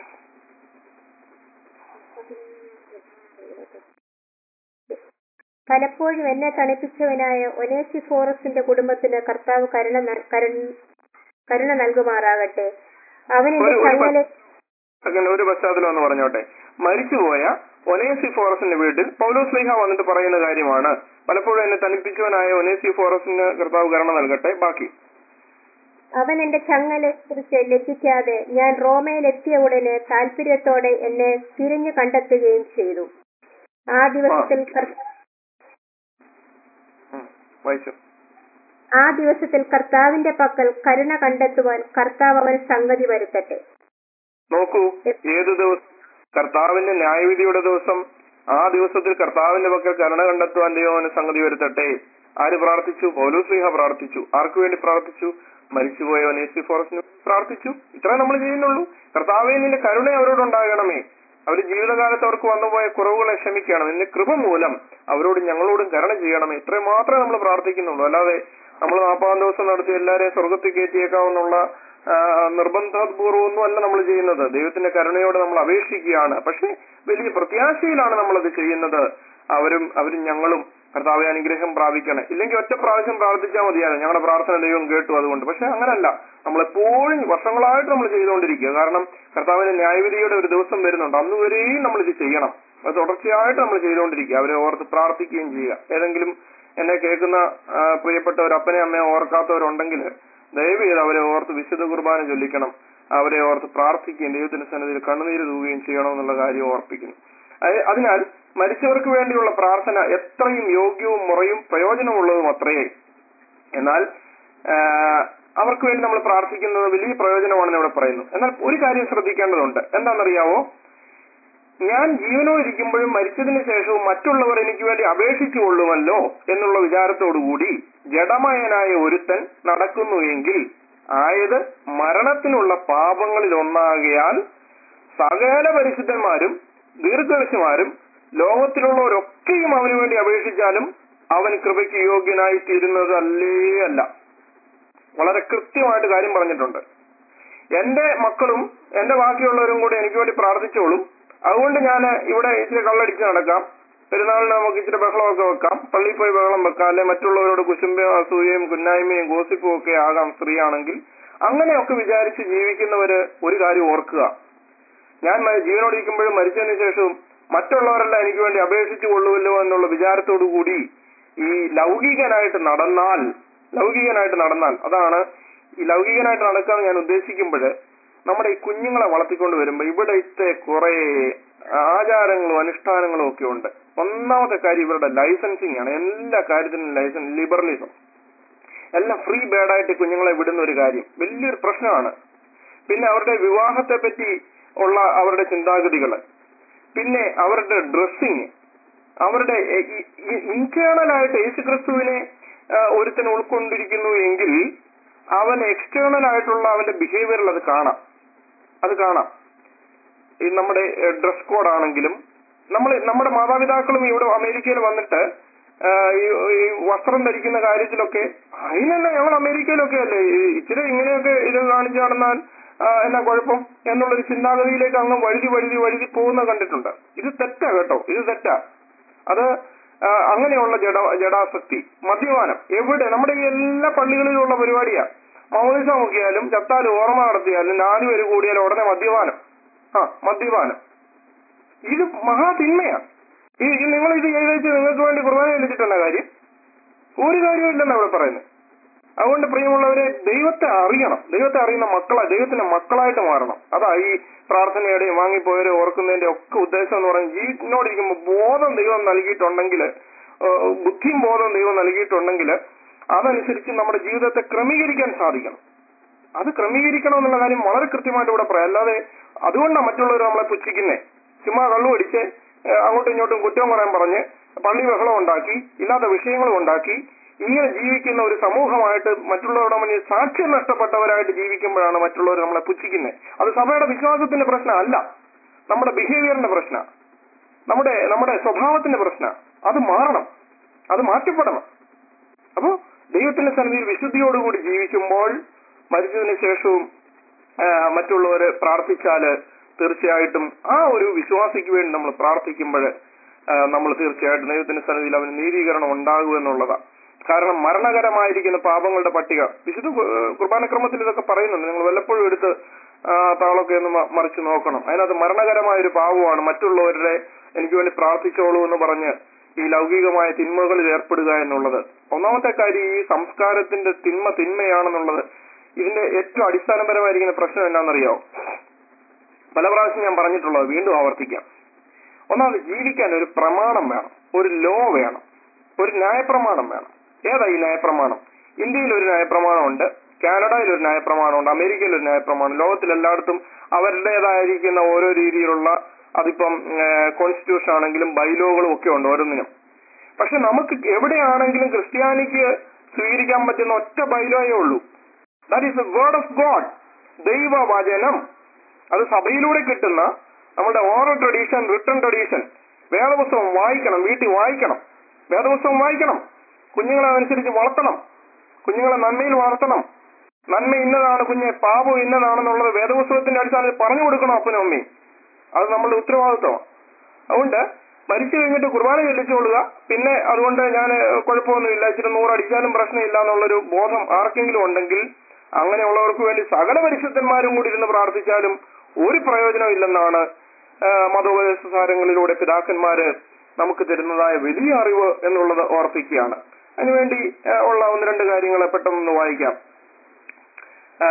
പലപ്പോഴും എന്നെ തണുപ്പിച്ചവനായ ഒനേസിഫോറസിന്റെ കുടുംബത്തിന് കർത്താവ് കരുണ നൽ- കരുൺ- കരുണ നൽകുമാറാകട്ടെ അവൻ എന്റെ ഒരു- ഒരു ചങ്ങല സെക്കൻഡ് ഒരു പശ്ചാത്തലം എന്ന് പറഞ്ഞോട്ടെ മരിച്ചുപോയ ഒനേസി ഫോറസിന്റെ വീട്ടിൽ പൗലോസ് ലീഹ വന്നിട്ട് പറയുന്ന കാര്യമാണ് പലപ്പോഴും എന്നെ തനിപ്പിച്ചവനായ ഒനേസി ഫോറസിന് കർത്താവ് കരുണ നൽകട്ടെ ബാക്കി അവൻ എന്റെ ചങ്ങലെ കുറിച്ച് ലജ്ജിക്കാതെ ഞാൻ റോമയിലെത്തിയ ഉടനെ താല്പര്യത്തോടെ എന്നെ തിരിഞ്ഞു കണ്ടെത്തുകയും ചെയ്തു ആ ദിവസത്തിൽ കർ- ഉം, വായിച്ചു ആ ദിവസത്തിൽ കർത്താവിന്റെ പക്കൽ കരുണ കണ്ടെത്തുവാൻ കർത്താവ് അവൻ സംഗതി വരുത്തട്ടെ നോക്കൂ ഏത് ദിവസം കർത്താവിന്റെ ന്യായവിധിയുടെ ദിവസം ആ ദിവസത്തിൽ കർത്താവിന്റെ പക്കൽ കരുണ കണ്ടെത്തുവാൻ ദൈവം സംഗതി വരുത്തട്ടെ ആര് പ്രാർത്ഥിച്ചു പൗലോസ്ലിഹ പ്രാർത്ഥിച്ചു ആർക്കു വേണ്ടി പ്രാർത്ഥിച്ചു മരിച്ചുപോയ ഒനേസി ഫോറസ്റ്റിന് വേണ്ടി പ്രാർത്ഥിച്ചു ഇത്രേ നമ്മൾ ചെയ്യുന്നുള്ളൂ കർത്താവെ നിന്റെ കരുണ അവരോടുണ്ടാകണമേ അവർ ജീവിതകാലത്ത് അവർക്ക് വന്നുപോയ കുറവുകളെ ക്ഷമിക്കണം നിന്റെ കൃപ മൂലം അവരോട് ഞങ്ങളോടും കരുണ ചെയ്യണമേ ഇത്രയും മാത്രമേ നമ്മൾ പ്രാർത്ഥിക്കുന്നുള്ളൂ അല്ലാതെ നമ്മൾ നാൽപ്പതാം ദിവസം നടത്തി എല്ലാവരെയും സ്വർഗത്തിൽ കയറ്റിയേക്കാവുന്നുള്ള ആ, നിർബന്ധപൂർവ്വം ഒന്നും അല്ല നമ്മൾ ചെയ്യുന്നത് ദൈവത്തിന്റെ കരുണയോട് നമ്മൾ അപേക്ഷിക്കുകയാണ് പക്ഷെ വലിയ പ്രത്യാശയിലാണ് നമ്മളത് ചെയ്യുന്നത് അവരും അവരും ഞങ്ങളും കർത്താവെ അനുഗ്രഹം പ്രാപിക്കണം ഇല്ലെങ്കിൽ ഒറ്റ പ്രാവശ്യം പ്രാർത്ഥിച്ചാൽ മതിയാണ് ഞങ്ങളുടെ പ്രാർത്ഥന ദൈവം കേട്ടു അതുകൊണ്ട് പക്ഷെ അങ്ങനല്ല നമ്മളെപ്പോഴും വർഷങ്ങളായിട്ട് നമ്മൾ ചെയ്തുകൊണ്ടിരിക്കുക കാരണം കർത്താവിന്റെ ന്യായവിധിയുടെ ഒരു ദിവസം വരുന്നുണ്ട് അന്ന് വരെയും നമ്മൾ ഇത് ചെയ്യണം അത് തുടർച്ചയായിട്ട് നമ്മൾ ചെയ്തുകൊണ്ടിരിക്കുക അവരെ ഓർത്ത് പ്രാർത്ഥിക്കുകയും ചെയ്യുക ഏതെങ്കിലും എന്നെ കേൾക്കുന്ന ആ, പ്രിയപ്പെട്ട ഒരു അപ്പനെ അമ്മയെ ഓർക്കാത്തവരുണ്ടെങ്കിൽ ദയവ് ചെയ്ത് അവരെ ഓർത്ത് വിശുദ്ധ കുർബാന ചൊല്ലിക്കണം അവരെ ഓർത്ത് പ്രാർത്ഥിക്കുകയും ദൈവത്തിന്റെ സന്നിധിയിൽ കണ്ണുനീര് തൂവുകയും ചെയ്യണമെന്നുള്ള കാര്യം ഓർപ്പിക്കുന്നു അയ- അതിനാൽ മരിച്ചവർക്ക് വേണ്ടിയുള്ള പ്രാർത്ഥന എത്രയും യോഗ്യവും മുറയും പ്രയോജനമുള്ളതും അത്രയേ എന്നാൽ ആ, അവർക്ക് വേണ്ടി നമ്മൾ പ്രാർത്ഥിക്കുന്നത് വലിയ പ്രയോജനമാണെന്ന് ഇവിടെ പറയുന്നു എന്നാൽ ഒരു കാര്യം ശ്രദ്ധിക്കേണ്ടതുണ്ട് എന്താണെന്നറിയാവോ ഞാൻ ജീവനോ ഇരിക്കുമ്പോഴും മരിച്ചതിന് ശേഷവും മറ്റുള്ളവർ എനിക്ക് വേണ്ടി അപേക്ഷിച്ചു കൊള്ളുമല്ലോ എന്നുള്ള വിചാരത്തോടുകൂടി ജഡമയനായ ഒരുത്തൻ നടക്കുന്നു എങ്കിൽ ആയത് മരണത്തിനുള്ള പാപങ്ങളിൽ ഒന്നാകിയാൽ സകല പരിശുദ്ധന്മാരും ദീർഘദർശിമാരും ലോകത്തിലുള്ളവരൊക്കെയും അവന് വേണ്ടി അപേക്ഷിച്ചാലും അവൻ കൃപയ്ക്ക് യോഗ്യനായി തീരുന്നത് അല്ലേ അല്ല വളരെ കൃത്യമായിട്ട് കാര്യം പറഞ്ഞിട്ടുണ്ട് എന്റെ മക്കളും എന്റെ ബാക്കിയുള്ളവരും കൂടി എനിക്ക് വേണ്ടി പ്രാർത്ഥിച്ചോളും അതുകൊണ്ട് ഞാൻ ഇവിടെ ഇച്ചിരി കള്ളടിച്ച് നടക്കാം പെരുന്നാളിന് നമുക്ക് ഇച്ചിരി ബഹളമൊക്കെ വെക്കാം പള്ളിയിൽ പോയി ബഹളം വെക്കാം അല്ലെ മറ്റുള്ളവരോട് കുശുമ്പയും അസൂയയും കുന്നായ്മയും ഗോസിപ്പും ഒക്കെ ആകാം സ്ത്രീയാണെങ്കിൽ അങ്ങനെയൊക്കെ വിചാരിച്ച് ജീവിക്കുന്നവര് ഒരു കാര്യം ഓർക്കുക ഞാൻ മ- ജീവനോടിരിക്കുമ്പോഴും മരിച്ചതിന് ശേഷവും മറ്റുള്ളവരെല്ലാം എനിക്ക് വേണ്ടി അപേക്ഷിച്ചു കൊള്ളുമല്ലോ എന്നുള്ള വിചാരത്തോടു കൂടി ഈ ലൗകികനായിട്ട് നടന്നാൽ ലൗകികനായിട്ട് നടന്നാൽ അതാണ് ഈ ലൗകികനായിട്ട് നടക്കാൻ ഞാൻ ഉദ്ദേശിക്കുമ്പോൾ നമ്മുടെ ഈ കുഞ്ഞുങ്ങളെ വളർത്തിക്കൊണ്ട് വരുമ്പോൾ ഇവിടുത്തെ കുറെ ആചാരങ്ങളും അനുഷ്ഠാനങ്ങളും ഒക്കെ ഉണ്ട് ഒന്നാമത്തെ കാര്യം ഇവരുടെ ലൈസൻസിങ് ആണ് എല്ലാ കാര്യത്തിനും ലൈസൻസ് ലിബറലിസം എല്ലാം ഫ്രീ ബേഡായിട്ട് കുഞ്ഞുങ്ങളെ വിടുന്ന ഒരു കാര്യം വലിയൊരു പ്രശ്നമാണ് പിന്നെ അവരുടെ വിവാഹത്തെ പറ്റി ഉള്ള അവരുടെ ചിന്താഗതികൾ പിന്നെ അവരുടെ ഡ്രസ്സിങ് അവരുടെ ഇന്റേണൽ ആയിട്ട് യേശുക്രിസ്തുവിനെ ആ, ഒരുത്തൻ ഉൾക്കൊണ്ടിരിക്കുന്നു എങ്കിൽ അവൻ എക്സ്റ്റേണൽ ആയിട്ടുള്ള അവന്റെ ബിഹേവിയറിൽ അത് കാണാം അത് കാണാം ഈ നമ്മുടെ ഡ്രസ് കോഡ് ആണെങ്കിലും നമ്മൾ നമ്മുടെ മാതാപിതാക്കളും ഇവിടെ അമേരിക്കയിൽ വന്നിട്ട് ആ, ഈ ഈ വസ്ത്രം ധരിക്കുന്ന കാര്യത്തിലൊക്കെ അതിനല്ല ഞങ്ങൾ അമേരിക്കയിലൊക്കെ അല്ലേ ഈ ഇച്ചിരി ഇങ്ങനെയൊക്കെ ഇത് കാണിച്ചു നടന്നാൽ ആ, എന്നാ കുഴപ്പം എന്നുള്ളൊരു ചിന്താഗതിയിലേക്ക് അങ്ങ് വഴുതി വഴുതി വഴുതി പോകുന്ന കണ്ടിട്ടുണ്ട് ഇത് തെറ്റാ കേട്ടോ ഇത് തെറ്റാ അത് ആ, അങ്ങനെയുള്ള ജഡ ജഡാസക്തി മദ്യപാനം എവിടെ നമ്മുടെ ഈ എല്ലാ പള്ളികളിലുള്ള പരിപാടിയാ മൗലിസ നോക്കിയാലും ചത്താലും ഓർമ്മ നടത്തിയാലും നാലു പേര് കൂടിയാലും ഉടനെ മദ്യപാനം ആ മദ്യപാനം ഇത് മഹാതിന്മയാ ഈ ഈ നിങ്ങൾ ഇത് ചെയ്തേച്ച് നിങ്ങൾക്ക് വേണ്ടി കുർബാന ചെല്ലിച്ചിട്ടുള്ള കാര്യം ഒരു കാര്യമില്ലെന്ന് അവിടെ പറയുന്നത് അതുകൊണ്ട് പ്രിയമുള്ളവരെ ദൈവത്തെ അറിയണം ദൈവത്തെ അറിയുന്ന മക്കളാ ദൈവത്തിന്റെ മക്കളായിട്ട് മാറണം അതാ ഈ പ്രാർത്ഥനയുടെയും വാങ്ങിപ്പോയവരെ ഓർക്കുന്നതിന്റെ ഒക്കെ ഉദ്ദേശം എന്ന് പറയുന്നത് ജീവിതത്തിനോടിരിക്കുമ്പോൾ ബോധം ദൈവം നൽകിയിട്ടുണ്ടെങ്കിൽ ബുദ്ധിയും ബോധം ദൈവം നൽകിയിട്ടുണ്ടെങ്കിൽ അതനുസരിച്ച് നമ്മുടെ ജീവിതത്തെ ക്രമീകരിക്കാൻ സാധിക്കണം അത് ക്രമീകരിക്കണം എന്നുള്ള കാര്യം വളരെ കൃത്യമായിട്ട് ഇവിടെ പറയാം അല്ലാതെ അതുകൊണ്ടാണ് മറ്റുള്ളവർ നമ്മളെ പുച്ഛിക്കുന്നേ ചുമ്മാ കള്ളു അടിച്ച് ഏഹ്, അങ്ങോട്ടും ഇങ്ങോട്ടും കുറ്റം പറയാൻ പറഞ്ഞ് പള്ളി ബഹളം ഉണ്ടാക്കി ഇല്ലാത്ത വിഷയങ്ങളും ഉണ്ടാക്കി ഇങ്ങനെ ജീവിക്കുന്ന ഒരു സമൂഹമായിട്ട് മറ്റുള്ളവരുടെ മുന്നിൽ സാക്ഷ്യം നഷ്ടപ്പെട്ടവരായിട്ട് ജീവിക്കുമ്പോഴാണ് മറ്റുള്ളവർ നമ്മളെ പുച്ഛിക്കുന്നത് അത് സഭയുടെ വിശ്വാസത്തിന്റെ പ്രശ്നമല്ല നമ്മുടെ ബിഹേവിയറിന്റെ പ്രശ്ന നമ്മുടെ നമ്മുടെ സ്വഭാവത്തിന്റെ പ്രശ്ന അത് മാറണം അത് മാറ്റപ്പെടണം അപ്പോ ദൈവത്തിന്റെ സന്നിധിയിൽ വിശുദ്ധിയോടുകൂടി ജീവിക്കുമ്പോൾ മരിച്ചതിന് ശേഷവും ആ, മറ്റുള്ളവര് പ്രാർത്ഥിച്ചാല് തീർച്ചയായിട്ടും ആ ഒരു വിശ്വാസിക്ക് വേണ്ടി നമ്മൾ പ്രാർത്ഥിക്കുമ്പോൾ നമ്മൾ തീർച്ചയായിട്ടും ദൈവത്തിന്റെ സന്നിധിയിൽ അവന് നീതീകരണം ഉണ്ടാകും എന്നുള്ളതാ കാരണം മരണകരമായിരിക്കുന്ന പാപങ്ങളുടെ പട്ടിക വിശുദ്ധ കു- കുർബാനക്രമത്തിൽ ഇതൊക്കെ പറയുന്നുണ്ട് നിങ്ങൾ വല്ലപ്പോഴും എടുത്ത് ആ, താളൊക്കെ ഒന്ന് മ- മറിച്ച് നോക്കണം അതിനകത്ത് മരണകരമായ ഒരു പാവമാണ് മറ്റുള്ളവരുടെ എനിക്ക് വേണ്ടി പ്രാർത്ഥിച്ചോളൂ എന്ന് പറഞ്ഞ് ഈ ലൗകികമായ തിന്മകളിൽ ഏർപ്പെടുക എന്നുള്ളത് ഒന്നാമത്തെ കാര്യം ഈ സംസ്കാരത്തിന്റെ തിന്മ തിന്മയാണെന്നുള്ളത് ഇതിന്റെ ഏറ്റവും അടിസ്ഥാനപരമായിരിക്കുന്ന പ്രശ്നം എന്നാണെന്നറിയാവോ പല പ്രാവശ്യം ഞാൻ പറഞ്ഞിട്ടുള്ളത് വീണ്ടും ആവർത്തിക്കാം ഒന്നാമത് ജീവിക്കാൻ ഒരു പ്രമാണം വേണം ഒരു ലോ വേണം ഒരു ന്യായപ്രമാണം വേണം ഏതാ ഈ ന്യായപ്രമാണം ഇന്ത്യയിൽ ഒരു ന്യായപ്രമാണമുണ്ട് കാനഡയിൽ ഒരു ന്യായപ്രമാണമുണ്ട് അമേരിക്കയിൽ ഒരു ന്യായപ്രമാണം ലോകത്തിലെല്ലായിടത്തും അവരുടേതായിരിക്കുന്ന ഓരോ രീതിയിലുള്ള അതിപ്പം കോൺസ്റ്റിറ്റ്യൂഷൻ ആണെങ്കിലും ബൈലോകളും ഒക്കെ ഉണ്ട് ഓരോന്നിനും പക്ഷെ നമുക്ക് എവിടെയാണെങ്കിലും ക്രിസ്ത്യാനിക്ക് സ്വീകരിക്കാൻ പറ്റുന്ന ഒറ്റ ബൈലോയേ ഉള്ളൂ that is the word of God ദൈവവചനം അത് സഭയിലൂടെ കിട്ടുന്ന നമ്മുടെ ഓറൽ ട്രഡീഷൻ റിട്ടേൺ ട്രഡീഷൻ വേദപുസ്തകം വായിക്കണം വീട്ടിൽ വായിക്കണം വേദപുസ്തകം വായിക്കണം കുഞ്ഞുങ്ങളെ അതനുസരിച്ച് വളർത്തണം കുഞ്ഞുങ്ങളെ നന്മയിൽ വളർത്തണം നന്മ ഇന്നതാണ് കുഞ്ഞെ പാപം ഇന്നതാണെന്നുള്ളത് വേദപുസ്തകത്തിന്റെ അടിസ്ഥാനത്തിൽ പറഞ്ഞു കൊടുക്കണം അപ്പനും അമ്മയും അത് നമ്മളുടെ ഉത്തരവാദിത്വമാണ് അതുകൊണ്ട് മരിച്ചു കഴിഞ്ഞിട്ട് കുർബാന ചെല്ലിച്ചുകൊള്ളുക പിന്നെ അതുകൊണ്ട് ഞാൻ കുഴപ്പമൊന്നുമില്ല ഇച്ചിരി നൂറടിച്ചാലും പ്രശ്നമില്ല എന്നുള്ളൊരു ബോധം ആർക്കെങ്കിലും ഉണ്ടെങ്കിൽ അങ്ങനെയുള്ളവർക്ക് വേണ്ടി സകല പരിശുദ്ധന്മാരും കൂടി ഇരുന്ന് പ്രാർത്ഥിച്ചാലും ഒരു പ്രയോജനമില്ലെന്നാണ് ആ, മതോപദേശ സാരങ്ങളിലൂടെ പിതാക്കന്മാര് നമുക്ക് തരുന്നതായ വലിയ അറിവ് എന്നുള്ളത് ഓർപ്പിക്കുകയാണ് അതിനുവേണ്ടി ആ, ഉള്ള ഒന്ന് രണ്ട് കാര്യങ്ങൾ പെട്ടെന്ന് വായിക്കാം ആ,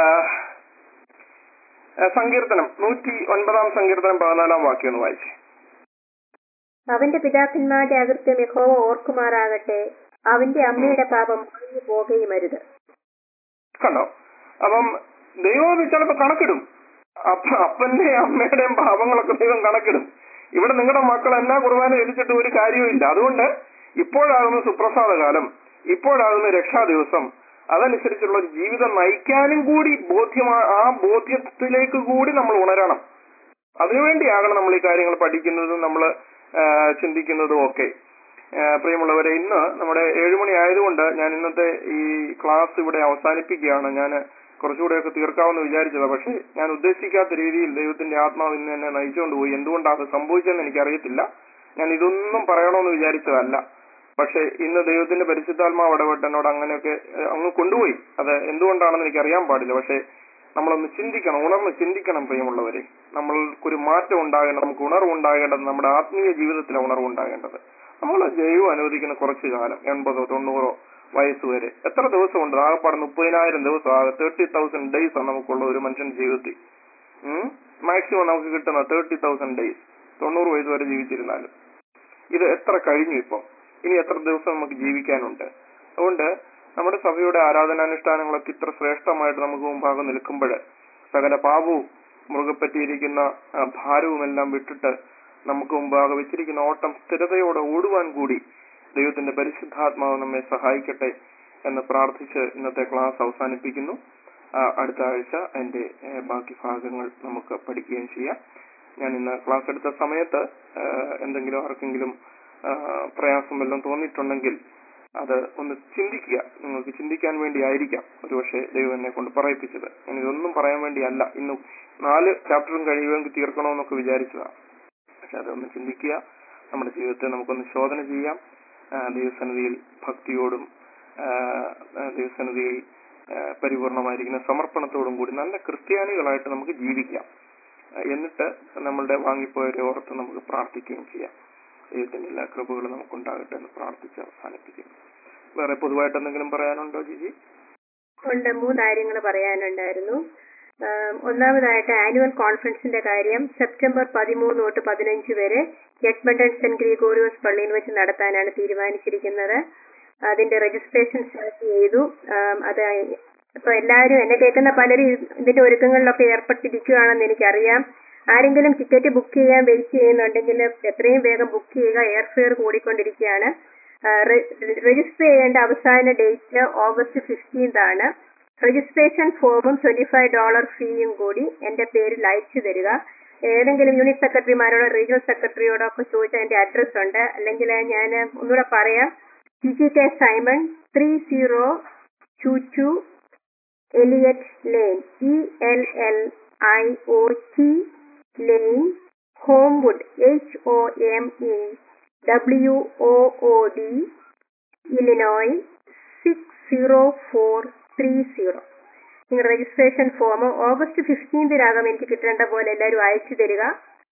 ആ, സങ്കീർത്തനം നൂറ്റി ഒൻപതാം സങ്കീർത്തനം പതിനാലാം വാക്യം ഒന്ന് വായിച്ചേ അവന്റെ പിതാക്കന്മാരുടെ അകൃത്യം യഹോവ ഓർക്കുമാറാകട്ടെ അവന്റെ അമ്മയുടെ പാപം ഒഴിഞ്ഞു പോകുകയുമരുത് കണ്ടോ അപ്പം ദൈവം ചിലപ്പോ കണക്കിടും അപ്പ അപ്പന്റെയും അമ്മയുടെയും പാപങ്ങളൊക്കെ ദൈവം കണക്കിടും ഇവിടെ നിങ്ങളുടെ മക്കൾ എന്നാ കുർബാന എരിച്ചിട്ട് ഒരു കാര്യവുമില്ല അതുകൊണ്ട് ഇപ്പോഴാകുന്ന സുപ്രസാദ കാലം ഇപ്പോഴാകുന്ന രക്ഷാ ദിവസം അതനുസരിച്ചുള്ള ഒരു ജീവിതം നയിക്കാനും കൂടി ബോധ്യമാ ആ ബോധ്യത്തിലേക്ക് കൂടി നമ്മൾ ഉണരണം അതിനുവേണ്ടിയാകണം നമ്മൾ ഈ കാര്യങ്ങൾ പഠിക്കുന്നതും നമ്മൾ ചിന്തിക്കുന്നതും ഒക്കെ ആ, പ്രിയമുള്ളവരെ ഇന്ന് നമ്മുടെ ഏഴുമണി ആയതുകൊണ്ട് ഞാൻ ഇന്നത്തെ ഈ ക്ലാസ് ഇവിടെ അവസാനിപ്പിക്കുകയാണ് ഞാൻ കുറച്ചുകൂടെയൊക്കെ തീർക്കാമെന്ന് വിചാരിച്ചത് പക്ഷേ ഞാൻ ഉദ്ദേശിക്കാത്ത രീതിയിൽ ദൈവത്തിന്റെ ആത്മാവ് ഇന്ന് എന്നെ നയിച്ചുകൊണ്ട് പോയി എന്തുകൊണ്ടാണ് അത് സംഭവിച്ചതെന്ന് എനിക്കറിയത്തില്ല ഞാൻ ഇതൊന്നും പറയണമെന്ന് വിചാരിച്ചതല്ല പക്ഷെ ഇന്ന് ദൈവത്തിന്റെ പരിശുദ്ധാത്മാവ് ഇടപെട്ട് എന്നോട് അങ്ങനെയൊക്കെ ഏഹ്, അങ്ങ് കൊണ്ടുപോയി അത് എന്തുകൊണ്ടാണെന്ന് എനിക്ക് അറിയാൻ പാടില്ല പക്ഷെ നമ്മളൊന്ന് ചിന്തിക്കണം ഉണർന്ന് ചിന്തിക്കണം പ്രിയമുള്ളവരെ നമ്മൾക്കൊരു മാറ്റം ഉണ്ടാകേണ്ടത് നമുക്ക് ഉണർവുണ്ടാകേണ്ടത് നമ്മുടെ ആത്മീയ ജീവിതത്തിലെ ഉണർവുണ്ടാകേണ്ടത് നമ്മൾ ദൈവം അനുവദിക്കുന്ന കുറച്ചു കാലം എൺപതോ തൊണ്ണൂറോ വയസ്സ് വരെ എത്ര ദിവസമുണ്ട് ആകെപ്പാട് മുപ്പതിനായിരം ദിവസം ആകെ തേർട്ടി തൗസൻഡ് ഡേയ്സ് ആണ് നമുക്കുള്ള ഒരു മനുഷ്യന്റെ ജീവിതത്തിൽ മാക്സിമം നമുക്ക് കിട്ടുന്ന തേർട്ടി തൗസൻഡ് ഡേയ്സ് തൊണ്ണൂറ് വയസ്സ് വരെ ജീവിച്ചിരുന്നാലും ഇത് എത്ര കഴിഞ്ഞു ഇപ്പം ഇനി എത്ര ദിവസം നമുക്ക് ജീവിക്കാനുണ്ട് അതുകൊണ്ട് നമ്മുടെ സഭയുടെ ആരാധനാനുഷ്ഠാനങ്ങളൊക്കെ ഇത്ര ശ്രേഷ്ഠമായിട്ട് നമുക്ക് മുമ്പാകെ നിൽക്കുമ്പോൾ സകല പാപവും മുറുകെ പറ്റിയിരിക്കുന്ന ആ, ഭാരവും എല്ലാം വിട്ടിട്ട് നമുക്ക് മുമ്പാകെ വെച്ചിരിക്കുന്ന ഓട്ടം സ്ഥിരതയോടെ ഓടുവാൻ കൂടി ദൈവത്തിന്റെ പരിശുദ്ധാത്മാവ് നമ്മെ സഹായിക്കട്ടെ എന്ന് പ്രാർത്ഥിച്ച് ഇന്നത്തെ ക്ലാസ് അവസാനിപ്പിക്കുന്നു ആ, അടുത്ത ആഴ്ച അതിന്റെ ഏഹ്, ബാക്കി ഭാഗങ്ങൾ നമുക്ക് പഠിക്കുകയും ചെയ്യാം ഞാൻ ഇന്ന് ക്ലാസ് എടുത്ത സമയത്ത് ഏഹ്, എന്തെങ്കിലും ആർക്കെങ്കിലും ആഹ്, പ്രയാസം വല്ലതും തോന്നിയിട്ടുണ്ടെങ്കിൽ അത് ഒന്ന് ചിന്തിക്കുക നിങ്ങൾക്ക് ചിന്തിക്കാൻ വേണ്ടി ആയിരിക്കാം ഒരുപക്ഷെ ദൈവം എന്നെ കൊണ്ട് പറയിപ്പിച്ചത് ഞാൻ ഇതൊന്നും പറയാൻ വേണ്ടിയല്ല ഇന്ന് നാല് ചാപ്റ്ററും കഴിയുമെങ്കിൽ തീർക്കണമെന്നൊക്കെ വിചാരിച്ചതാണ് പക്ഷെ അതൊന്ന് ചിന്തിക്കുക നമ്മുടെ ജീവിതത്തെ നമുക്കൊന്ന് ശോധന ചെയ്യാം ആ, ദൈവസന്നിധിയിൽ ഭക്തിയോടും ആ, ആ, ദൈവസന്നിധിയിൽ ആ, പരിപൂർണമായിരിക്കുന്ന സമർപ്പണത്തോടും കൂടി നല്ല ക്രിസ്ത്യാനികളായിട്ട് നമുക്ക് ജീവിക്കാം ആ, എന്നിട്ട് നമ്മളുടെ വാങ്ങിപ്പോയവരെ ഓർത്ത് നമുക്ക് പ്രാർത്ഥിക്കുകയും ചെയ്യാം ദൈവത്തിന്റെ എല്ലാ കൃപകളും നമുക്കുണ്ടാകട്ടെ എന്ന് പ്രാർത്ഥിച്ച് അവസാനിപ്പിക്കുന്നു വേറെ പൊതുവായിട്ട് എന്തെങ്കിലും പറയാനുണ്ടോ ജിജി ഉണ്ട് മൂന്ന് കാര്യങ്ങൾ പറയാനുണ്ടായിരുന്നു ആം, ഒന്നാമതായിട്ട് ആനുവൽ കോൺഫറൻസിന്റെ കാര്യം സെപ്റ്റംബർ പതിമൂന്ന് തൊട്ട് പതിനഞ്ച് വരെ എഡ്മണ്ടൺ സെന്റ് ഗ്രിഗോറിയോസ് പള്ളിയിൽ വെച്ച് നടത്താനാണ് തീരുമാനിച്ചിരിക്കുന്നത് അതിന്റെ രജിസ്ട്രേഷൻ സ്റ്റാർട്ട് ചെയ്തു ആം, അത് ഇപ്പൊ എല്ലാവരും എന്നെ കേൾക്കുന്ന പലരും ഇതിന്റെ ഒരുക്കങ്ങളിലൊക്കെ ഏർപ്പെട്ടിരിക്കുകയാണെന്ന് എനിക്കറിയാം ആരെങ്കിലും ടിക്കറ്റ് ബുക്ക് ചെയ്യാൻ വെയിറ്റ് ചെയ്യുന്നുണ്ടെങ്കിൽ എത്രയും വേഗം ബുക്ക് ചെയ്യുക എയർ ഫെയർ കൂടിക്കൊണ്ടിരിക്കുകയാണ് രജിസ്റ്റർ ചെയ്യേണ്ട അവസാന ഡേറ്റ് ഓഗസ്റ്റ് ഫിഫ്റ്റീൻത് ആണ് രജിസ്ട്രേഷൻ ഫോമും ട്വന്റി ഫൈവ് ഡോളർ ഫീയും കൂടി എന്റെ പേരിൽ അയച്ചു തരിക ഏതെങ്കിലും യൂണിറ്റ് സെക്രട്ടറിമാരോടോ റീജിയണൽ സെക്രട്ടറിയോടോ ഒക്കെ ചോദിച്ചാൽ എന്റെ അഡ്രസ് ഉണ്ട് അല്ലെങ്കിൽ ഞാൻ ഒന്നുകൂടെ പറയാം T G K Simon three zero two two Elliott lane E L L I O T lane Homewood H O M E W O O D Illinois six zero four three zero നിങ്ങളുടെ രജിസ്ട്രേഷൻ ഫോം ഓഗസ്റ്റ് ഫിഫ്റ്റീൻതിനകം എനിക്ക് കിട്ടേണ്ട പോലെ എല്ലാവരും അയച്ചു തരിക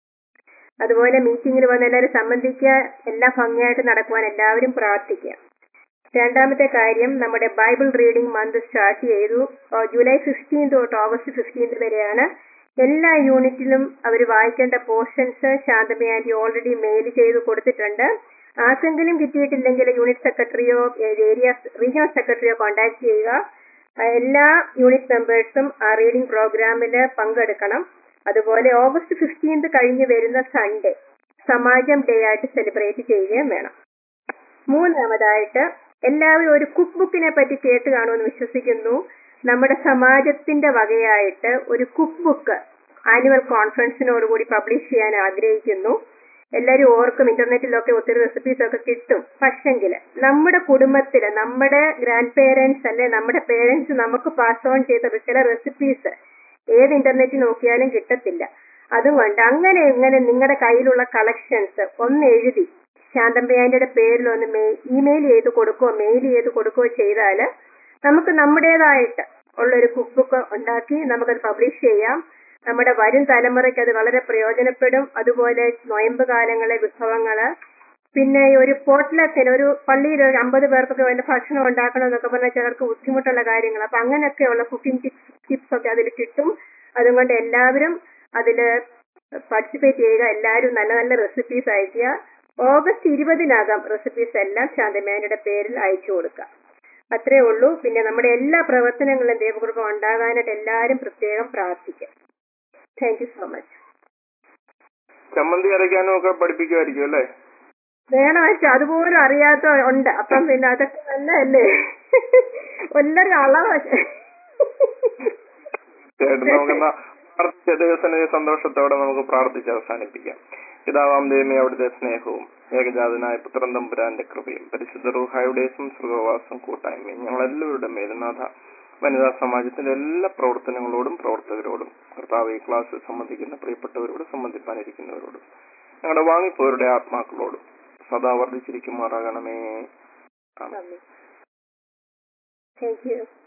അതുപോലെ മീറ്റിംഗിൽ വന്ന് എല്ലാവരും സംബന്ധിക്കുക എല്ലാം ഭംഗിയായിട്ട് നടക്കുവാൻ എല്ലാവരും പ്രാർത്ഥിക്കുക രണ്ടാമത്തെ കാര്യം നമ്മുടെ ബൈബിൾ റീഡിംഗ് മന്ത് സ്റ്റാർട്ട് ചെയ്തു ആ, ജൂലൈ ഫിഫ്റ്റീൻത് തൊട്ട് ഓഗസ്റ്റ് ഫിഫ്റ്റീൻത് വരെയാണ് എല്ലാ യൂണിറ്റിലും അവർ വായിക്കേണ്ട portions Shanthami aunty already mail ചെയ്ത് കൊടുത്തിട്ടുണ്ട് ആർക്കെങ്കിലും കിട്ടിയിട്ടില്ലെങ്കിൽ യൂണിറ്റ് സെക്രട്ടറിയോ ഏരിയ റീജിയണൽ സെക്രട്ടറിയോ കോൺടാക്ട് ചെയ്യുക ആ, എല്ലാ യൂണിറ്റ് മെമ്പേഴ്സും ആ റീഡിംഗ് പ്രോഗ്രാമിൽ പങ്കെടുക്കണം അതുപോലെ ഓഗസ്റ്റ് ഫിഫ്റ്റീൻത് കഴിഞ്ഞ് വരുന്ന സൺഡേ സമാജം ഡേ ആയിട്ട് സെലിബ്രേറ്റ് ചെയ്യുകയും വേണം മൂന്നാമതായിട്ട് എല്ലാവരും ഒരു കുക്ക് ബുക്കിനെ പറ്റി കേട്ട് കാണുമെന്ന് വിശ്വസിക്കുന്നു നമ്മുടെ സമാജത്തിന്റെ വകയായിട്ട് ഒരു കുക്ക് ബുക്ക് ആനുവൽ കോൺഫറൻസിനോടുകൂടി പബ്ലിഷ് ചെയ്യാൻ ആഗ്രഹിക്കുന്നു എല്ലാവരും ഓർക്കും ഇന്റർനെറ്റിലൊക്കെ ഒത്തിരി റെസിപ്പീസ് ഒക്കെ കിട്ടും പക്ഷെങ്കിൽ നമ്മുടെ കുടുംബത്തില് നമ്മുടെ ഗ്രാൻഡ് പേരൻസ് അല്ലെ നമ്മുടെ പേരൻസ് നമുക്ക് പാസ് ഓൺ ചെയ്ത ചില റെസിപ്പീസ് ഏത് ഇന്റർനെറ്റിൽ നോക്കിയാലും കിട്ടത്തില്ല അതുകൊണ്ട് അങ്ങനെ ഇങ്ങനെ നിങ്ങളുടെ കയ്യിലുള്ള കളക്ഷൻസ് ഒന്ന് എഴുതി ശാന്തമ്പയാന്റെ പേരിൽ ഒന്ന് ഇമെയിൽ ചെയ്ത് കൊടുക്കുകയോ മെയിൽ ചെയ്ത് കൊടുക്കുകയോ ചെയ്താൽ നമുക്ക് നമ്മുടേതായിട്ട് ഉള്ളൊരു കുക്ക് ബുക്ക് ഉണ്ടാക്കി നമുക്കത് പബ്ലിഷ് ചെയ്യാം നമ്മുടെ വരും തലമുറയ്ക്ക് അത് വളരെ പ്രയോജനപ്പെടും അതുപോലെ നൊയമ്പ് കാലങ്ങളെ വിഭവങ്ങള് പിന്നെ ഈ ഒരു പോട്ട്ലക്കിന് ഒരു പള്ളിയിൽ ഒരു അമ്പത് പേർക്കൊക്കെ വല്ല ഭക്ഷണം ഉണ്ടാക്കണം എന്നൊക്കെ പറഞ്ഞാൽ ചിലർക്ക് ബുദ്ധിമുട്ടുള്ള കാര്യങ്ങൾ അപ്പൊ അങ്ങനെയൊക്കെയുള്ള കുക്കിംഗ് ടിപ്സ് ടിപ്സ് ഒക്കെ അതിൽ കിട്ടും അതുകൊണ്ട് എല്ലാവരും അതിൽ പാർട്ടിസിപ്പേറ്റ് ചെയ്യുക എല്ലാവരും നല്ല നല്ല റെസിപ്പീസ് അയക്കുക ഓഗസ്റ്റ് ഇരുപതിനകം റെസിപ്പീസ് എല്ലാം ശാന്തമേനയുടെ പേരിൽ അയച്ചു കൊടുക്കുക അത്രേ ഉള്ളൂ പിന്നെ നമ്മുടെ എല്ലാ പ്രവർത്തനങ്ങളും ദൈവകൃപ ഉണ്ടാകാനായിട്ട് എല്ലാവരും പ്രത്യേകം പ്രാർത്ഥിക്കുക താങ്ക് യു സോ മച്ച് ചമ്മന്തി അരയ്ക്കാനും ഒക്കെ പഠിപ്പിക്കുമായിരിക്കും അല്ലേ വേണം പക്ഷെ അതുപോലും അറിയാത്ത ഉണ്ട് അപ്പം പിന്നെ അതൊക്കെ നല്ലതല്ലേ എല്ലാവരും അളവ് തീർച്ചയായിട്ടും നമുക്കെന്നാ പ്രാർത്ഥിച്ച ദിവസനെ സന്തോഷത്തോടെ നമുക്ക് പ്രാർത്ഥിച്ച് അവസാനിപ്പിക്കാം പിതാവാം ദൈവമേ അവിടുത്തെ സ്നേഹവും ഏകജാതനായ പുത്രൻ തമ്പുരാന്റെ കൃപയും പരിശുദ്ധ റൂഹായുടെ സംസ്കൃതവാസം കൂട്ടായ്മയും ഞങ്ങളെല്ലാവരുടെ മേലുനാഥ വനിതാ സമാജത്തിന്റെ എല്ലാ പ്രവർത്തനങ്ങളോടും പ്രവർത്തകരോടും കർത്താവ് ഈ ക്ലാസ്സിൽ സംബന്ധിക്കുന്ന പ്രിയപ്പെട്ടവരോട് സംബന്ധിപ്പാനിരിക്കുന്നവരോടും ഞങ്ങളുടെ വാങ്ങിപ്പോയവരുടെ ആത്മാക്കളോടും സദാ വർദ്ധിച്ചിരിക്കുമാറാകണമേ ആമേൻ. Thank you